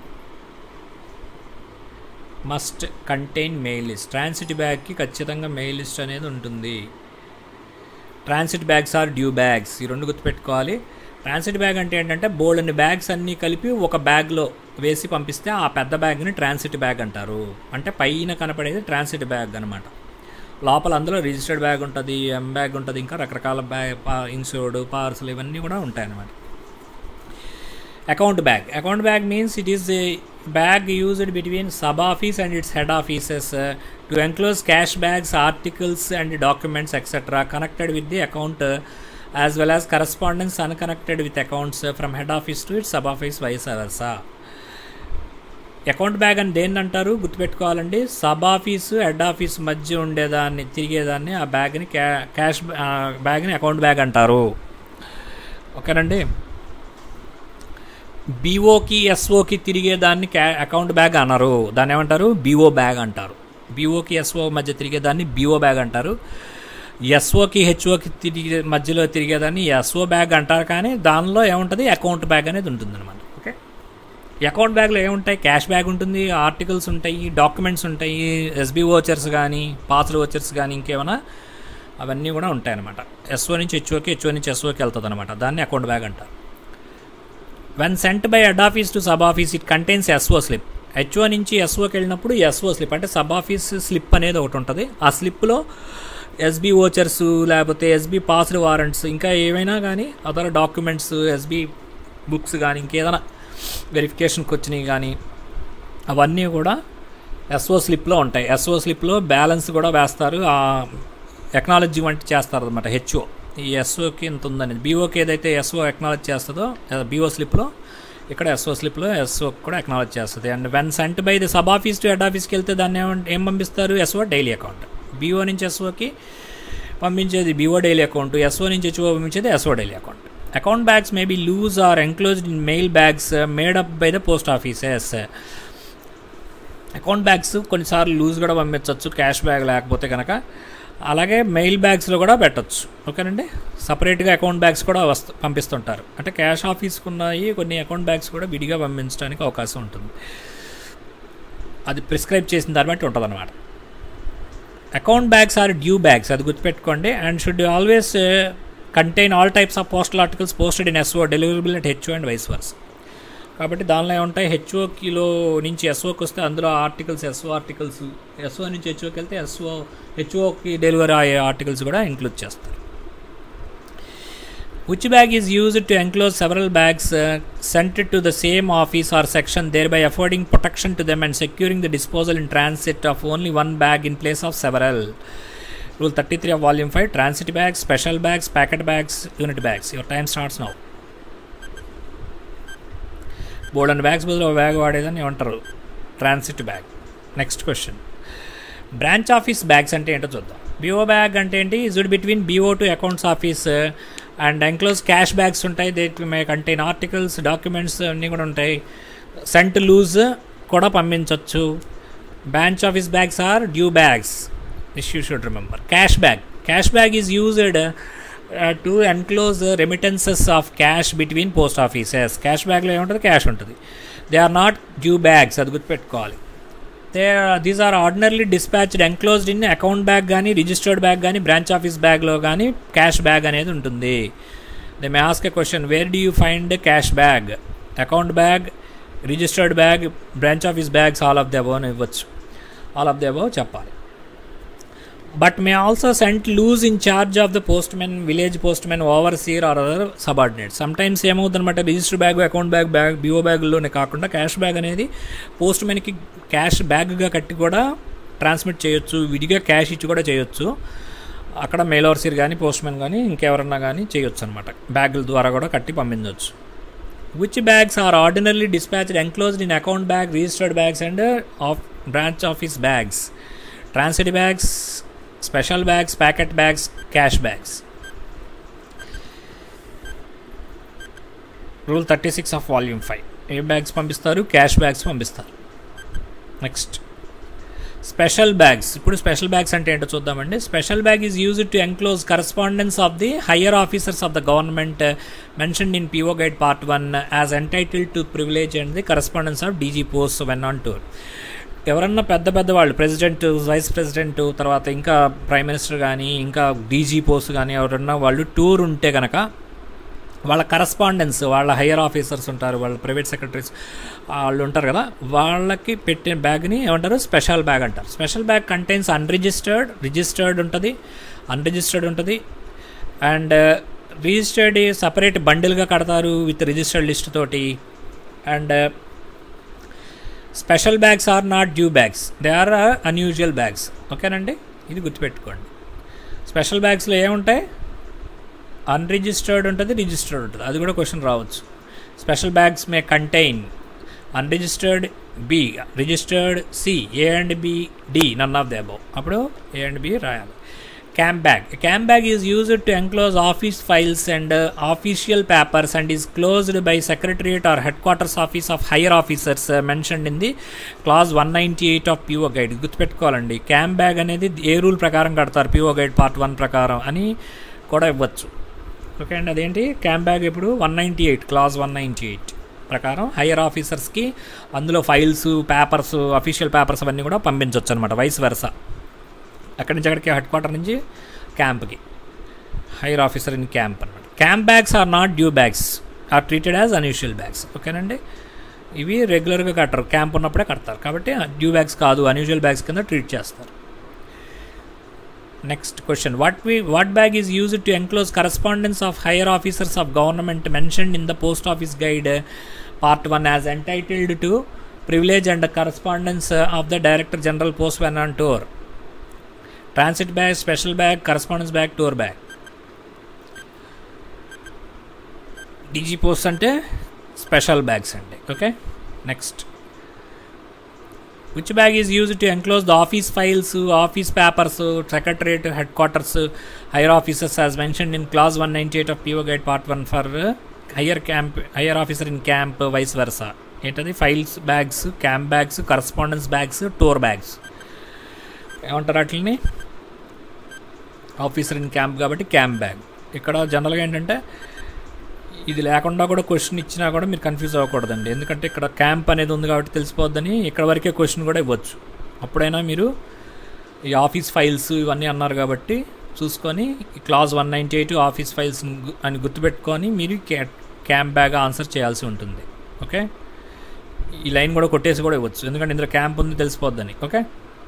must contain mail list transit బ్యాగ్కి ఖచ్చితంగా మెయిల్ లిస్ట్ అనేది ఉంటుంది transit bags are due bags ఈ రెండు గుర్తుపెట్టుకోవాలి ట్రాన్సిట్ బ్యాగ్ అంటే ఏంటంటే బోల్డ్ అన్ని బ్యాగ్స్ అన్నీ కలిపి ఒక బ్యాగ్లో వేసి పంపిస్తే ఆ పెద్ద బ్యాగ్ని ట్రాన్సిట్ బ్యాగ్ అంటారు అంటే పైన కనపడేది ట్రాన్సిట్ బ్యాగ్ అనమాట లోపల అందులో రిజిస్టర్డ్ బ్యాగ్ ఉంటుంది ఎం బ్యాగ్ ఉంటుంది ఇంకా రకరకాల బ్యాగ్ ఇన్సూర్డ్ పార్సల్ ఇవన్నీ కూడా ఉంటాయి అన్నమాట account bag account bag means it is a bag used between sub office and its head offices to enclose cash bags articles and documents etcetera connected with the account as well as correspondence unconnected with accounts from head office to it sub office vice versa account bag అని దేన్ని అంటారు గుర్తుపెట్టుకోవాలండి సబ్ ఆఫీసు హెడ్ ఆఫీస్ మధ్య ఉండేదాన్ని తిరిగేదాన్ని ఆ బ్యాగ్ని క్యా క్యాష్ బ్యాగ్ని అకౌంట్ బ్యాగ్ అంటారు ఓకేనండి బీఓకి ఎస్ఓకి తిరిగేదాన్ని క్యా అకౌంట్ బ్యాగ్ అనరు దాన్ని ఏమంటారు బీఓ బ్యాగ్ అంటారు బీఓకి ఎస్ఓ మధ్య తిరిగేదాన్ని బీఓ బ్యాగ్ అంటారు ఎస్ఓకి హెచ్ఓకి తిరిగే మధ్యలో తిరిగేదాన్ని ఎస్ఓ బ్యాగ్ అంటారు కానీ దానిలో ఏముంటుంది అకౌంట్ బ్యాగ్ అనేది ఉంటుంది అనమాట ఓకే అకౌంట్ బ్యాగ్లో ఏముంటాయి క్యాష్ బ్యాగ్ ఉంటుంది ఆర్టికల్స్ ఉంటాయి డాక్యుమెంట్స్ ఉంటాయి ఎస్బీ ఓచర్స్ కానీ పాత్ర ఓచర్స్ కానీ ఇంకేమైనా అవన్నీ కూడా ఉంటాయి అనమాట ఎస్ఓ నుంచి హెచ్ఓకి హెచ్ఓ నుంచి ఎస్ఓకి వెళ్తుంది అనమాట దాన్ని అకౌంట్ బ్యాగ్ అంటారు when sent by head office to sub office it contains SO slip HO నుంచి ఎస్ఓకి వెళ్ళినప్పుడు ఎస్ఓ స్లిప్ అంటే సబ్ ఆఫీస్ స్లిప్ అనేది ఒకటి ఉంటుంది ఆ స్లిప్లో ఎస్బీ ఓచర్స్ లేకపోతే ఎస్బీ పాస్డ్ వారెంట్స్ ఇంకా ఏమైనా కానీ అదర్ డాక్యుమెంట్స్ ఎస్బీ బుక్స్ కానీ ఇంకేదైనా వెరిఫికేషన్కి వచ్చినవి కానీ అవన్నీ కూడా ఎస్ఓ స్లిప్లో ఉంటాయి ఎస్ఓ స్లిప్లో బ్యాలెన్స్ కూడా వేస్తారు ఎక్నాలజీమెంట్ చేస్తారు అనమాట హెచ్ఓ ఈ ఎస్ఓకి ఇంత ఉందని బీఓకి ఏదైతే ఎస్ఓ ఎక్నాలజ్ చేస్తుందో బీఓ స్లిప్లో ఇక్కడ ఎస్ఓ స్లిప్లో ఎస్ఓ కూడా ఎక్నాలజ్ చేస్తుంది and when sent by the sub office to head ఆఫీస్కి వెళ్తే దాన్ని ఏం పంపిస్తారు ఎస్ఓ డైలీ అకౌంట్ బీఓ నుంచి ఎస్ఓకి పంపించేది బీఓ డైలీ అకౌంట్ ఎస్ఓ నుంచి హెచ్ఓ పంపించేది SO daily account account bags may be loose or enclosed in mail bags made up by the post offices account bags కొన్నిసార్లు లూజ్ కూడా పంపించవచ్చు క్యాష్ బ్యాగ్ లేకపోతే కనుక అలాగే మెయిల్ బ్యాగ్స్లో కూడా పెట్టచ్చు ఓకేనండి సపరేట్గా అకౌంట్ బ్యాగ్స్ కూడా వస్తు పంపిస్తుంటారు అంటే క్యాష్ ఆఫీస్కి ఉన్నాయి కొన్ని అకౌంట్ బ్యాగ్స్ కూడా విడిగా పంపించడానికి అవకాశం ఉంటుంది అది ప్రిస్క్రైబ్ చేసిన దాన్ని బట్టి ఉంటుంది అనమాట account bags are due bags అది గుర్తుపెట్టుకోండి and should always contain all types of postal articles posted in SO deliverable at HO and vice versa కాబట్టి దానిలో ఏముంటాయి హెచ్ఓకిలో నుంచి ఎస్ఓకి వస్తే అందులో ఆర్టికల్స్ ఎస్ఓ ఆర్టికల్స్ ఎస్ఓ నుంచి హెచ్ఓకి వెళ్తే ఎస్ఓ హెచ్ఓకి డెలివరీ అయ్యే ఆర్టికల్స్ కూడా ఇంక్లూడ్ చేస్తారు which bag is used to enclose several bags uh, sent to the same office or section thereby affording protection to them and securing the disposal in transit of only one bag in place of several rule 33 of volume 5 transit bags special bags packet bags unit bags your time starts now board and bags బదులు బ్యాగ్ వాడేదని ఏమంటారు transit bag next question branch office bags అంటే ఏంటో చూద్దాం బీఓ బ్యాగ్ అంటే ఏంటి issued between BO to accounts office and enclose cash bags ఉంటాయి they may contain articles documents అన్నీ కూడా ఉంటాయి సెంట్ లూజ్ కూడా పంపించవచ్చు branch office bags are due bags this you should remember cash bag cash bag is used to enclose remittances of cash between post offices cash బ్యాగ్లో ఏముంటుంది క్యాష్ ఉంటుంది they are not due bags అది గుర్తుపెట్టుకోవాలి they these are ordinarily dispatched enclosed in account bag కానీ రిజిస్టర్డ్ బ్యాగ్ కానీ బ్రాంచ్ ఆఫీస్ బ్యాగ్లో కానీ క్యాష్ బ్యాగ్ అనేది ఉంటుంది they may ask a question where do you find cash bag account bag registered bag branch office bags all of the above అని ఇవ్వచ్చు ఆల్ ఆఫ్ ది అబౌవ్ చెప్పాలి but may also sent loose in charge of the postmen village postmen overseer or other subordinate sometimes ఏమవుతుందన్నమాట register bag account bag bag BO బ్యాగ్లోనే కాకుండా క్యాష్ బ్యాగ్ అనేది పోస్ట్ మెన్కి క్యాష్ బ్యాగ్గా కట్టి కూడా ట్రాన్స్మిట్ చేయొచ్చు విడిగా క్యాష్ ఇచ్చి కూడా చేయొచ్చు అక్కడ మెయిల్ ఓవర్సీర్ కానీ పోస్ట్ మెన్ కానీ ఇంకెవరన్నా కానీ చేయొచ్చు అనమాట బ్యాగుల ద్వారా కూడా కట్టి పంపించవచ్చు which bags are ordinarily dispatched enclosed in account bag registered bags and of branch office bags transit bags special bags packet bags cash bags rule thirty six of volume five ఏ బ్యాగ్స్ పంపిస్తారు క్యాష్ బ్యాగ్స్ పంపిస్తారు నెక్స్ట్ స్పెషల్ బ్యాగ్స్ ఇప్పుడు స్పెషల్ బ్యాగ్స్ అంటే ఏంటో చూద్దామండి special bag is used to enclose correspondence of the higher officers of the government mention in PO guide part one as entitle to privilege and the correspondence of DG post when on tour ఎవరన్నా పెద్ద పెద్ద వాళ్ళు ప్రెసిడెంట్ వైస్ ప్రెసిడెంట్ తర్వాత ఇంకా ప్రైమ్ మినిస్టర్ కానీ ఇంకా డీజీ పోస్ట్ కానీ ఎవరన్నా వాళ్ళు టూర్ ఉంటే కనుక వాళ్ళ కరస్పాండెన్స్ వాళ్ళ హయ్యర్ ఆఫీసర్స్ ఉంటారు వాళ్ళ ప్రైవేట్ సెక్రటరీస్ వాళ్ళు ఉంటారు కదా వాళ్ళకి పెట్టిన బ్యాగ్ని ఏమంటారు స్పెషల్ బ్యాగ్ అంటారు special bag contains unregistered registered ఉంటుంది అన్రిజిస్టర్డ్ ఉంటుంది అండ్ రిజిస్టర్డ్ సపరేట్ బండిల్గా కడతారు విత్ రిజిస్టర్డ్ లిస్ట్ తోటి and special bags are not due bags they are unusual bags ఓకేనండి ఇది గుర్తుపెట్టుకోండి స్పెషల్ బ్యాగ్స్లో ఏముంటాయి అన్రిజిస్టర్డ్ ఉంటుంది రిజిస్టర్డ్ ఉంటుంది అది కూడా క్వశ్చన్ రావచ్చు special bags may contain unregistered B registered C A and B D none of the above అప్పుడు ఏ అండ్ బి రాయాలి camp bag camp bag is used to enclose office files and official papers and is closed by secretariat or headquarters office of higher officers mentioned in the clause one ninety eight of PO guide గుర్తుపెట్టుకోవాలండి క్యాంప్ బ్యాగ్ అనేది ఏ రూల్ ప్రకారం కడతారు పిఓ గైడ్ పార్ట్ వన్ ప్రకారం అని కూడా ఇవ్వచ్చు ఓకే అండి అదేంటి క్యాంప్ బ్యాగ్ ఇప్పుడు one ninety eight clause one ninety eight ప్రకారం హయ్యర్ ఆఫీసర్స్కి అందులో ఫైల్స్ పేపర్స్ అఫీషియల్ పేపర్స్ అవన్నీ కూడా పంపించవచ్చు అనమాట వైస్ వెరస అక్కడి నుంచి అక్కడికి హెడ్ క్వార్టర్ నుంచి క్యాంప్కి హైయర్ ఆఫీసర్ ఇన్ క్యాంప్ అనమాట camp bags are not due bags are treated as unusual bags ఓకేనండి ఇవి రెగ్యులర్గా కట్టరు క్యాంప్ ఉన్నప్పుడే కడతారు కాబట్టి డ్యూ బ్యాగ్స్ కాదు అన్యూజువల్ బ్యాగ్స్ కింద ట్రీట్ చేస్తారు next question what we what bag is used to enclose correspondence of higher officers of government mentioned in the post office guide part one as entitled to privilege and correspondence of the director general post when on tour transit bag special bag correspondence bag tour bag DG post అంటే స్పెషల్ బ్యాగ్స్ అండి okay next which bag is use to enclose the office files office papers secretariat headquarters higher officers as mention in clause one ninety eight of PO guide part one for higher camp higher officer in camp vice versa ఏంటది files bags camp bags correspondence bags tour bags ఏమంటారు వాటిని ఆఫీసర్ ఇన్ క్యాంప్ కాబట్టి క్యాంప్ బ్యాగ్ ఇక్కడ జనరల్గా ఏంటంటే ఇది లేకుండా కూడా క్వశ్చన్ ఇచ్చినా కూడా మీరు కన్ఫ్యూజ్ అవ్వకూడదండి ఎందుకంటే ఇక్కడ క్యాంప్ అనేది ఉంది కాబట్టి తెలిసిపోద్దని ఇక్కడ వరకే క్వశ్చన్ కూడా ఇవ్వచ్చు అప్పుడైనా మీరు ఈ ఆఫీస్ ఫైల్స్ ఇవన్నీ అన్నారు కాబట్టి చూసుకొని ఈ clause one ninety eight office files అని గుర్తుపెట్టుకొని మీరు క్యాంప్ బ్యాగ్ ఆన్సర్ చేయాల్సి ఉంటుంది ఓకే ఈ లైన్ కూడా కొట్టేసి కూడా ఇవ్వచ్చు ఎందుకంటే ఇందులో క్యాంప్ ఉంది తెలిసిపోద్దని ఓకే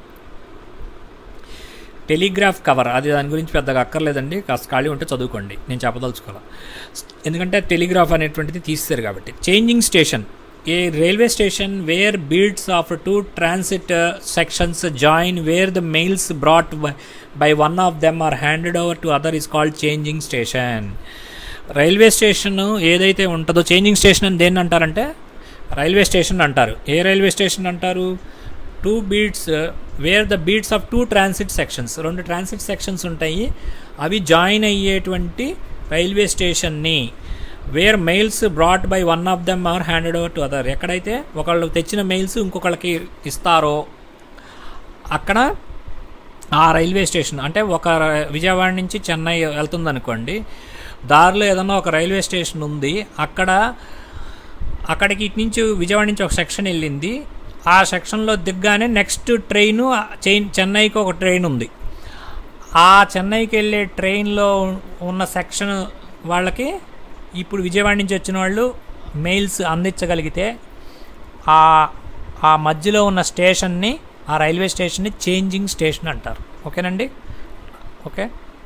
టెలిగ్రాఫ్ కవర్ అది దాని గురించి పెద్దగా అక్కర్లేదండి కాస్త ఖాళీ ఉంటే చదువుకోండి నేను చెప్పదలుచుకోవాలి ఎందుకంటే టెలిగ్రాఫ్ అనేటువంటిది తీస్తారు కాబట్టి changing station a railway station where beats of two transit sections join where the mails brought by one of them are handed over to other is called changing station railway station ఏదైతే ఉంటుందో చేంజింగ్ స్టేషన్ అని దేన్ని అంటారంటే రైల్వే స్టేషన్ అంటారు ఏ రైల్వే స్టేషన్ అంటారు two beats where the beats of two transit sections రెండు ట్రాన్సిట్ సెక్షన్స్ ఉంటాయి అవి జాయిన్ అయ్యేటువంటి రైల్వే స్టేషన్ని where mails brought by one of them are handed over to other ఎక్కడైతే ఒకళ్ళు తెచ్చిన మెయిల్స్ ఇంకొకళ్ళకి ఇస్తారో అక్కడ ఆ రైల్వే స్టేషన్ అంటే ఒక విజయవాడ నుంచి చెన్నై వెళ్తుంది అనుకోండి దారిలో ఏదన్నా ఒక రైల్వే స్టేషన్ ఉంది అక్కడ అక్కడికి ఇటు నుంచి విజయవాడ నుంచి ఒక సెక్షన్ వెళ్ళింది ఆ సెక్షన్లో దిగ్గానే నెక్స్ట్ ట్రైను చెన్నైకి ఒక ట్రైన్ ఉంది ఆ చెన్నైకి వెళ్ళే ట్రైన్లో ఉన్న సెక్షన్ వాళ్ళకి ఇప్పుడు విజయవాడ నుంచి వచ్చిన వాళ్ళు మెయిల్స్ అందించగలిగితే ఆ ఆ మధ్యలో ఉన్న స్టేషన్ని ఆ రైల్వే స్టేషన్ని చేంజింగ్ స్టేషన్ అంటారు ఓకేనండి ఓకే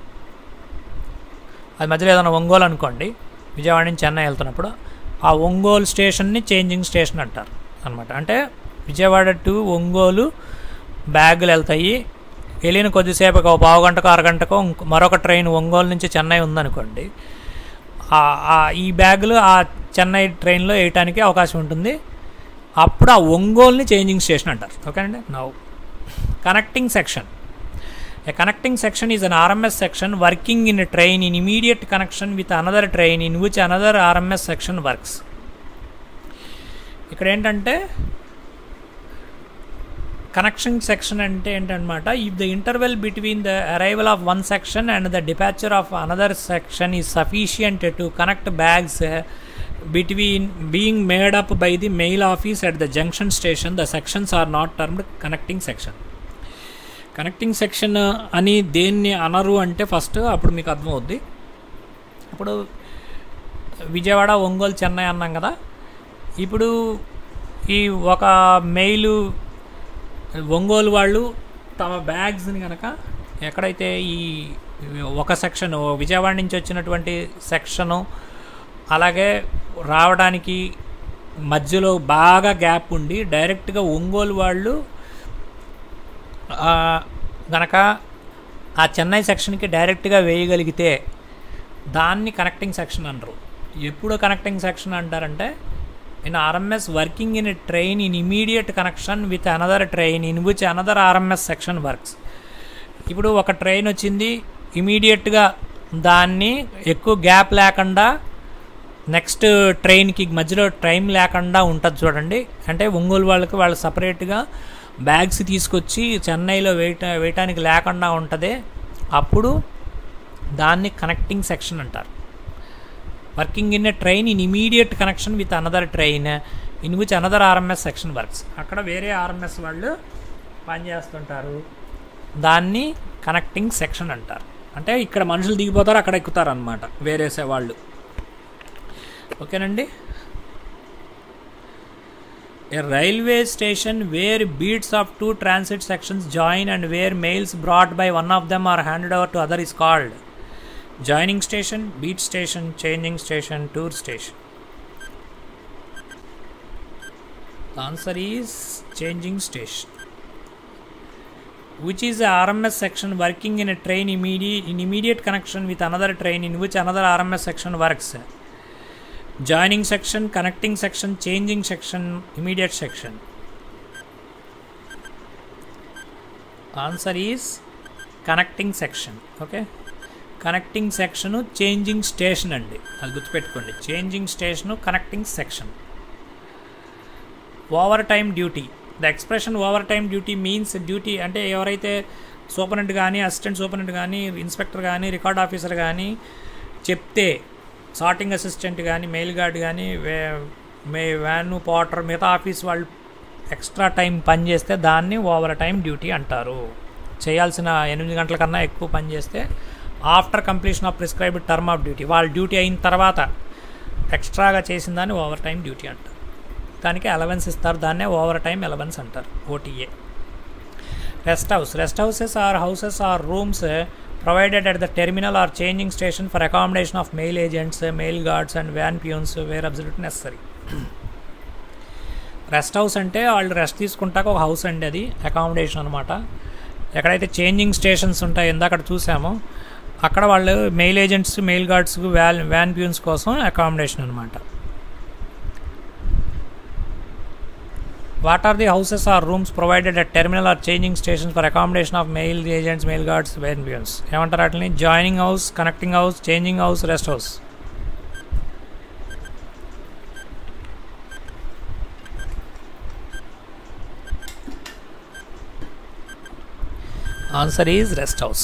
అది మధ్యలో ఏదైనా ఒంగోలు అనుకోండి విజయవాడ నుంచి చెన్నై వెళ్తున్నప్పుడు ఆ ఒంగోలు స్టేషన్ని చేంజింగ్ స్టేషన్ అంటారు అనమాట అంటే విజయవాడ టు ఒంగోలు బ్యాగులు వెళ్తాయి వెళ్ళిన కొద్దిసేపు ఒక పావు గంటకు అరగంటకు మరొక ట్రైన్ ఒంగోలు నుంచి చెన్నై ఉందనుకోండి ఈ బ్యాగులు ఆ చెన్నై ట్రైన్లో వేయటానికి అవకాశం ఉంటుంది అప్పుడు ఆ ఒంగోలుని చేంజింగ్ స్టేషన్ అంటారు ఓకే అండి now connecting section A connecting section is an RMS section working in a train in immediate connection with another train in which another RMS section works. ఇక్కడ ఏంటంటే కనెక్షన్ సెక్షన్ అంటే ఏంటనమాట if the interval between the arrival of one section and the departure of another section is sufficient to connect bags between being made up by the mail office at the junction station the sections are not termed connecting section connecting section అని దేన్ని అనరు అంటే ఫస్ట్ అప్పుడు మీకు అర్థమవుద్ది ఇప్పుడు విజయవాడ ఒంగోలు చెన్నై అన్నాం కదా ఇప్పుడు ఈ ఒక మెయిలు ఒంగోలు వాళ్ళు తమ బ్యాగ్స్ని కనుక ఎక్కడైతే ఈ ఒక సెక్షన్ విజయవాడ నుంచి వచ్చినటువంటి సెక్షను అలాగే రావడానికి మధ్యలో బాగా గ్యాప్ ఉండి డైరెక్ట్గా ఒంగోలు వాళ్ళు గనక ఆ చెన్నై సెక్షన్కి డైరెక్ట్గా వేయగలిగితే దాన్ని కనెక్టింగ్ సెక్షన్ అంటారు ఎప్పుడు కనెక్టింగ్ సెక్షన్ అంటారంటే in RMS working in a train in immediate connection with another train in which another RMS section works ఇప్పుడు ఒక ట్రైన్ వచ్చింది ఇమీడియట్గా దాన్ని ఎక్కువ గ్యాప్ లేకుండా నెక్స్ట్ ట్రైన్కి మధ్యలో టైం లేకుండా ఉంటుంది చూడండి అంటే ఒంగోలు వాళ్ళకి వాళ్ళు సపరేట్గా బ్యాగ్స్ తీసుకొచ్చి చెన్నైలో వేయట వేయటానికి లేకుండా ఉంటుంది అప్పుడు దాన్ని కనెక్టింగ్ సెక్షన్ అంటారు working in a train in immediate connection with another train in which another RMS section works అక్కడ వేరే ఆర్ఎంఎస్ వాళ్ళు పనిచేస్తుంటారు దాన్ని కనెక్టింగ్ సెక్షన్ అంటారు అంటే ఇక్కడ మనుషులు దిగిపోతారు అక్కడ ఎక్కుతారు అనమాట వేరే వాళ్ళు ఓకేనండి A railway station where beats of two transit sections join and where mails brought by one of them are handed over to other is called joining station, beat station, changing station, tour station. The answer is changing station. Which is a RMS section working in a train immediate, in immediate connection with another train in which another RMS section works. Joining section, connecting section, changing section, immediate section. Answer is connecting section okay connecting section changing station అండి అది గుర్తుపెట్టుకోండి changing station connecting section overtime duty the expression overtime duty means duty అంటే ఎవరైతే సూపరింటెండెంట్ కానీ అసిస్టెంట్ సూపరింటెండెంట్ కానీ ఇన్స్పెక్టర్ కానీ రికార్డ్ ఆఫీసర్ కానీ చెప్తే సార్టింగ్ అసిస్టెంట్ కానీ మెయిల్ గార్డ్ కానీ వే మే వ్యాన్ పోటర్ మిగతా ఆఫీస్ వాళ్ళు ఎక్స్ట్రా టైం పని చేస్తే దాన్ని ఓవర్ టైం డ్యూటీ అంటారు చేయాల్సిన ఎనిమిది గంటల కన్నా ఎక్కువ పని చేస్తే after completion of prescribed term of duty వాళ్ళ డ్యూటీ అయిన తర్వాత ఎక్స్ట్రాగా చేసిన దాన్ని ఓవర్ టైం డ్యూటీ అంటారు దానికి అలవెన్స్ ఇస్తారు దాన్నే ఓవర్ టైం అలవెన్స్ అంటారు OTA rest house rest houses or houses or rooms provided at the terminal or changing station for accommodation of mail agents, mail guards and van peons where absolutely necessary. Rest house అంటే వాళ్ళు రెస్ట్ తీసుకుంటాక ఒక హౌస్ అండి అది అకామిడేషన్ అనమాట ఎక్కడైతే చేంజింగ్ స్టేషన్స్ ఉంటాయి ఇందాక చూసామో అక్కడ వాళ్ళు mail agents mail guards van van peons కోసం అకామిడేషన్ అనమాట what are the houses or rooms provided at terminal or changing stations for accommodation of mail agents mail guards van peons ఏమంటారు వాటిని joining house connecting house changing house rest house answer is rest house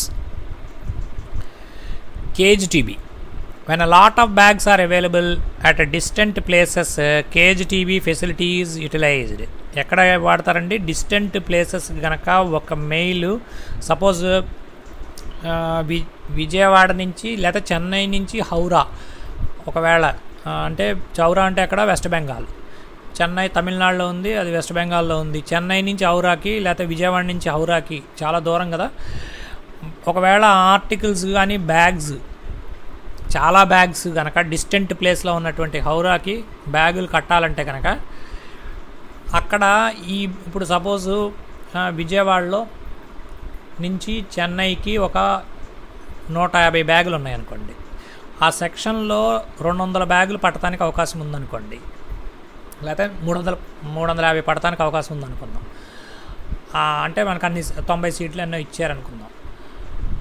cage TB when a lot of bags are available at a distant places uh, cage tv facility is utilized ఎక్కడ వాడతారండి డిస్టెంట్ ప్లేసెస్ కనుక ఒక మెయిల్ సపోజ్ వి విజయవాడ నుంచి లేదా చెన్నై నుంచి హౌరా ఒకవేళ అంటే చౌరా అంటే అక్కడ వెస్ట్ బెంగాల్ చెన్నై తమిళనాడులో ఉంది అది వెస్ట్ బెంగాల్లో ఉంది చెన్నై నుంచి హౌరాకి లేకపోతే విజయవాడ నుంచి హౌరాకి చాలా దూరం కదా ఒకవేళ ఆర్టికల్స్ కానీ బ్యాగ్స్ చాలా బ్యాగ్స్ కనుక డిస్టెంట్ ప్లేస్లో ఉన్నటువంటి హౌరాకి బ్యాగులు కట్టాలంటే కనుక అక్కడ ఈ ఇప్పుడు సపోజు విజయవాడలో నుంచి చెన్నైకి ఒక నూట యాభై బ్యాగులు ఉన్నాయనుకోండి ఆ సెక్షన్లో రెండు వందల బ్యాగులు పట్టడానికి అవకాశం ఉందనుకోండి లేకపోతే మూడు వందల మూడు వందల యాభై పడటానికి అవకాశం ఉందనుకుందాం అంటే మనకు అన్ని తొంభై సీట్లు ఎన్నో ఇచ్చారనుకుందాం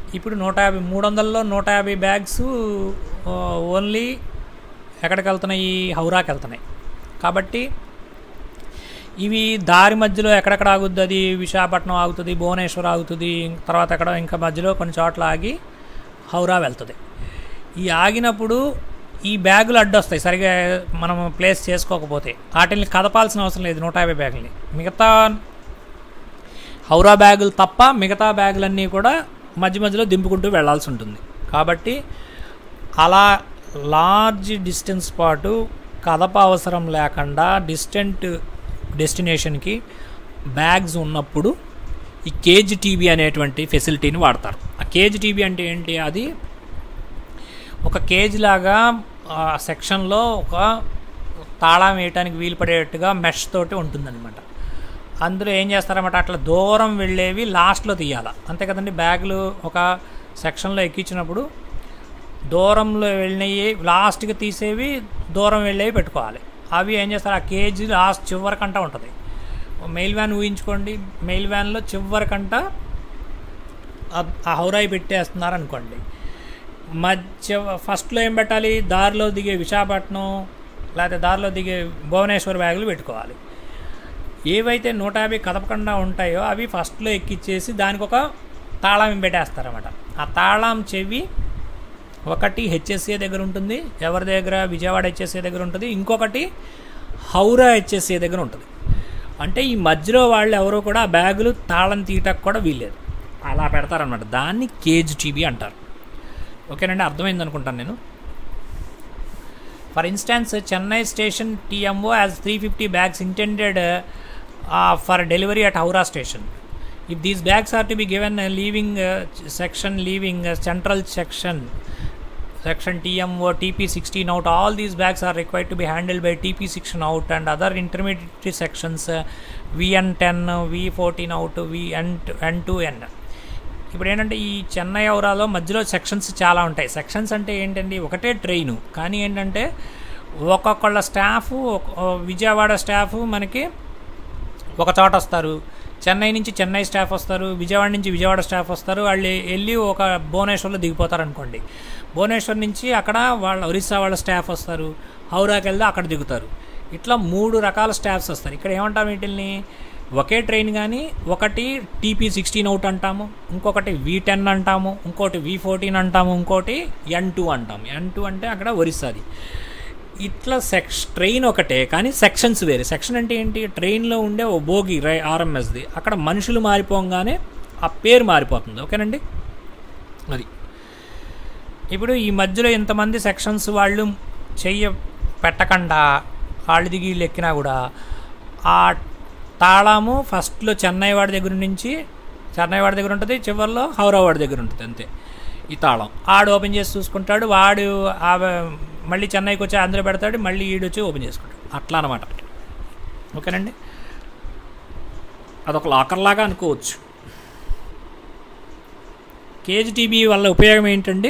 ఇప్పుడు నూట యాభై మూడు వందల్లో నూట యాభై బ్యాగ్స్ ఓన్లీ ఎక్కడికి వెళ్తున్నాయి హౌరాకి వెళ్తున్నాయి కాబట్టి ఇవి దారి మధ్యలో ఎక్కడెక్కడ ఆగుద్ది అది విశాఖపట్నం ఆగుతుంది భువనేశ్వర్ ఆగుతుంది తర్వాత ఎక్కడ ఇంకా మధ్యలో కొన్ని చోట్ల ఆగి హౌరా వెళ్తుంది ఈ ఆగినప్పుడు ఈ బ్యాగులు అడ్డొస్తాయి సరిగా మనం ప్లేస్ చేసుకోకపోతే వాటిని కదపాల్సిన అవసరం లేదు నూట యాభై బ్యాగుల్ని మిగతా హౌరా బ్యాగులు తప్ప మిగతా బ్యాగులన్నీ కూడా మధ్య మధ్యలో దింపుకుంటూ వెళ్ళాల్సి ఉంటుంది కాబట్టి అలా లార్జ్ డిస్టెన్స్ పాటు కదప అవసరం లేకుండా డిస్టెంట్ డెస్టినేషన్కి బ్యాగ్స్ ఉన్నప్పుడు ఈ కేజ్ టీవీ అనేటువంటి ఫెసిలిటీని వాడతారు ఆ కేజ్ టీవీ అంటే ఏంటి అది ఒక కేజ్ లాగా ఆ సెక్షన్లో ఒక తాళం వేయటానికి వీలు పడేట్టుగా మెష్ తోటి ఉంటుందన్నమాట అందులో ఏం చేస్తారన్నమాట అట్లా దూరం వెళ్ళేవి లాస్ట్లో తీయాలి అంతే కదండి బ్యాగులు ఒక సెక్షన్లో ఎక్కించినప్పుడు దూరంలో వెళ్ళినవి లాస్ట్కి తీసేవి దూరం వెళ్ళేవి పెట్టుకోవాలి అవి ఏం చేస్తారు ఆ కేజీ లాస్ట్ చివరికంట ఉంటుంది మెయిల్ వ్యాన్ ఊహించుకోండి మెయిల్ వ్యాన్లో చివరికంట ఆ హౌరాయి పెట్టేస్తున్నారు అనుకోండి మధ్య ఫస్ట్లో ఏం పెట్టాలి దారిలో దిగే విశాఖపట్నం లేకపోతే దారిలో దిగే భువనేశ్వర్ బ్యాగులు పెట్టుకోవాలి ఏవైతే నూట యాభై కదపకుండా ఉంటాయో అవి ఫస్ట్లో ఎక్కిచ్చేసి దానికి ఒక తాళం పెట్టేస్తారన్నమాట ఆ తాళం చెవి ఒకటి హెచ్ఎస్ఏ దగ్గర ఉంటుంది ఎవరి దగ్గర విజయవాడ హెచ్ఎస్ఏ దగ్గర ఉంటుంది ఇంకొకటి హౌరా హెచ్ఎస్ఏ దగ్గర ఉంటుంది అంటే ఈ మధ్యలో వాళ్ళు ఎవరో కూడా ఆ బ్యాగులు తాళం తీయటకు కూడా వీల్లేదు అలా పెడతారనమాట దాన్ని కేజ్ టీవీ అంటారు ఓకేనండి అర్థమైంది అనుకుంటాను నేను for instance Chennai station TMO as three fifty bags intended for delivery at Howrah station if these bags are to be given leaving section leaving central section section TMO TP16 out all these bags are required to be handled by TP16 out and other intermediate sections uh, VN10 V14 out VN N2N ఇప్పుడు ఏంటంటే ఈ చెన్నై ఔరాలో మధ్యలో సెక్షన్స్ చాలా ఉంటాయి సెక్షన్స్ అంటే ఏంటండి ఒకటే ట్రైను కానీ ఏంటంటే ఒక్కొక్కళ్ళ స్టాఫ్ విజయవాడ స్టాఫ్ మనకి ఒక చోట వస్తారు చెన్నై నుంచి చెన్నై స్టాఫ్ వస్తారు విజయవాడ నుంచి విజయవాడ స్టాఫ్ వస్తారు వాళ్ళు వెళ్ళి ఒక భువనేశ్వర్లో దిగిపోతారు అనుకోండి భువనేశ్వర్ నుంచి అక్కడ వాళ్ళ ఒరిస్సా వాళ్ళ స్టాఫ్ వస్తారు హౌరాకి వెళ్తే అక్కడ దిగుతారు ఇట్లా మూడు రకాల స్టాఫ్స్ వస్తారు ఇక్కడ ఏమంటాం వీటిల్ని ఒకే ట్రైన్ కానీ ఒకటి టీపీ సిక్స్టీన్ అవుట్ అంటాము ఇంకొకటి వి టెన్ అంటాము ఇంకోటి వి ఫోర్టీన్ అంటాము ఇంకోటి ఎన్ టూ అంటాము ఎన్ టూ అంటే అక్కడ ఒరిస్సాది ఇట్లా సెక్ష ట్రైన్ ఒకటే కానీ సెక్షన్స్ వేరే సెక్షన్ అంటే ఏంటి ట్రైన్లో ఉండే ఓ బోగి రై ఆర్ఎంఎస్ది అక్కడ మనుషులు మారిపోగానే ఆ పేరు మారిపోతుంది ఓకేనండి అది ఇప్పుడు ఈ మధ్యలో ఇంతమంది సెక్షన్స్ వాళ్ళు చెయ్య పెట్టకుండా వాళ్ళు దిగి వీళ్ళు ఎక్కినా కూడా ఆ తాళము ఫస్ట్లో చెన్నై వాడి దగ్గర నుంచి చెన్నై వాడి దగ్గర ఉంటుంది చివరిలో హౌరా వాడి దగ్గర ఉంటుంది అంతే ఈ తాళం ఆడు ఓపెన్ చేసి చూసుకుంటాడు వాడు ఆ మళ్ళీ చెన్నైకి వచ్చి అందులో పెడతాడు మళ్ళీ ఈడు వచ్చి ఓపెన్ చేసుకుంటాడు అట్లా అనమాట ఓకేనండి అదొక లాకర్ లాగా అనుకోవచ్చు కేజీటీబీ వల్ల ఉపయోగం ఏంటండి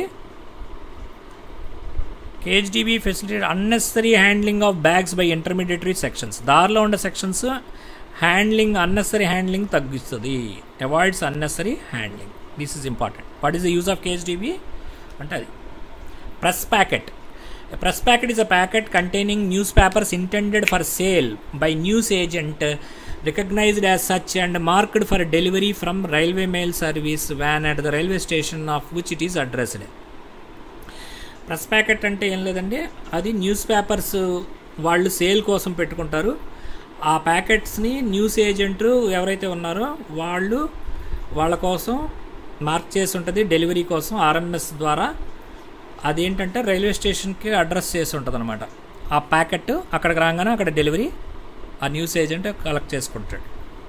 KGTB facility unnecessary handling of bags by intermediary sections దారిలో ఉండే సెక్షన్స్ హ్యాండ్లింగ్ అన్నెసరీ హ్యాండ్లింగ్ తగ్గిస్తుంది avoids unnecessary handling this is important what is the use of KGTB అంటే అది press packet A press packet is a packet containing newspapers intended for sale by news agent recognized as such and marked for delivery from railway mail service van at the railway station of which it is addressed. Press packet అంటే ఏం లేదండి అది న్యూస్ పేపర్స్ వాళ్ళు సేల్ కోసం పెట్టుకుంటారు ఆ ప్యాకెట్స్ని న్యూస్ ఏజెంట్ ఎవరైతే ఉన్నారో వాళ్ళు వాళ్ళ కోసం మార్క్ చేసి ఉంటుంది డెలివరీ కోసం ఆర్ఎంఎస్ ద్వారా అదేంటంటే రైల్వే స్టేషన్కి అడ్రస్ చేసి ఉంటుంది అనమాట ఆ ప్యాకెట్ అక్కడికి రాగానే అక్కడ డెలివరీ ఆ న్యూస్ ఏజెంట్ కలెక్ట్ చేసుకుంటాడు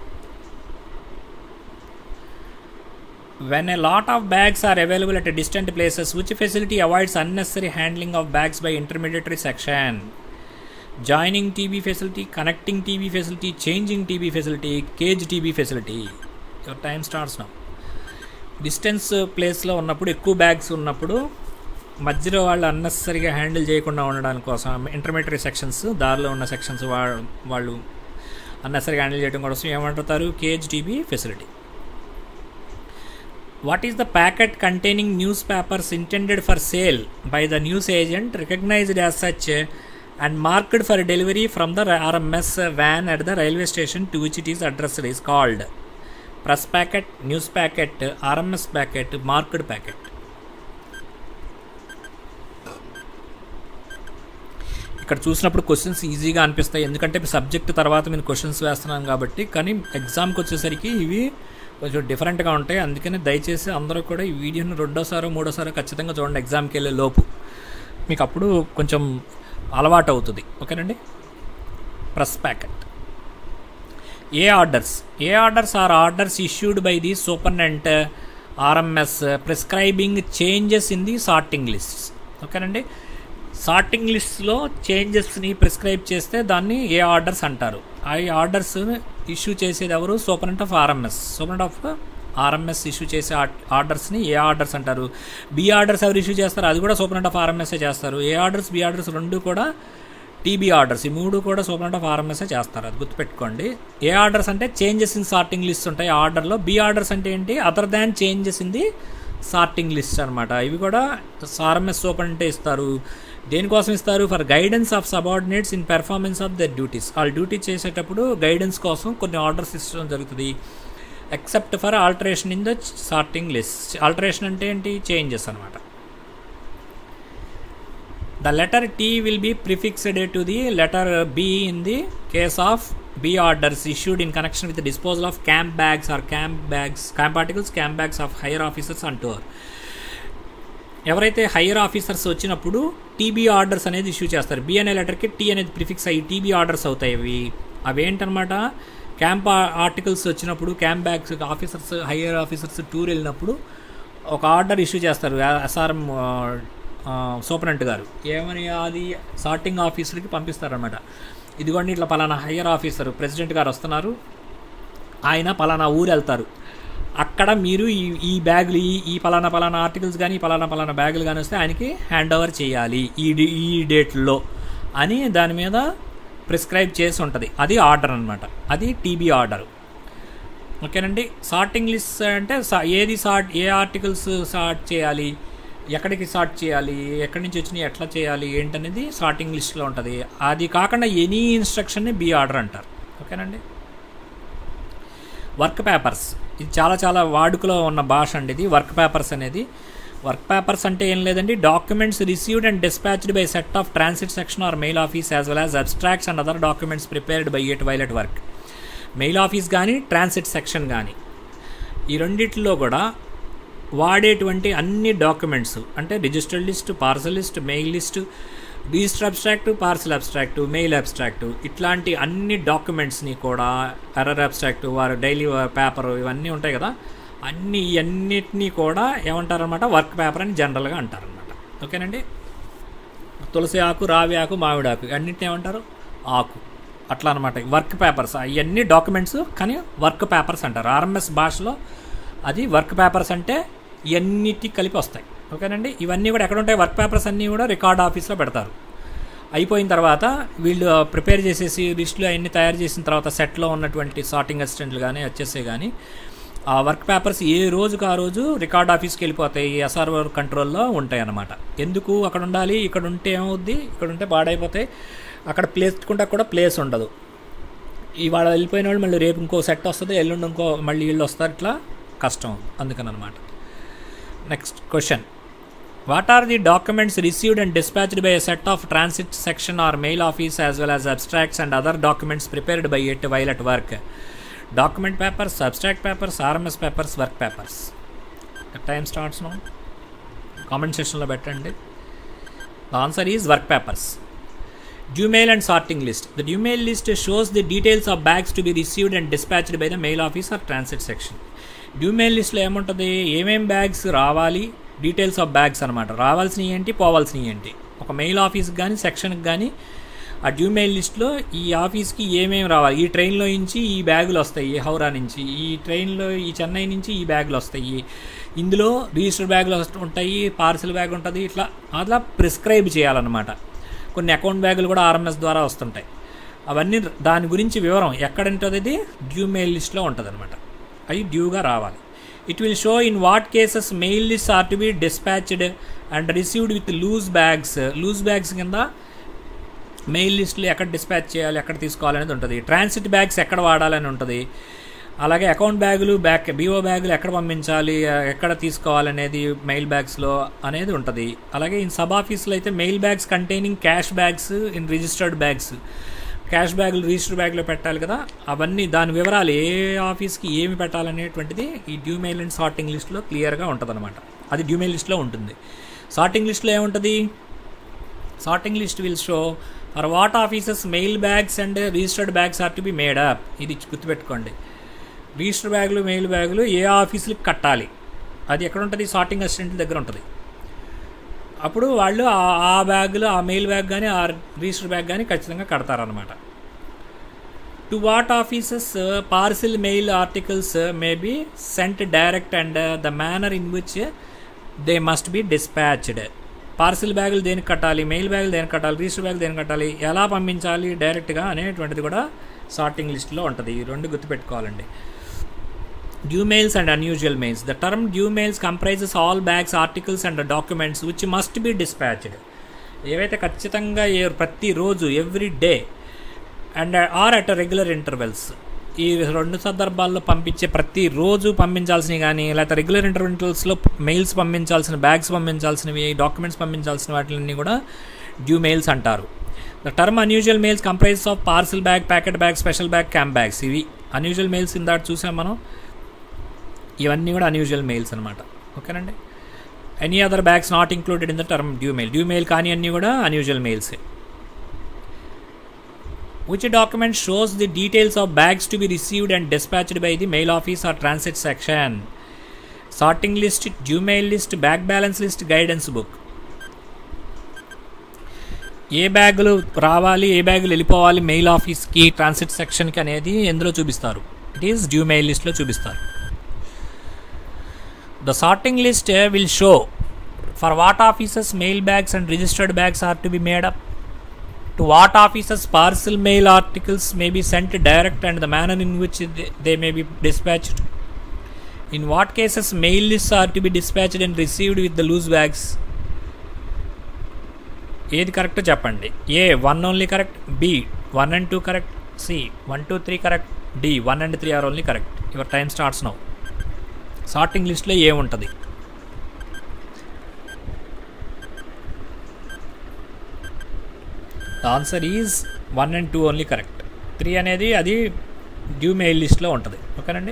when a lot of bags are available at distant places which facility avoids unnecessary handling of bags by intermediary section joining tb facility connecting tb facility changing tb facility cage tb facility your time starts now distance ప్లేస్లో ఉన్నప్పుడు ఎక్కువ బ్యాగ్స్ ఉన్నప్పుడు మధ్యలో వాళ్ళు అన్నెసరీగా హ్యాండిల్ చేయకుండా ఉండడానికి కోసం ఇంటర్మీడియట్ సెక్షన్స్ దారిలో ఉన్న సెక్షన్స్ వాళ్ళు అన్నెసరీగా హ్యాండిల్ చేయడం కోసం ఏమంటారు cage TB facility what is the packet containing newspapers intended for sale by the news agent recognized as such uh, and marked for delivery from the RMS van at the railway station to which it is addressed is called press packet, news packet, RMS packet, marked packet. ఇక్కడ చూసినప్పుడు క్వశ్చన్స్ ఈజీగా అనిపిస్తాయి ఎందుకంటే సబ్జెక్ట్ తర్వాత నేను క్వశ్చన్స్ వేస్తున్నాను కాబట్టి కానీ ఎగ్జామ్కి వచ్చేసరికి ఇవి కొంచెం డిఫరెంట్గా ఉంటాయి అందుకని దయచేసి అందరూ కూడా ఈ వీడియోని రెండోసారో మూడోసారో ఖచ్చితంగా చూడండి ఎగ్జామ్కి వెళ్ళే లోపు మీకు అప్పుడు కొంచెం అలవాటు అవుతుంది ఓకేనండి press packet A orders A orders are orders issued by the superintendent RMS prescribing changes in the sorting list ఓకేనండి సార్టింగ్ లిస్ట్లో చేంజెస్ని ప్రిస్క్రైబ్ చేస్తే దాన్ని ఏ ఆర్డర్స్ అంటారు ఆ ఆర్డర్స్ ఇష్యూ చేసేది ఎవరు superintendent of RMS superintendent of RMS issue చేసే ఆర్డర్స్ని ఏ ఆర్డర్స్ అంటారు బి ఆర్డర్స్ ఎవరు ఇష్యూ చేస్తారు అది కూడా సూపరెంట్ ఆఫ్ ఆర్ఎంఎస్ఏ చేస్తారు ఏ ఆర్డర్స్ బి ఆర్డర్స్ రెండు కూడా టీబీ ఆర్డర్స్ ఈ మూడు కూడా సూపరెంట్ ఆఫ్ ఆర్ఎంఎస్ఏ చేస్తారు అది గుర్తుపెట్టుకోండి ఏ ఆర్డర్స్ అంటే చేంజెస్ ఇన్ సార్టింగ్ లిస్ట్ ఉంటాయి ఆర్డర్లో బి ఆర్డర్స్ అంటే ఏంటి other than changes in the sorting list అనమాట ఇవి కూడా ఆర్ఎంఎస్ సూపరెంటే ఇస్తారు దేనికోసం ఇస్తారు for guidance of subordinates in performance of the duties వాళ్ళు డ్యూటీ చేసేటప్పుడు గైడెన్స్ కోసం కొన్ని ఆర్డర్స్ ఇచ్చడం జరుగుతుంది except for alteration in the sorting list alteration అంటే ఏంటి చేంజెస్ అనమాట the letter T will be prefixed to the letter B in the case of B orders issued in connection with disposal of camp bags or camp bags camp articles camp bags of higher officers on tour ఎవరైతే హైయర్ ఆఫీసర్స్ వచ్చినప్పుడు టీబీ ఆర్డర్స్ అనేది ఇష్యూ చేస్తారు బి అనే లెటర్కి టీ అనేది ప్రిఫిక్స్ అయ్యి టీబీ ఆర్డర్స్ అవుతాయి అవి అవి ఏంటనమాట క్యాంప్ ఆర్టికల్స్ వచ్చినప్పుడు camp bags officers higher officers tour వెళ్ళినప్పుడు ఒక ఆర్డర్ ఇష్యూ చేస్తారు ఎస్ఆర్ఎం సూపరెంట్ గారు ఏమని అది సార్టింగ్ ఆఫీసర్కి పంపిస్తారనమాట ఇదిగోండి ఇట్లా పలానా హయ్యర్ ఆఫీసర్ ప్రెసిడెంట్ గారు వస్తున్నారు ఆయన పలానా ఊరు వెళ్తారు అక్కడ మీరు ఈ ఈ బ్యాగులు ఈ ఈ పలానా పలానా ఆర్టికల్స్ కానీ పలానా పలానా బ్యాగులు కానీ వస్తే ఆయనకి హ్యాండ్ ఓవర్ చేయాలి ఈ ఈ డేట్లో అని దాని మీద ప్రిస్క్రైబ్ చేసి ఉంటుంది అది ఆర్డర్ అనమాట అది టీబీ ఆర్డర్ ఓకేనండి సార్టింగ్ లిస్ట్ అంటే ఏది సార్ట్ ఏ ఆర్టికల్స్ సార్ట్ చేయాలి ఎక్కడికి సార్ట్ చేయాలి ఎక్కడి నుంచి వచ్చినాయి ఎట్లా చేయాలి ఏంటనేది సార్టింగ్ లిస్ట్లో ఉంటుంది అది కాకుండా ఎనీ ఇన్స్ట్రక్షన్ని బి ఆర్డర్ అంటారు ఓకేనండి వర్క్ పేపర్స్ ఇది చాలా చాలా వాడుకలో ఉన్న భాష అండి ఇది వర్క్ పేపర్స్ అనేది వర్క్ పేపర్స్ అంటే ఏం లేదండి documents received and dispatched by set of transit section or mail office as well as abstracts and other documents prepared by at while at work mail office కానీ ట్రాన్సిట్ సెక్షన్ కానీ ఈ రెండిట్లో కూడా వాడేటువంటి అన్ని డాక్యుమెంట్స్ అంటే registered list parcel list mail list register abstract parcel abstract mail abstract ఇట్లాంటి అన్ని డాక్యుమెంట్స్ని కూడా ఎర్రర్ అబ్స్ట్రాక్ట్ వారు డైలీ పేపర్ ఇవన్నీ ఉంటాయి కదా అన్ని అన్నిటినీ కూడా ఏమంటారనమాట వర్క్ పేపర్ అని జనరల్గా అంటారనమాట ఓకేనండి తులసి ఆకు రావి ఆకు మామిడి ఆకు అన్నిటిని ఏమంటారు ఆకు అట్లా అనమాట వర్క్ పేపర్స్ అవన్నీ డాక్యుమెంట్స్ కానీ వర్క్ పేపర్స్ అంటారు ఆర్ఎంఎస్ భాషలో అది వర్క్ పేపర్స్ అంటే ఇవన్నిటి కలిపి వస్తాయి ఓకేనండి ఇవన్నీ కూడా ఎక్కడ ఉంటాయి వర్క్ పేపర్స్ అన్నీ కూడా రికార్డ్ ఆఫీస్లో పెడతారు అయిపోయిన తర్వాత వీళ్ళు ప్రిపేర్ చేసేసి లిస్టులు అవన్నీ తయారు చేసిన తర్వాత సెట్లో ఉన్నటువంటి సార్టింగ్ అసిస్టెంట్లు కానీ వచ్చేసే కానీ ఆ వర్క్ పేపర్స్ ఏ రోజుకు ఆ రోజు రికార్డ్ ఆఫీస్కి వెళ్ళిపోతాయి ఎస్ఆర్ఓ కంట్రోల్లో ఉంటాయి అన్నమాట ఎందుకు అక్కడ ఉండాలి ఇక్కడ ఉంటే ఏమవుద్ది ఇక్కడ ఉంటే పాడైపోతాయి అక్కడ ప్లేస్ పెట్టుకుంటే కూడా ప్లేస్ ఉండదు ఇవాళ వెళ్ళిపోయిన వాళ్ళు మళ్ళీ రేపు ఇంకో సెట్ వస్తుంది ఎల్లుండి ఇంకో మళ్ళీ వీళ్ళు వస్తారు ఇట్లా కష్టం అందుకని అనమాట next question what are the documents received and dispatched by a set of transit section or mail office as well as abstracts and other documents prepared by at while at work document papers abstract papers RMS papers work papers time starts no comment సెక్షన్లో పెట్టండి the answer is work papers due mail and sorting list. The due mail list shows the details of bags to be received and dispatched by the mail office or transit section. Due mail లిస్ట్లో ఏముంటుంది ఏమేం బ్యాగ్స్ రావాలి డీటెయిల్స్ ఆఫ్ బ్యాగ్స్ అనమాట రావాల్సినవి ఏంటి పోవాల్సినవి ఏంటి ఒక మెయిల్ ఆఫీస్కి కానీ సెక్షన్కి కానీ ఆ డ్యూ మెయిల్ లిస్ట్లో ఈ ఆఫీస్కి ఏమేమి రావాలి ఈ ట్రైన్లో నుంచి ఈ బ్యాగులు వస్తాయి ఈ హౌరా నుంచి ఈ ట్రైన్లో ఈ చెన్నై నుంచి ఈ బ్యాగులు వస్తాయి ఇందులో రిజిస్టర్ బ్యాగులు ఉంటాయి పార్సిల్ బ్యాగ్ ఉంటుంది ఇట్లా అట్లా ప్రిస్క్రైబ్ చేయాలన్నమాట కొన్ని అకౌంట్ బ్యాగులు కూడా ఆర్ఎంఎస్ ద్వారా వస్తుంటాయి అవన్నీ దాని గురించి వివరం ఎక్కడ ఉంటుంది ఇది డ్యూ మెయిల్ లిస్ట్లో ఉంటుంది అనమాట అవి డ్యూగా రావాలి it will show in what cases mail list are to be dispatched and received with loose bags loose bags కింద మెయిల్ లిస్టులు ఎక్కడ డిస్పాచ్ చేయాలి ఎక్కడ తీసుకోవాలనేది ఉంటుంది ట్రాన్సిట్ బ్యాగ్స్ ఎక్కడ వాడాలని ఉంటుంది అలాగే అకౌంట్ బ్యాగులు బ్యాక్ బీఓ బ్యాగులు ఎక్కడ పంపించాలి ఎక్కడ తీసుకోవాలనేది మెయిల్ బ్యాగ్స్లో అనేది ఉంటుంది అలాగే ఇన్ సబ్ ఆఫీస్లో అయితే mail bags containing cash bags in registered bags cash బ్యాగులు రిజిస్టర్ బ్యాగ్లో పెట్టాలి కదా అవన్నీ దాని వివరాలు ఏ ఆఫీస్కి ఏమి పెట్టాలనేటువంటిది ఈ డ్యూ మెయిల్ అండ్ సార్టింగ్ లిస్ట్లో క్లియర్గా ఉంటుంది అనమాట అది డ్యూ మెయిల్ లిస్ట్లో ఉంటుంది సార్టింగ్ లిస్ట్లో ఏముంటుంది sorting list will show for what offices mail bags and registered bags are to be made up ఇది గుర్తుపెట్టుకోండి రిజిస్టర్ బ్యాగులు మెయిల్ బ్యాగులు ఏ ఆఫీసులకు కట్టాలి అది ఎక్కడ ఉంటుంది సార్టింగ్ అసిస్టెంట్ దగ్గర ఉంటుంది అప్పుడు వాళ్ళు ఆ బ్యాగులు ఆ మెయిల్ బ్యాగ్ కానీ ఆ రిజిస్టర్ బ్యాగ్ కానీ ఖచ్చితంగా కడతారనమాట to what offices parcel mail articles may be sent direct and the manner in which they must be dispatched parcel బ్యాగులు దేనికి కట్టాలి మెయిల్ బ్యాగులు దేనికి కట్టాలి రిజిస్టర్ బ్యాగులు దేనికి కట్టాలి ఎలా పంపించాలి డైరెక్ట్గా అనేటువంటిది కూడా సార్టింగ్ లిస్ట్లో ఉంటుంది ఈ రెండు గుర్తుపెట్టుకోవాలండి due mails and unusual mails. The term due mails comprises all bags, articles and documents which must be dispatched. ఏవైతే ఖచ్చితంగా ఏ- ప్రతిరోజు every day and or at regular intervals ఈ రెండు సందర్భాల్లో పంపించే ప్రతిరోజు పంపించాల్సినవి కానీ లేకపోతే రెగ్యులర్ ఇంటర్వెల్స్లో మెయిల్స్ పంపించాల్సిన బ్యాగ్స్ పంపించాల్సినవి డాక్యుమెంట్స్ పంపించాల్సిన వాటిని కూడా డ్యూ మెయిల్స్ అంటారు the term unusual mails comprise of parcel bag packet bag special bag camp bags ఇవి అన్యూజువల్ మెయిల్స్ ఇందాక చూసాం మనం ఇవన్నీ కూడా అన్యూజువల్ మెయిల్స్ అనమాట ఓకేనండి any other bags not included in the term due mail due mail కానీ అన్నీ కూడా అన్యూజువల్ మెయిల్సే which document shows the details of bags to be received and dispatched by the mail office or transit section sorting list due mail list bag balance list guidance book ఏ బ్యాగులు రావాలి ఏ బ్యాగులు వెళ్ళిపోవాలి మెయిల్ ఆఫీస్కి ట్రాన్సిట్ సెక్షన్కి అనేది ఎందులో చూపిస్తారు ఇట్ ఈస్ డ్యూ మెయిల్ లిస్ట్లో చూపిస్తారు the sorting list will show for what offices mail bags and registered bags are to be made up to what offices parcel mail articles may be sent direct and the manner in which they, they may be dispatched in what cases mail lists are to be dispatched and received with the loose bags ఏది కరెక్ట్ చెప్పండి A one only correct B one and two correct C one two three correct D one and three are only correct your time starts now sorting లిస్ట్లో ఏముంటుంది the answer is one and two only correct three అనేది అది డ్యూ మెయిల్ లిస్ట్లో ఉంటుంది ఓకేనండి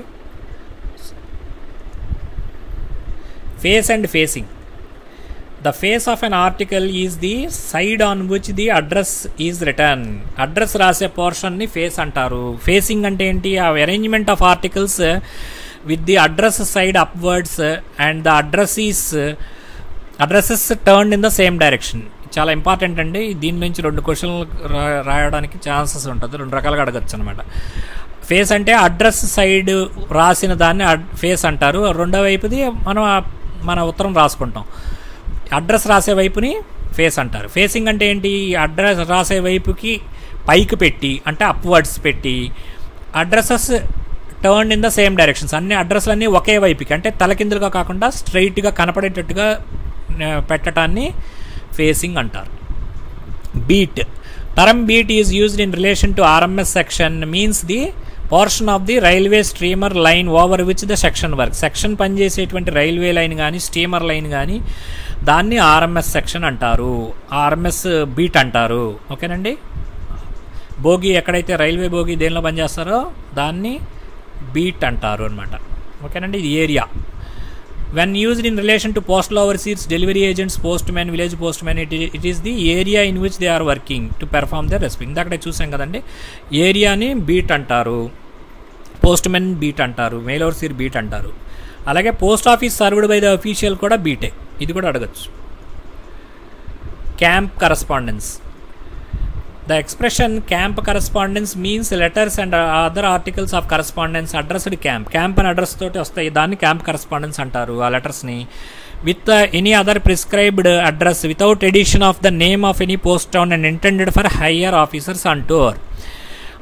face and facing the face of an article is the side on which the address is return address రాసే పోర్షన్ని ఫేస్ అంటారు ఫేసింగ్ అంటే ఏంటి ఆ arrangement of articles with the address side upwards and the address is addresses turn in the same direction చాలా ఇంపార్టెంట్ అండి దీని నుంచి రెండు క్వశ్చన్లు రా- రాయడానికి ఛాన్సెస్ ఉంటుంది రెండు రకాలుగా అడగచ్చు అనమాట ఫేస్ అంటే అడ్రస్ సైడ్ రాసిన దాన్ని ఫేస్ అంటారు రెండో వైపుది మనం ఆ- మన ఉత్తరం రాసుకుంటాం అడ్రస్ రాసే వైపుని ఫేస్ అంటారు ఫేసింగ్ అంటే ఏంటి అడ్రస్ రాసే వైపుకి పైకి పెట్టి అంటే అప్వర్డ్స్ పెట్టి addresses turn in the same directions అన్ని అడ్రస్లన్నీ ఒకే వైపుకి అంటే తలకిందులుగా కాకుండా స్ట్రైట్గా కనపడేటట్టుగా ఆ, పెట్టడాన్ని ఫేసింగ్ అంటారు beat term beat is used in relation to RMS section means the portion of the railway steamer line over which the section work section పనిచేసేటువంటి రైల్వే లైన్ కానీ స్టీమర్ లైన్ కానీ దాన్ని ఆర్ఎంఎస్ సెక్షన్ అంటారు ఆర్ఎంఎస్ బీట్ అంటారు ఓకేనండి భోగి ఎక్కడైతే రైల్వే భోగి దేనిలో పనిచేస్తారో దాన్ని బీట్ అంటారు అనమాట ఓకేనండి ఇది area when used in relation to postal overseers delivery agents postmen village postmen it, i- it is the area in which they are working to perform their respect ఇందాక చూసాం కదండి ఏరియాని బీట్ అంటారు పోస్ట్మెన్ బీట్ అంటారు మెయిల్ ఓవర్సీర్ బీట్ అంటారు అలాగే post office served by the official కూడా బీటే ఇది కూడా అడగచ్చు camp correspondence The expression camp correspondence means letters and uh, other articles of correspondence addressed camp. Camp అని అడ్రస్ తోటి వస్తాయి దాన్ని క్యాంప్ కరస్పాండెన్స్ అంటారు ఆ లెటర్స్ని with any other prescribed address without edition of the name of any post town and intended for higher officers on tour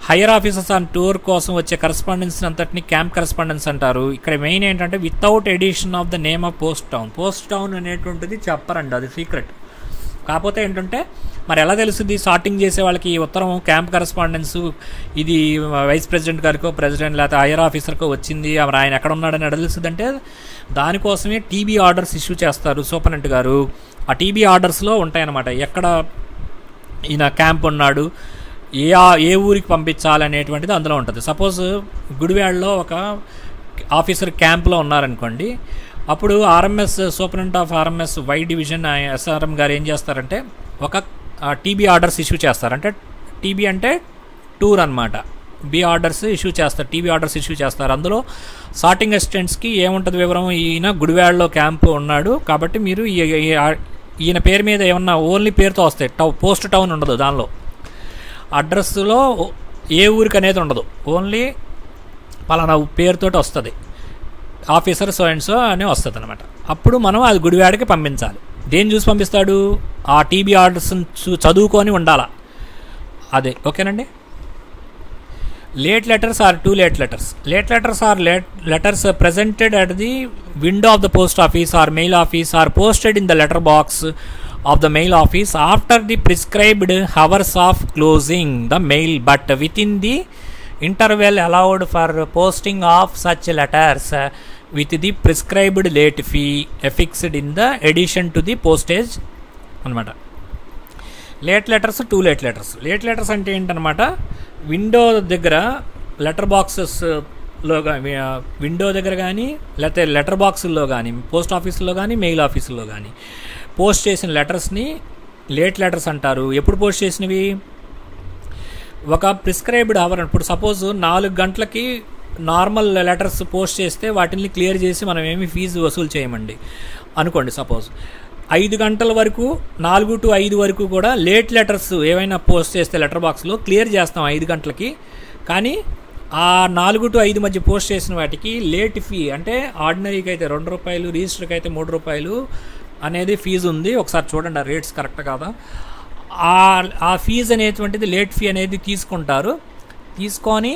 higher officers on tour కోసం వచ్చే కరస్పాండెన్స్ అంతటిని క్యాంప్ కరస్పాండెన్స్ అంటారు ఇక్కడ మెయిన్ ఏంటంటే without edition of the name of post town post town అనేటువంటిది చెప్పరండి అది సీక్రెట్ కాకపోతే ఏంటంటే మరి ఎలా తెలుస్తుంది సార్టింగ్ చేసే వాళ్ళకి ఈ ఉత్తరం క్యాంప్ కరస్పాండెన్స్ ఇది వైస్ ప్రెసిడెంట్ గారికో ప్రెసిడెంట్ లేకపోతే హైయర్ ఆఫీసర్కో వచ్చింది మరి ఆయన ఎక్కడ ఉన్నాడని ఎలా తెలుస్తుంది అంటే దానికోసమే టీబీ ఆర్డర్స్ ఇష్యూ చేస్తారు సూపరింటెండెంట్ గారు ఆ టీబీ ఆర్డర్స్లో ఉంటాయన్నమాట ఎక్కడ ఈయన క్యాంప్ ఉన్నాడు ఏ ఆ- ఏ ఊరికి పంపించాలి అనేటువంటిది అందులో ఉంటుంది సపోజ్ గుడివాడలో ఒక ఆఫీసర్ క్యాంప్లో ఉన్నారనుకోండి అప్పుడు RMS superintendent of RMS Y division SRM గారు ఏం చేస్తారంటే ఒక టీబీ ఆర్డర్స్ ఇష్యూ చేస్తారు అంటే టీబీ అంటే టూర్ అన్నమాట బి ఆర్డర్స్ ఇష్యూ చేస్తారు టీవీ ఆర్డర్స్ ఇష్యూ చేస్తారు అందులో సార్టింగ్ అసిస్టెంట్స్కి ఏముంటుంది వివరం ఈయన గుడివాడలో క్యాంపు ఉన్నాడు కాబట్టి మీరు ఈ- ఈ- ఆ- ఈయన పేరు మీద ఏమన్నా ఓన్లీ పేరుతో వస్తాయి టౌ పోస్ట్ టౌన్ ఉండదు దానిలో అడ్రస్లో ఏ ఊరికి అనేది ఉండదు ఓన్లీ పలానా పేరుతోటి వస్తుంది ఆఫీసర్ సో అండ్ సో అని వస్తుంది అనమాట అప్పుడు మనం అది గుడివాడకి పంపించాలి దేని చూసి పంపిస్తాడు ఆ టీబీ ఆర్డర్స్ చదువుకొని ఉండాలా అదే ఓకేనండి late letters or too late letters late letters or late letters presented at the window of the post office or mail office or posted in the letter box of the mail office after the prescribed hours of closing the mail but within the interval allowed for posting of such letters with the prescribed late fee affixed in the edition to the postage అనమాట late letters too late letters late letters అంటే ఏంటనమాట విండో దగ్గర లెటర్ బాక్సెస్లో విండో దగ్గర కానీ లేకపోతే లెటర్ బాక్సుల్లో కానీ పోస్ట్ ఆఫీసులో కానీ మెయిల్ ఆఫీసుల్లో కానీ పోస్ట్ చేసిన లెటర్స్ని లేట్ లెటర్స్ అంటారు ఎప్పుడు పోస్ట్ చేసినవి ఒక ప్రిస్క్రైబ్డ్ అవర్ ఇప్పుడు సపోజ్ నాలుగు గంటలకి నార్మల్ లెటర్స్ పోస్ట్ చేస్తే వాటిని క్లియర్ చేసి మనం ఏమి ఫీజు వసూలు చేయమండి అనుకోండి సపోజ్ ఐదు గంటల వరకు నాలుగు టు ఐదు వరకు కూడా లేట్ లెటర్స్ ఏవైనా పోస్ట్ చేస్తే లెటర్ బాక్స్లో క్లియర్ చేస్తాం ఐదు గంటలకి కానీ ఆ నాలుగు టు ఐదు మధ్య పోస్ట్ చేసిన వాటికి లేట్ ఫీ అంటే ఆర్డినరీకి అయితే రెండు రూపాయలు రిజిస్టర్కి అయితే మూడు రూపాయలు అనేది ఫీజు ఉంది ఒకసారి చూడండి ఆ రేట్స్ కరెక్ట్ కాదా ఆ ఆ ఫీజు అనేటువంటిది లేట్ ఫీ అనేది తీసుకుంటారు తీసుకొని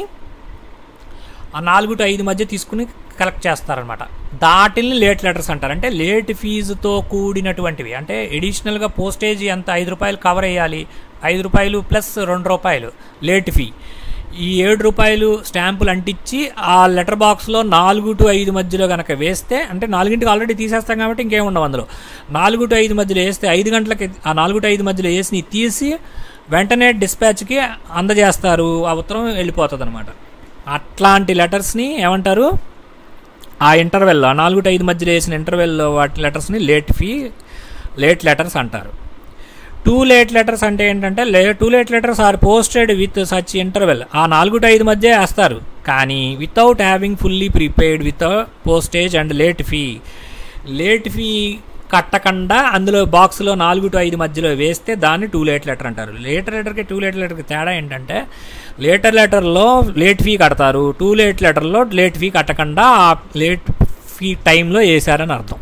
ఆ నాలుగు టు ఐదు మధ్య తీసుకుని కలెక్ట్ చేస్తారనమాట దాటిని లేట్ లెటర్స్ అంటారు అంటే లేట్ ఫీజుతో కూడినటువంటివి అంటే ఎడిషనల్గా పోస్టేజ్ ఎంత ఐదు రూపాయలు కవర్ అయ్యాలి ఐదు రూపాయలు ప్లస్ రెండు రూపాయలు లేట్ ఫీ ఈ ఏడు రూపాయలు స్టాంపులు అంటించి ఆ లెటర్ బాక్స్లో నాలుగు టు ఐదు మధ్యలో కనుక వేస్తే అంటే నాలుగింటికి ఆల్రెడీ తీసేస్తాం కాబట్టి ఇంకేం ఉండవు అందులో నాలుగు టు ఐదు మధ్యలో వేస్తే ఐదు గంటలకి ఆ నాలుగు టు ఐదు మధ్యలో వేసి తీసి వెంటనే డిస్పాచ్కి అందజేస్తారు ఆ ఉత్తరం వెళ్ళిపోతుంది అనమాట అట్లాంటి లెటర్స్ని ఏమంటారు ఆ ఇంటర్వెల్లో ఆ నాలుగు టు ఐదు మధ్యలో వేసిన ఇంటర్వెల్లో వాటి లెటర్స్ని లేట్ ఫీ లేట్ లెటర్స్ అంటారు టూ లేట్ లెటర్స్ అంటే ఏంటంటే లే too late letters are posted with such interval ఆ నాలుగు టు ఐదు మధ్య వేస్తారు కానీ without having fully prepaid with postage and late fee late fee కట్టకుండా అందులో బాక్స్లో నాలుగు టు ఐదు మధ్యలో వేస్తే దాన్ని టూ లేట్ లెటర్ అంటారు లేటర్ లెటర్కి టూ లేట్ లెటర్కి తేడా ఏంటంటే లేటర్ లెటర్లో లేట్ ఫీ కడతారు టూ లేట్ లెటర్లో లేట్ ఫీ కట్టకుండా ఆ లేట్ ఫీ టైంలో వేసారని అర్థం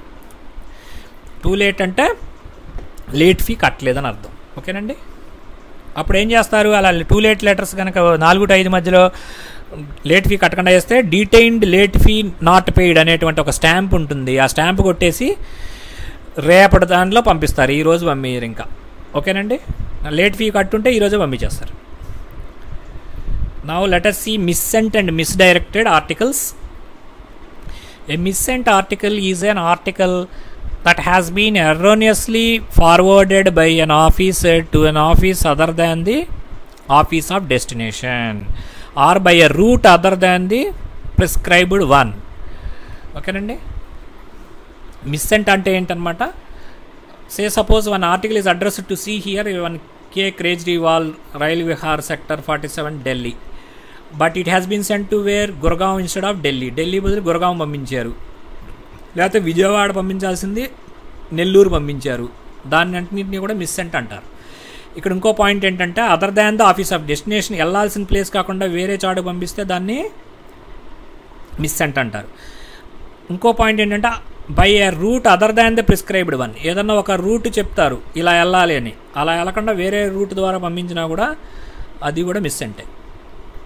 టూ లేట్ అంటే లేట్ ఫీ కట్టలేదని అర్థం ఓకేనండి అప్పుడు ఏం చేస్తారు అలా టూ లేట్ లెటర్స్ కనుక నాలుగు టు ఐదు మధ్యలో లేట్ ఫీ కట్టకుండా వేస్తే detained late fee not paid అనేటువంటి ఒక స్టాంప్ ఉంటుంది ఆ స్టాంప్ కొట్టేసి రేపటి దాంట్లో పంపిస్తారు ఈరోజు పంపించారు ఇంకా ఓకేనండి లేట్ ఫీ కట్టుంటే ఈరోజే పంపించేస్తారు now letter C missent and misdirected articles a missent article is an article that has been erroneously forwarded by an officer to an office other than the office of destination or by a route other than the prescribed one ఓకేనండి మిస్సెంట్ అంటే ఏంటనమాట say suppose one article is address to see here one K Kejriwal Rail Vihar sector forty seven Delhi but it has been sent to where Gurgaon instead of Delhi Delhi బదులు గురగాం పంపించారు లేకపోతే విజయవాడ పంపించాల్సింది నెల్లూరు పంపించారు దాన్ని అన్నింటినీ కూడా మిస్సెంట్ అంటారు ఇక్కడ ఇంకో పాయింట్ ఏంటంటే other than the office of destination వెళ్ళాల్సిన ప్లేస్ కాకుండా వేరే చాటు పంపిస్తే దాన్ని మిస్సెంట్ అంటారు ఇంకో పాయింట్ ఏంటంటే by a route other than the prescribed one ఏదన్నా ఒక రూట్ చెప్తారు ఇలా వెళ్ళాలి అని అలా వెళ్ళకుండా వేరే రూట్ ద్వారా పంపించినా కూడా అది కూడా మిస్ అంటే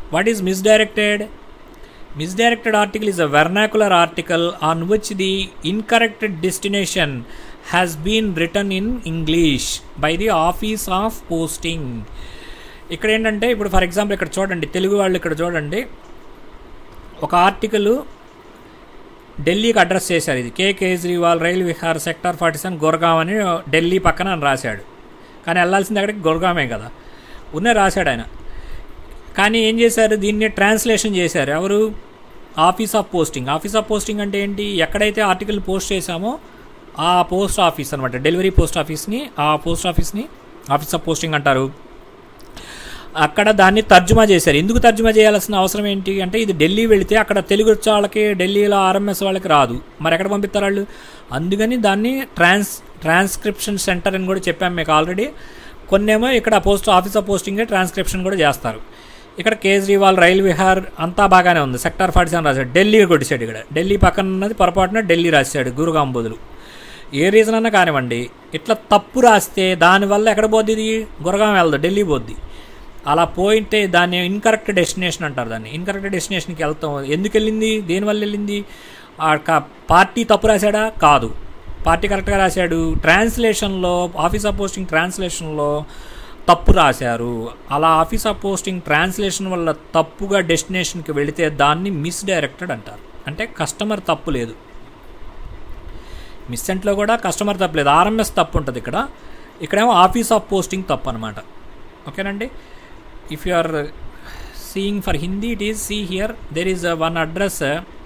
what is misdirected misdirected article is a vernacular article on which the incorrect destination has been written in english by the office of posting ఇక్కడ ఏంటంటే ఇప్పుడు ఫర్ ఎగ్జాంపుల్ ఇక్కడ చూడండి తెలుగు వాళ్ళు ఇక్కడ చూడండి ఒక ఆర్టికల్ ఢిల్లీకి అడ్రస్ చేశారు ఇది K Kejriwal Rail Vihar sector forty seven Gurgaon అని ఢిల్లీ పక్కన అని రాశాడు కానీ వెళ్ళాల్సింది అక్కడికి గురగామే కదా ఉన్నే రాశాడు ఆయన కానీ ఏం చేశారు దీన్ని ట్రాన్స్లేషన్ చేశారు ఎవరు office of posting office of posting అంటే ఏంటి ఎక్కడైతే ఆర్టికల్ పోస్ట్ చేశామో ఆ పోస్ట్ ఆఫీస్ అనమాట డెలివరీ పోస్ట్ ఆఫీస్ని ఆ పోస్ట్ ఆఫీస్ని ఆఫీస్ ఆఫ్ పోస్టింగ్ అంటారు అక్కడ దాన్ని తర్జుమా చేశారు ఎందుకు తర్జుమా చేయాల్సిన అవసరం ఏంటి అంటే ఇది ఢిల్లీ వెళితే అక్కడ తెలుగు వచ్చే వాళ్ళకి ఢిల్లీలో ఆర్ఎంఎస్ వాళ్ళకి రాదు మరి ఎక్కడ పంపిస్తారు వాళ్ళు అందుకని దాన్ని ట్రాన్స్ ట్రాన్స్క్రిప్షన్ సెంటర్ అని కూడా చెప్పాము మీకు ఆల్రెడీ కొన్నేమో ఇక్కడ post office of posting transcription కూడా చేస్తారు ఇక్కడ కేజ్రీవాల్ రైల్ విహార్ అంతా బాగానే ఉంది సెక్టార్ ఫార్టీ సెవెన్ రాశాడు ఢిల్లీ కొట్టేశాడు ఇక్కడ ఢిల్లీ పక్కన ఉన్నది పొరపాటున ఢిల్లీ రాశాడు గురుగాం బదులు ఏ రీజన్ అన్నా కానివ్వండి ఇట్లా తప్పు రాస్తే దానివల్ల ఎక్కడ పోద్ది ఇది గురగాం వెళ్దు ఢిల్లీ పోద్ది అలా పోయింటే దాన్ని ఇన్కరెక్ట్ డెస్టినేషన్ అంటారు దాన్ని ఇన్కరెక్ట్ డెస్టినేషన్కి వెళ్తాం ఎందుకు వెళ్ళింది దేనివల్ల వెళ్ళింది ఆ క- పార్టీ తప్పు రాశాడా కాదు పార్టీ కరెక్ట్గా రాశాడు ట్రాన్స్లేషన్లో ఆఫీస్ ఆఫ్ పోస్టింగ్ ట్రాన్స్లేషన్లో తప్పు రాశారు అలా ఆఫీస్ ఆఫ్ పోస్టింగ్ ట్రాన్స్లేషన్ వల్ల తప్పుగా డెస్టినేషన్కి వెళితే దాన్ని మిస్డైరెక్టెడ్ అంటారు అంటే కస్టమర్ తప్పు లేదు మిస్సెంట్లో కూడా కస్టమర్ తప్పు లేదు ఆర్ఎంఎస్ తప్పు ఉంటుంది ఇక్కడ ఇక్కడేమో ఆఫీస్ ఆఫ్ పోస్టింగ్ తప్పు అనమాట ఓకేనండి if you are seeing for Hindi it is see here there is one address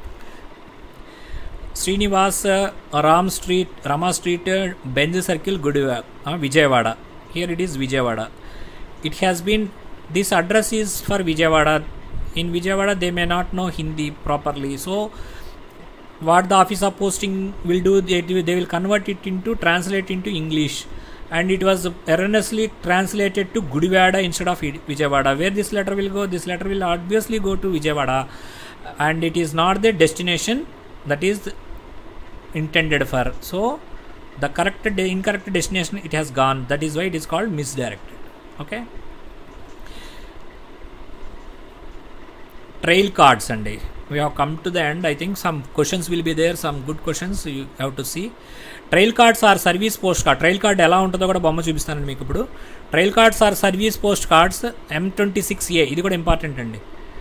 Srinivas Ram street Rama street Benz circle గుడి Vijayawada here it is Vijayawada it has been this address is for Vijayawada in Vijayawada they may not know Hindi properly so what the office of posting will do they, they will convert it into translate into english and it was erroneously translated to gudivada instead of Id- vijayawada where this letter will go this letter will obviously go to vijayawada and it is not the destination that is intended for so the correct de- incorrect destination it has gone that is why it is called misdirected okay trail cards అండి we have come to the end i think some questions will be there some good questions you have to see trail cards or service post card trail card ఎలా ఉంటుందో కూడా బొమ్మ చూపిస్తానండి మీకు ఇప్పుడు trail cards or service post cards M twenty six A ఇది కూడా ఇంపార్టెంట్ అండి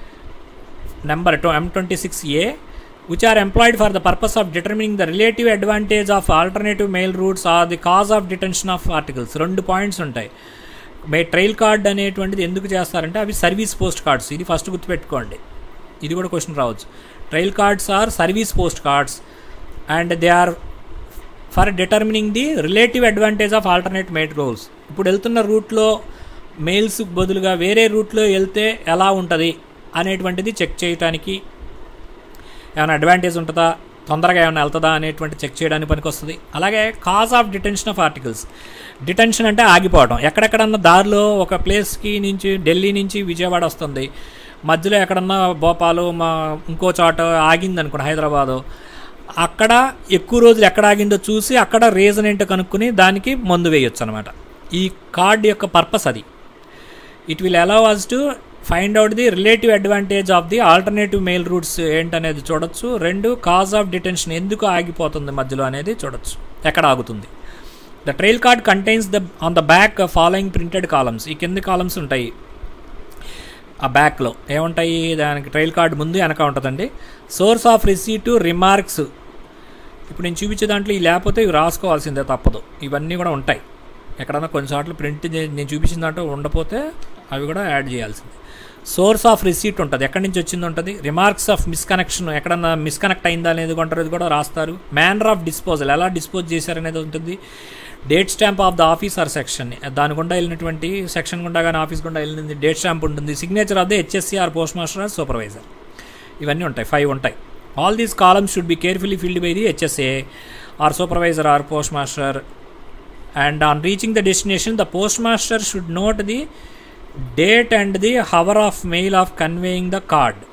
number two M twenty six A which are employed for the purpose of determining the relative advantage of alternative mail routes or the cause of detention of articles రెండు పాయింట్స్ ఉంటాయి మే ట్రైల్ కార్డ్ అనేటువంటిది ఎందుకు చేస్తారంటే అవి సర్వీస్ పోస్ట్ కార్డ్స్ ఇది ఫస్ట్ గుర్తుపెట్టుకోండి ఇది కూడా క్వశ్చన్ రావచ్చు trail cards or service post cards and they are for determining the relative advantage of alternate mail roles ఇప్పుడు వెళ్తున్న రూట్లో మెయిల్స్ బదులుగా వేరే రూట్లో వెళ్తే ఎలా ఉంటుంది అనేటువంటిది చెక్ చేయడానికి ఏమైనా అడ్వాంటేజ్ ఉంటుందా తొందరగా ఏమైనా వెళ్తుందా అనేటువంటి చెక్ చేయడానికి పనికి వస్తుంది అలాగే cause of detention of articles detention అంటే ఆగిపోవడం ఎక్కడెక్కడన్నా దారిలో ఒక ప్లేస్కి నుంచి ఢిల్లీ నుంచి విజయవాడ వస్తుంది మధ్యలో ఎక్కడన్నా భోపాలు మా ఇంకో చోట ఆగింది అనుకోండి హైదరాబాదు అక్కడ ఎక్కువ రోజులు ఎక్కడ ఆగిందో చూసి అక్కడ రీజన్ ఏంటో కనుక్కుని దానికి మందు వేయొచ్చు అనమాట ఈ కార్డ్ యొక్క పర్పస్ అది it will allow us to find out the relative advantage of the alternative mail routes ఏంటనేది చూడొచ్చు రెండు కాజ్ ఆఫ్ డిటెన్షన్ ఎందుకు ఆగిపోతుంది మధ్యలో అనేది చూడొచ్చు ఎక్కడ ఆగుతుంది the trail card contains the on the back following printed columns ఈ కింది కాలమ్స్ ఉంటాయి ఆ బ్యాక్లో ఏముంటాయి దానికి ట్రైల్ కార్డ్ ముందు వెనక ఉంటుందండి సోర్స్ ఆఫ్ రిసీట్ రిమార్క్స్ ఇప్పుడు నేను చూపించే దాంట్లో ఇవి లేకపోతే ఇవి రాసుకోవాల్సిందే తప్పదు ఇవన్నీ కూడా ఉంటాయి ఎక్కడన్నా కొన్ని చోట్ల ప్రింట్ చే- నేను చూపించిన దాంట్లో ఉండపోతే అవి కూడా యాడ్ చేయాల్సిందే సోర్స్ ఆఫ్ రిసీట్ ఉంటుంది ఎక్కడి నుంచి వచ్చింది ఉంటుంది రిమార్క్స్ ఆఫ్ మిస్కనెక్షన్ ఎక్కడన్నా మిస్కనెక్ట్ అయిందా అనేది కొంటారు ఇది కూడా రాస్తారు మ్యానర్ ఆఫ్ డిస్పోజల్ ఎలా డిస్పోజ్ చేశారనేది ఉంటుంది date stamp of the officer section దాని గుండా వెళ్ళినటువంటి సెక్షన్ గుండా కానీ ఆఫీస్ గుండా వెళ్ళింది డేట్ స్టాంప్ ఉంటుంది signature of the HSC or post master or supervisor ఇవన్నీ ఉంటాయి ఫైవ్ ఉంటాయి all these columns should be carefully filled by the HSA or supervisor or post master and on reaching the destination the post master should note the date and the hour of mail of conveying the card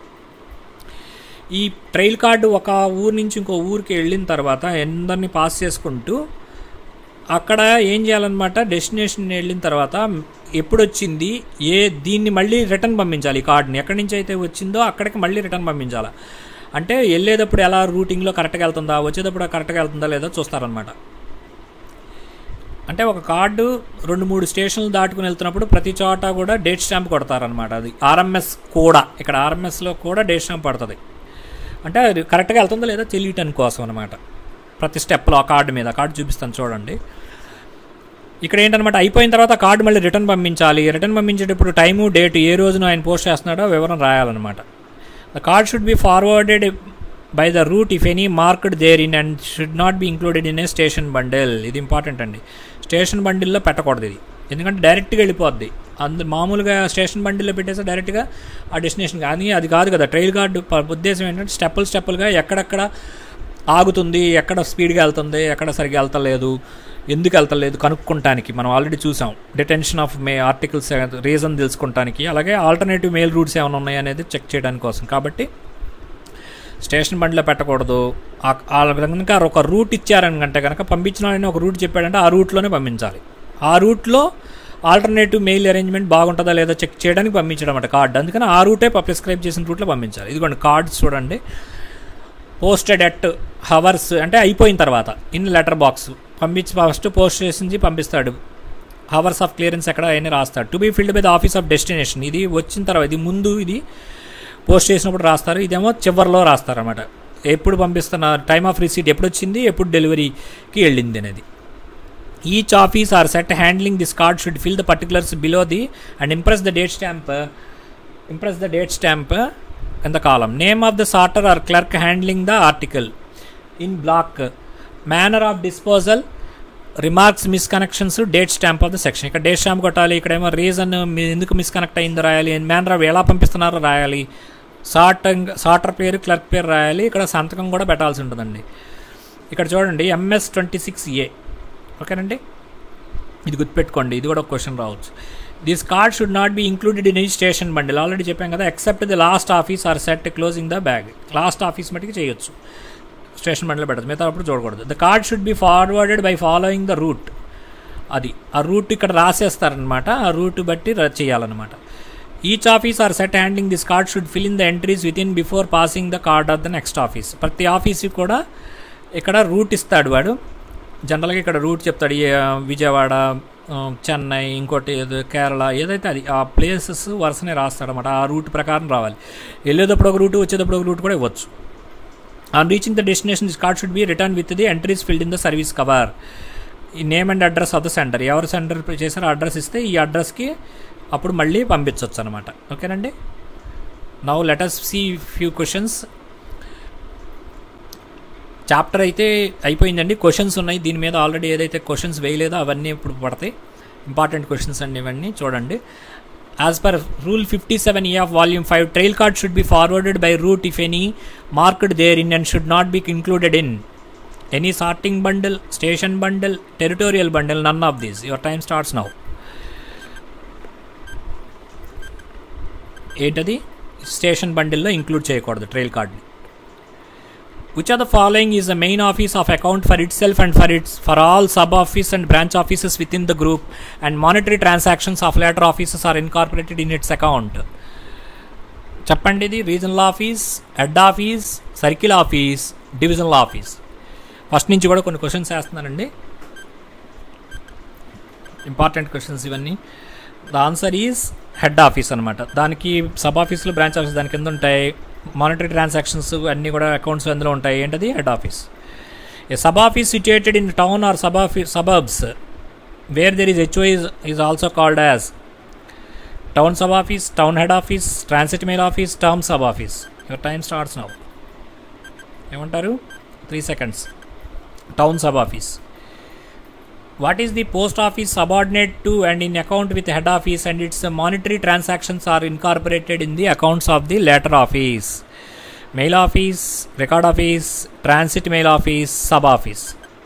ఈ ట్రైల్ కార్డు ఒక ఊరు నుంచి ఇంకో ఊరికి వెళ్ళిన తర్వాత అందరినీ పాస్ చేసుకుంటూ అక్కడ ఏం చేయాలన్నమాట డెస్టినేషన్ వెళ్ళిన తర్వాత ఎప్పుడు వచ్చింది ఏ దీన్ని మళ్ళీ రిటర్న్ పంపించాలి ఈ కార్డ్ని ఎక్కడి నుంచి అయితే వచ్చిందో అక్కడికి మళ్ళీ రిటర్న్ పంపించాలి అంటే వెళ్ళేటప్పుడు ఎలా రూటింగ్లో కరెక్ట్గా వెళ్తుందా వచ్చేటప్పుడు కరెక్ట్గా వెళ్తుందా లేదో చూస్తారనమాట అంటే ఒక కార్డు రెండు మూడు స్టేషన్లు దాటుకుని వెళ్తున్నప్పుడు ప్రతి చోట కూడా డేట్ స్టాంప్ కొడతారనమాట అది ఆర్ఎంఎస్ కూడా ఇక్కడ ఆర్ఎంఎస్లో కూడా డేట్ స్టాంప్ పడుతుంది అంటే అది కరెక్ట్గా వెళ్తుందా లేదా తెలియటం కోసం అనమాట ప్రతి స్టెప్లో ఆ కార్డు మీద కార్డు చూపిస్తాను చూడండి ఇక్కడ ఏంటనమాట అయిపోయిన తర్వాత కార్డు మళ్ళీ రిటర్న్ పంపించాలి రిటర్న్ పంపించేటప్పుడు టైము డేట్ ఏ రోజున ఆయన పోస్ట్ చేస్తున్నాడో వివరం రాయాలన్నమాట the card should be forwarded by the route if any marked there in and should not be included in a station bundle ఇది ఇంపార్టెంట్ అండి స్టేషన్ బండిల్లో పెట్టకూడదు ఇది ఎందుకంటే డైరెక్ట్గా వెళ్ళిపోద్ది అందు మామూలుగా స్టేషన్ బండిలో పెట్టేస్తే డైరెక్ట్గా ఆ డెస్టినేషన్ కానీ అది కాదు కదా ట్రైల్ కార్డు ప- ఉద్దేశం ఏంటంటే స్టెప్పులు స్టెప్పులుగా ఎక్కడెక్కడ ఆగుతుంది ఎక్కడ స్పీడ్గా వెళ్తుంది ఎక్కడ సరిగ్గా వెళ్తలేదు ఎందుకు వెళ్తలేదు కనుక్కుంటానికి మనం ఆల్రెడీ చూసాం detention of may articles reason తెలుసుకుంటానికి అలాగే ఆల్టర్నేటివ్ మెయిల్ రూట్స్ ఏమైనా ఉన్నాయి అనేది చెక్ చేయడానికి కోసం కాబట్టి స్టేషన్ బండిలో పెట్టకూడదు ఆ- ఆ కనుక ఒక రూట్ ఇచ్చారనుకంటే కనుక పంపించిన వాళ్ళని ఒక రూట్ చెప్పాడంటే ఆ రూట్లోనే పంపించాలి ఆ రూట్లో ఆల్టర్నేటివ్ మెయిల్ అరేంజ్మెంట్ బాగుంటుందా లేదా చెక్ చేయడానికి పంపించడం అన్నమాట కార్డ్ అందుకని ఆ రూటే ప్రిస్క్రైబ్ చేసిన రూట్లో పంపించాలి ఇదిగోండి కార్డ్స్ చూడండి పోస్టెడ్ ఎట్ హవర్స్ అంటే అయిపోయిన తర్వాత ఇన్ లెటర్ బాక్స్ పంపించి ఫస్ట్ పోస్ట్ చేసింది పంపిస్తాడు హవర్స్ ఆఫ్ క్లియరెన్స్ ఎక్కడ అయినా రాస్తాడు to be filled by the office of destination ఇది వచ్చిన తర్వాత ఇది ముందు ఇది పోస్ట్ చేసినప్పుడు రాస్తారు ఇదేమో చివరిలో రాస్తారు అనమాట ఎప్పుడు పంపిస్తున్న టైమ్ ఆఫ్ రిసీట్ ఎప్పుడు వచ్చింది ఎప్పుడు డెలివరీకి వెళ్ళింది అనేది each office or set handling this card should fill the particulars below the and impress the date stamp impress the date stamp in the column name of the sorter or clerk handling the article in block manner of disposal remarks misconnections date stamp of the section ఇక్కడ డేట్ స్టాంప్ కొట్టాలి ఇక్కడేమో రీజన్ ఎందుకు మిస్కనెక్ట్ అయిందో రాయాలి మేనర్ ఆఫ్ ఎలా పంపిస్తున్నారో రాయాలి సార్టింగ్ సార్టర్ పేరు క్లర్క్ పేరు రాయాలి ఇక్కడ సంతకం కూడా పెట్టాల్సి ఉంటుందండి ఇక్కడ చూడండి ఎంఎస్ ట్వంటీ సిక్స్ ఏ ఓకేనండి ఇది గుర్తుపెట్టుకోండి ఇది కూడా ఒక క్వశ్చన్ రావచ్చు this card should not be included in ఈ స్టేషన్ బండిల్ ఆల్రెడీ చెప్పాం కదా except the last office or set closing the bag last office మటుకు చేయొచ్చు స్టేషన్ బండిలో పెట్టదు మిగతా అప్పుడు చూడకూడదు the card should be forwarded by following the route అది ఆ రూట్ ఇక్కడ రాసేస్తారనమాట ఆ రూట్ బట్టి ర- చేయాలన్నమాట each office or set handling this card should fill in the entries with in before passing the card of the next office ప్రతి ఆఫీస్కి కూడా ఇక్కడ రూట్ ఇస్తాడు వాడు జనరల్గా ఇక్కడ రూట్ చెప్తాడు ఏ, విజయవాడ ఆ, చెన్నై ఇంకోటి ఏదో కేరళ ఏదైతే అది ఆ ప్లేసెస్ వరుసనే రాస్తాడనమాట ఆ రూట్ ప్రకారం రావాలి వెళ్ళేటప్పుడు ఒక రూట్ వచ్చేటప్పుడు ఒక రూట్ కూడా ఇవ్వచ్చు on reaching the destination this card should be return with the entries filled in the service cover ఈ name and address of the centre ఎవరు సెంటర్ చేశారో అడ్రస్ ఇస్తే ఈ అడ్రస్కి అప్పుడు మళ్ళీ పంపించవచ్చు అనమాట ఓకేనండి now let's see few questions chapter అయితే అయిపోయిందండి క్వశ్చన్స్ ఉన్నాయి దీని మీద ఆల్రెడీ ఏదైతే క్వశ్చన్స్ వేయలేదో అవన్నీ ఇప్పుడు పడతాయి ఇంపార్టెంట్ క్వశ్చన్స్ అండి ఇవన్నీ చూడండి as per rule fifty seven A of volume five trail card should be forwarded by route if any marked there in and should not be included in any sorting bundle station bundle territorial bundle none of these your time starts now ఏంటది స్టేషన్ బండిల్లో ఇంక్లూడ్ చేయకూడదు ట్రైల్ కార్డ్ని which of the following is the main office of account for itself and for its for all sub office and branch offices within the group and monetary transactions of latter offices are incorporated in its account చెప్పండి ఇది regional office head office circle office divisional office first నుంచి కూడా కొన్ని క్వశ్చన్స్ వేస్తున్నానండి ఇంపార్టెంట్ క్వశ్చన్స్ ఇవన్నీ the answer is head office అనమాట దానికి సబ్ ఆఫీస్లో బ్రాంచ్ ఆఫీస్ దాని కింద ఉంటాయి మానిటరీ ట్రాన్సాక్షన్స్ అన్నీ కూడా అకౌంట్స్ అందులో ఉంటాయి ఏంటది head office a sub office situated in town or sub office suburbs where there is HO is is also called as town sub office town head office transit mail office term sub office your time starts now ఏమంటారు three seconds town sub office what is the post office subordinate to and in account with head office and its uh, monetary transactions are incorporated in the accounts of the latter office mail office record office transit mail office sub office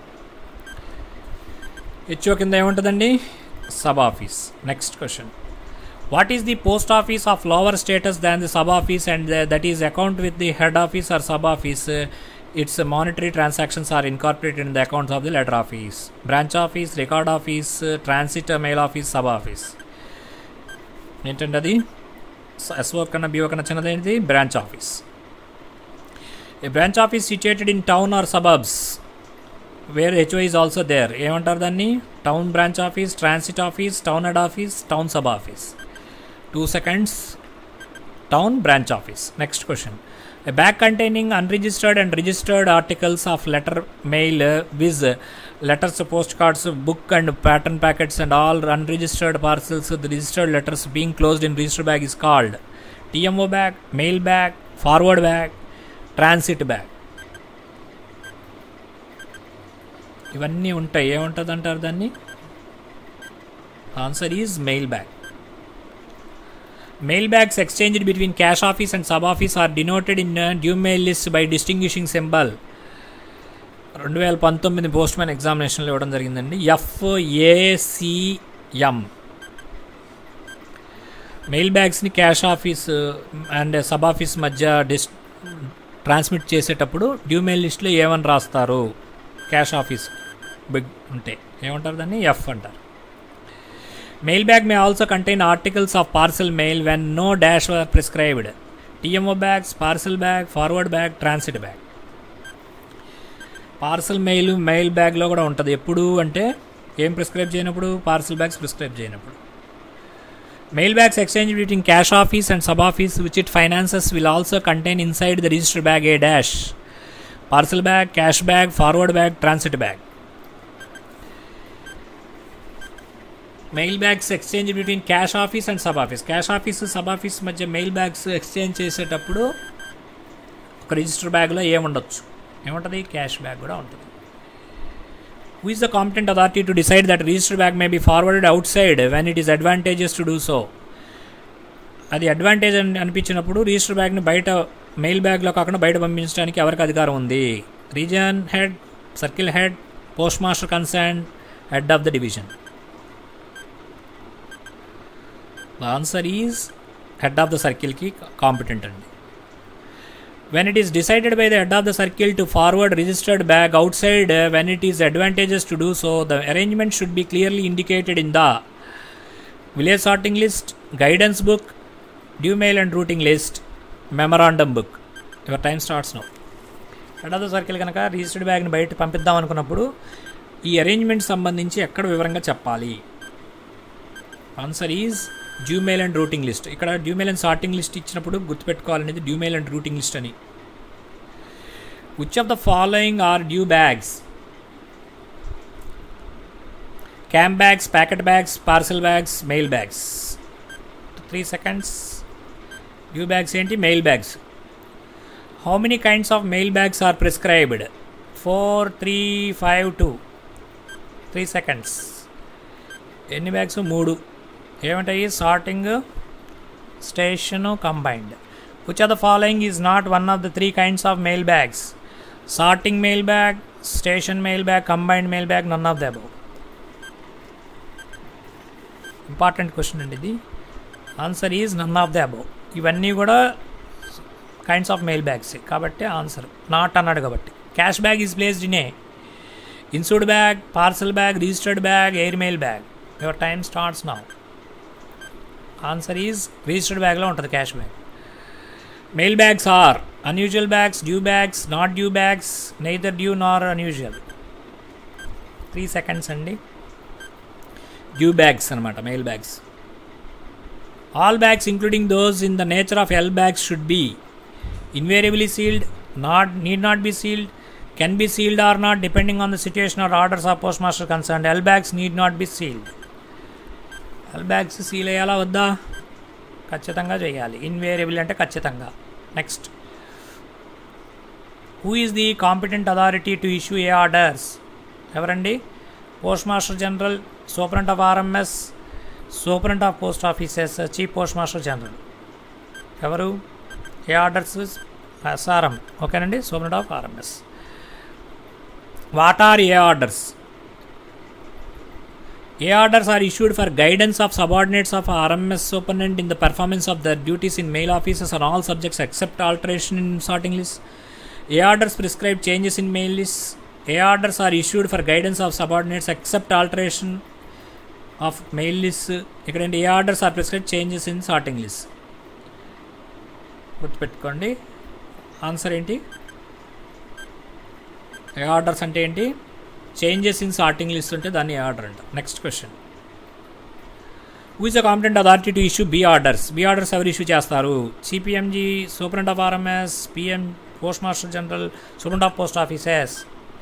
HO కింద ఏముంటుందండి sub office next question what is the post office of lower status than the sub office and that is account with the head office or sub office its monetary transactions are incorporated in the accounts of the letter office branch office record office uh, transit uh, mail office sub office ఏంటంటే అది ఎస్ఓ కన్నా బిఓ కన్నా చిన్నది branch office a branch office situated in town or suburbs where HO is also there ఏమంటారు దాన్ని town branch office transit office town head office town sub office two seconds town branch office next question A bag containing unregistered and registered articles of letter mail, uh, viz. letters, postcards, book and pattern packets, and all unregistered parcels, the registered letters being closed in register bag is called TMO bag, mail bag, forward bag, transit bag. ఇవన్నీ ఉంటాయి ఏముంటుంది అంటారు దాన్ని answer is mail bag Mail bags exchanged between cash office and sub office are denoted in a due mail list by distinguishing symbol. రెండు వేల పంతొమ్మిది పోస్ట్ మ్యాన్ ఎగ్జామినేషన్లో ఇవ్వడం జరిగిందండి ఎఫ్ఏసిఎం మెయిల్ బ్యాగ్స్ని cash office and sub office మధ్య డిస్ ట్రాన్స్మిట్ చేసేటప్పుడు డ్యూ మెయిల్ లిస్ట్లో ఏమని రాస్తారు క్యాష్ ఆఫీస్ బిగ్ ఉంటే ఏమంటారు దాన్ని ఎఫ్ అంటారు Mail bag may also contain articles of parcel mail when no dash were prescribed. TMO bags, parcel bag, forward bag, transit bag. Parcel mail mail బ్యాగ్లో కూడా ఉంటుంది ఎప్పుడు అంటే ఏం ప్రిస్క్రైబ్ చేయనప్పుడు పార్సల్ బ్యాగ్స్ ప్రిస్క్రైబ్ చేయనప్పుడు mail bags exchange between cash office and sub office which it finances will also contain inside the register bag a dash parcel bag cash bag forward bag transit bag mail bags exchange between cash office and sub office cash office sub office మధ్య మెయిల్ బ్యాగ్స్ ఎక్స్చేంజ్ చేసేటప్పుడు ఒక రిజిస్టర్ బ్యాగ్లో ఏముండొచ్చు ఏముంటుంది క్యాష్ బ్యాగ్ కూడా ఉంటుంది who is the competent authority to decide that register bag may be forwarded outside when it is advantages to do so అది అడ్వాంటేజ్ అని అనిపించినప్పుడు రిజిస్టర్ బ్యాగ్ని బయట మెయిల్ బ్యాగ్లో కాకుండా బయట పంపించడానికి ఎవరికి అధికారం ఉంది region head circle head post master concern head of the division the answer is head of the సర్కిల్కి కాంపిటెంట్ అండి when it is decided by the head of the circle to forward registered bag outside uh, when it is advantageous to do so the arrangement should be clearly indicated in the village sorting list guidance book due mail and routing list memorandum book your time starts now head of the circle కనుక రిజిస్టర్డ్ బ్యాగ్ని బయట పంపిద్దాం అనుకున్నప్పుడు ఈ అరేంజ్మెంట్ సంబంధించి ఎక్కడ వివరంగా చెప్పాలి answer is due mail and routing list ఇక్కడ డ్యూమెయిల్ అండ్ సార్టింగ్ లిస్ట్ ఇచ్చినప్పుడు గుర్తుపెట్టుకోవాలనేది డ్యూమెయిల్ అండ్ రూటింగ్ లిస్ట్ అని which of the following are due bags camp bags packet bags parcel bags mail bags three seconds due bags ఏంటి mail bags how many kinds of mail bags are prescribed four three five two three seconds ఎన్ని బ్యాగ్స్ మూడు ఏమిటాయి sorting station combined which are the following is not one of the three kinds of mail bags sorting mail bag station mail bag combined mail bag none of the above important question అండి ఇది answer is none of the above ఇవన్నీ కూడా కైండ్స్ ఆఫ్ మెయిల్ బ్యాగ్స్ కాబట్టి ఆన్సర్ నాట్ అన్నాడు కాబట్టి cash bag is placed in a insured bag parcel bag registered bag air mail bag your time starts now answer is registered బ్యాగ్లో ఉంటుంది cash bag mail bags are unusual bags due bags not due bags neither due nor unusual three seconds అండి డ్యూ బ్యాగ్స్ అనమాట mail bags all bags including those in the nature of L bags should be invariably sealed not need not be sealed can be sealed or not depending on the situation or orders of post master concern L bags need not be sealed L bags seal అయ్యాలా వద్దా ఖచ్చితంగా చేయాలి ఇన్వేరియబుల్ అంటే ఖచ్చితంగా next who is the competent authority to issue A orders ఎవరండి post master general superintendent of RMS superintendent of post offices chief post master general ఎవరు ఏ ఆర్డర్స్ ఎస్ఆర్ఎం ఓకేనండి superintendent of RMS what are A orders A orders are issued for guidance of subordinates of RMS superintendent in the performance of there duties in mail offices on all subjects except alteration in sorting list A orders prescribe changes in mail list A orders are issued for guidance of subordinates except alteration of mail list ఇక్కడ ఏంటి A orders are prescribe changes in sorting list గుర్తుపెట్టుకోండి ఆన్సర్ ఏంటి ఏ ఆర్డర్స్ అంటే ఏంటి చేంజెస్ ఇన్ సార్టింగ్ లిస్ట్ ఉంటే దాన్ని ఏ ఆర్డర్ అంట next question who is the competent authority to issue B orders B orders ఎవరు ఇష్యూ చేస్తారు CPMG superintendent of RMS PM post master general superintendent of post offices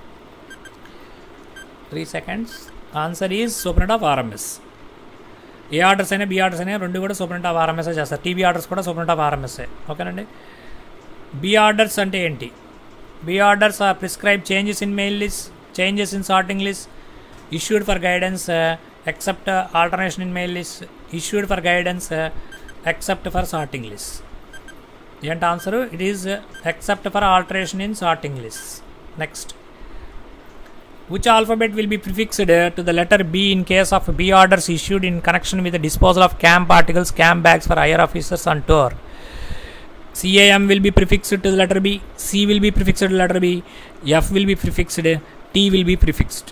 three seconds answer is superintendent of RMS A orders అయినా బి ఆర్డర్స్ అయినా రెండు కూడా సూపరింట్ ఆఫ్ ఆర్ఎంఎస్ఏ చేస్తారు టీబీ ఆర్డర్స్ కూడా సూపరింట్ ఆఫ్ ఆర్ఎంఎస్ఏ ఓకేనండి బి ఆర్డర్స్ అంటే ఏంటి B orders are prescribe changes in mail list changes in sorting list issued for guidance uh, except uh, alternation in mail list issued for guidance uh, except for sorting list ఏంటి answer it is except for alteration in sorting list next which alphabet will be prefixed uh, to the letter B in case of B orders issued in connection with the disposal of camp articles, camp bags for higher officers on tour. CAM will be prefixed to the letter B, C will be prefixed to the letter B, F will be prefixed, T will be prefixed.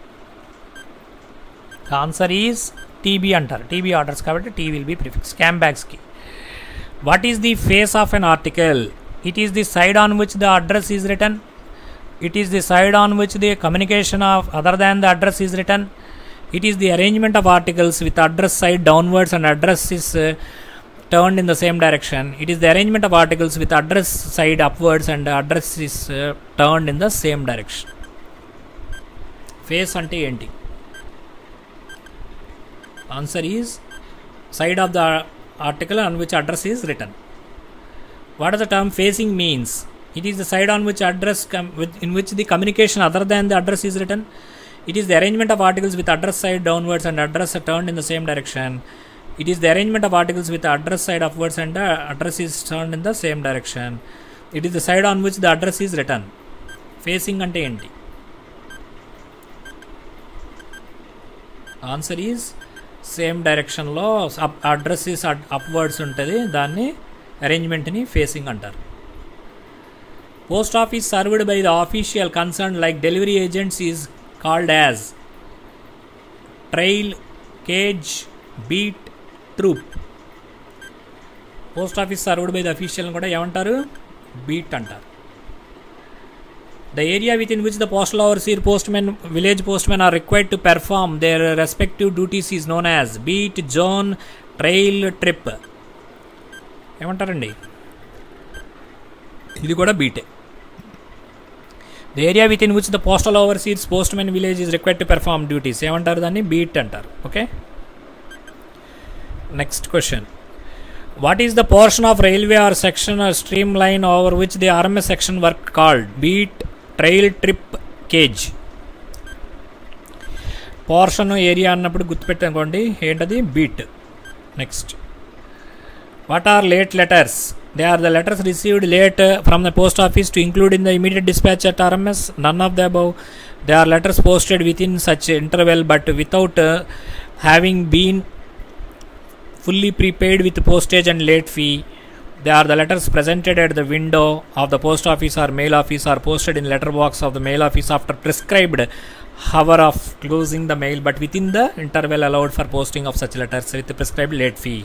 The answer is TB అంటారు TB ఆర్డర్స్ కాబట్టి T will be prefixed. Camp bags కి What is the face of an article? It is the side on which the address is written. It is the side on which the communication of other than the address is written. It is the arrangement of articles with address side downwards and address is uh, turned in the same direction. It is the arrangement of articles with address side upwards and address is uh, turned in the same direction. Face అంటే ఏంటి answer is side of the article on which address is return what are the term facing means it is the side on which address com- with, in which the communication other than the address is written it is the arrangement of articles with address side downwards and address turned in the same direction it is the arrangement of articles with address side upwards and the address is turned in the same direction it is the side on which the address is written facing అంటే ఏంటి ఆన్సర్ ఈజ్ సేమ్ డైరెక్షన్లో అడ్రస్ ఈస్ అప్వర్డ్స్ ఉంటుంది దాన్ని అరేంజ్మెంట్ని ఫేసింగ్ అంటారు post office served by the official concern like delivery agents is called as trail cage beat troop post office served by the official కూడా ఏమంటారు బీట్ అంటారు the area within which the postal overseer postmen village postmen are required to perform their respective duties is known as beat zone trail trip ఏమంటారండి ఇది కూడా బీటే the area within which the postal overseers postmen village is required to perform duties ఏమంటారు దాన్ని బీట్ అంటారు okay next question what is the portion of railway or section or stream line over which the RMS section work called beat trail trip cage portion area అన్నప్పుడు గుర్తుపెట్టుకోండి ఏంటది beat next what are late letters they are the letters received late from the post office to include in the immediate dispatch at RMS none of the above they are letters posted within such interval but without having been fully prepaid with postage and late fee. They are the letters presented at the window of the post office or mail office or posted in letterbox of the mail office after prescribed hour of closing the mail but within the interval allowed for posting of such letters with prescribed late fee.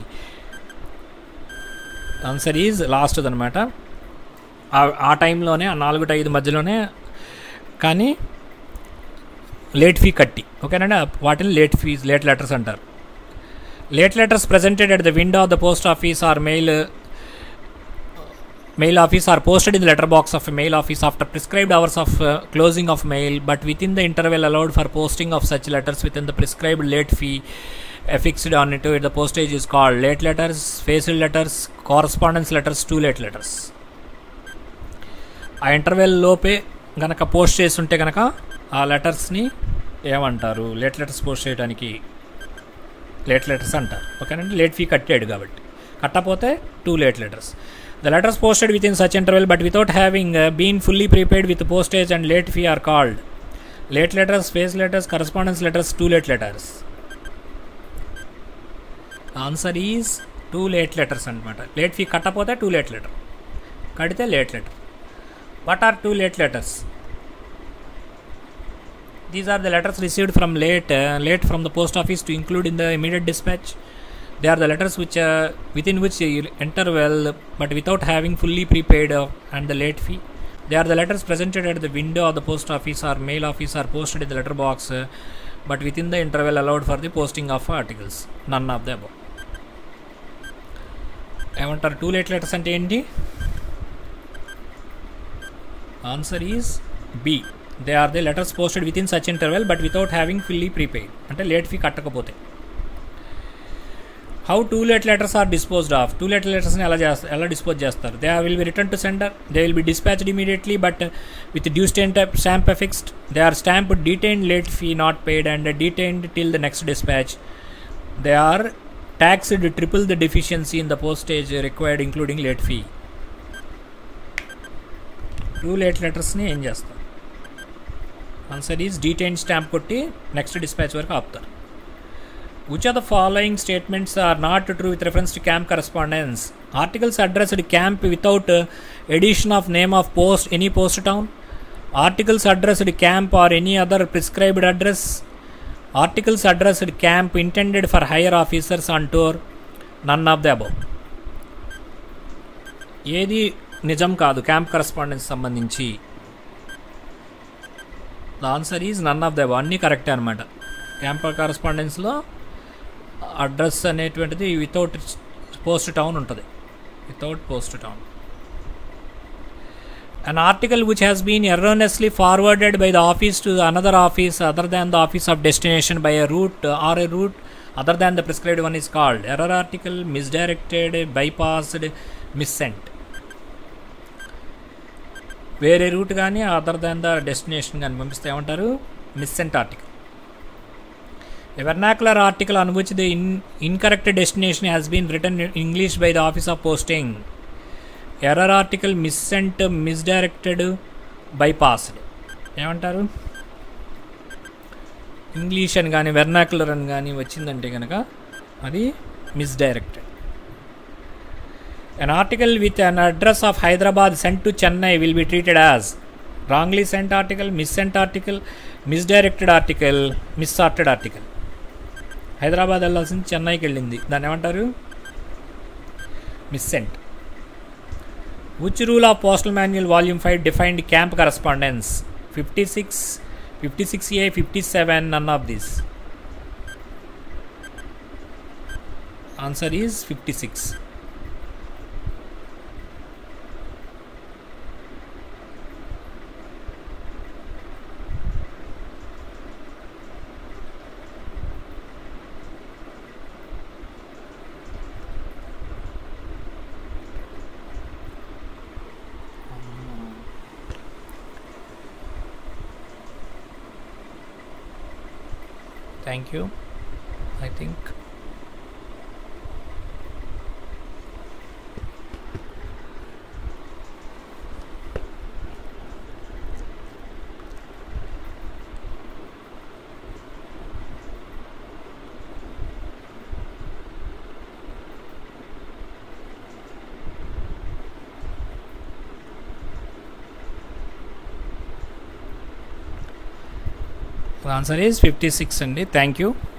Answer is last అనమాట ఆ టైంలోనే ఆ నాలుగు ఐదు మధ్యలోనే కానీ లేట్ ఫీ కట్టి ఓకేనండి వాటిని లేట్ ఫీజ్ లేట్ లెటర్స్ అంటారు late letters presented at the window of the post office or mail mail office are posted in the letter box of a mail office after prescribed hours of uh, closing of mail but within the interval allowed for posting of such letters within the prescribed late fee affixed on it the postage is called late letters facile letters correspondence letters two late letters ఆ ఇంటర్వెల్ లోపే గనక పోస్ట్ చేసి ఉంటే గనక ఆ లెటర్స్ని ఏమంటారు లేట్ లెటర్స్ పోస్ట్ చేయడానికి లేట్ లెటర్స్ అంటారు ఓకేనండి లేట్ ఫీ కట్టాడు కాబట్టి కట్టపోతే too late letters the letters posted within such interval but without having been fully prepaid with postage and late fee are called late letters face letters correspondence letters too late letters answer is too late letters అనమాట లేట్ ఫీ కట్టపోతే టూ లేట్ లెటర్ కడితే late letter what are two late letters these are the letters received from late uh, late from the post office to include in the immediate dispatch they are the letters which uh, within which you enter well but without having fully prepaid uh, and the late fee they are the letters presented at the window of the post office or mail office or posted in the letter box uh, but within the interval allowed for the posting of articles none of the above ఏమంటారు టూ లేట్ లెటర్స్ అంటే ఏంటి answer is B they are the letters posted within such interval but without having fully prepaid అంటే లేట్ ఫీ కట్టకపోతే how too late letters are disposed of too late లెటర్స్ని ఎలా చేస్తారు ఎలా డిస్పోజ్ చేస్తారు they will be return to sender they will be dispatched immediately but with due stent stamp affixed they are stamp detained late fee not paid and detained till the next dispatch they are taxed triple the deficiency in the postage required including late fee too late లెటర్స్ని ఏం చేస్తారు ఆన్సర్ ఈజ్ డీటైన్ స్టాంప్ కొట్టి నెక్స్ట్ డిస్పాచ్ వరకు ఆపుతారు which are the following statements are not true with reference to camp correspondence articles addressed camp without edition of name of post any post town articles addressed camp or any other prescribed address articles addressed camp intended for higher officers on tour none of the above ఏది నిజం కాదు క్యాంప్ కరస్పాండెన్స్ సంబంధించి the answer is none of the above అన్నీ కరెక్టే అనమాట క్యాంప్ కరస్పాండెన్స్లో అడ్రస్ అనేటువంటిది వితౌట్ పోస్ట్ టౌన్ ఉంటుంది without post town an article which has been erroneously forwarded by the office to another office other than the office of destination by a route uh, or a route other than the prescribed one is called error article misdirected bypassed missent వేరే రూట్ కానీ అదర్ దాన్ ద డెస్టినేషన్ కానీ పంపిస్తే ఏమంటారు missent article A vernacular article on which the in, incorrect destination has been written in English by the Office of Posting. Error article missent misdirected bypassed ఏమంటారు ఇంగ్లీష్ అని కానీ వెర్నాకులర్ అని కానీ వచ్చిందంటే కనుక అది misdirected an article with an address of hyderabad sent to chennai will be treated as wrongly sent article missent article misdirected article missorted article Hyderabad వెళ్ళాల్సింది చెన్నైకి వెళ్ళింది దాన్ని ఏమంటారు missent which rule of postal manual volume five defined camp correspondence fifty six fifty six A fifty seven none of this answer is fifty six thank you I think answer is fifty six అండి థ్యాంక్ యూ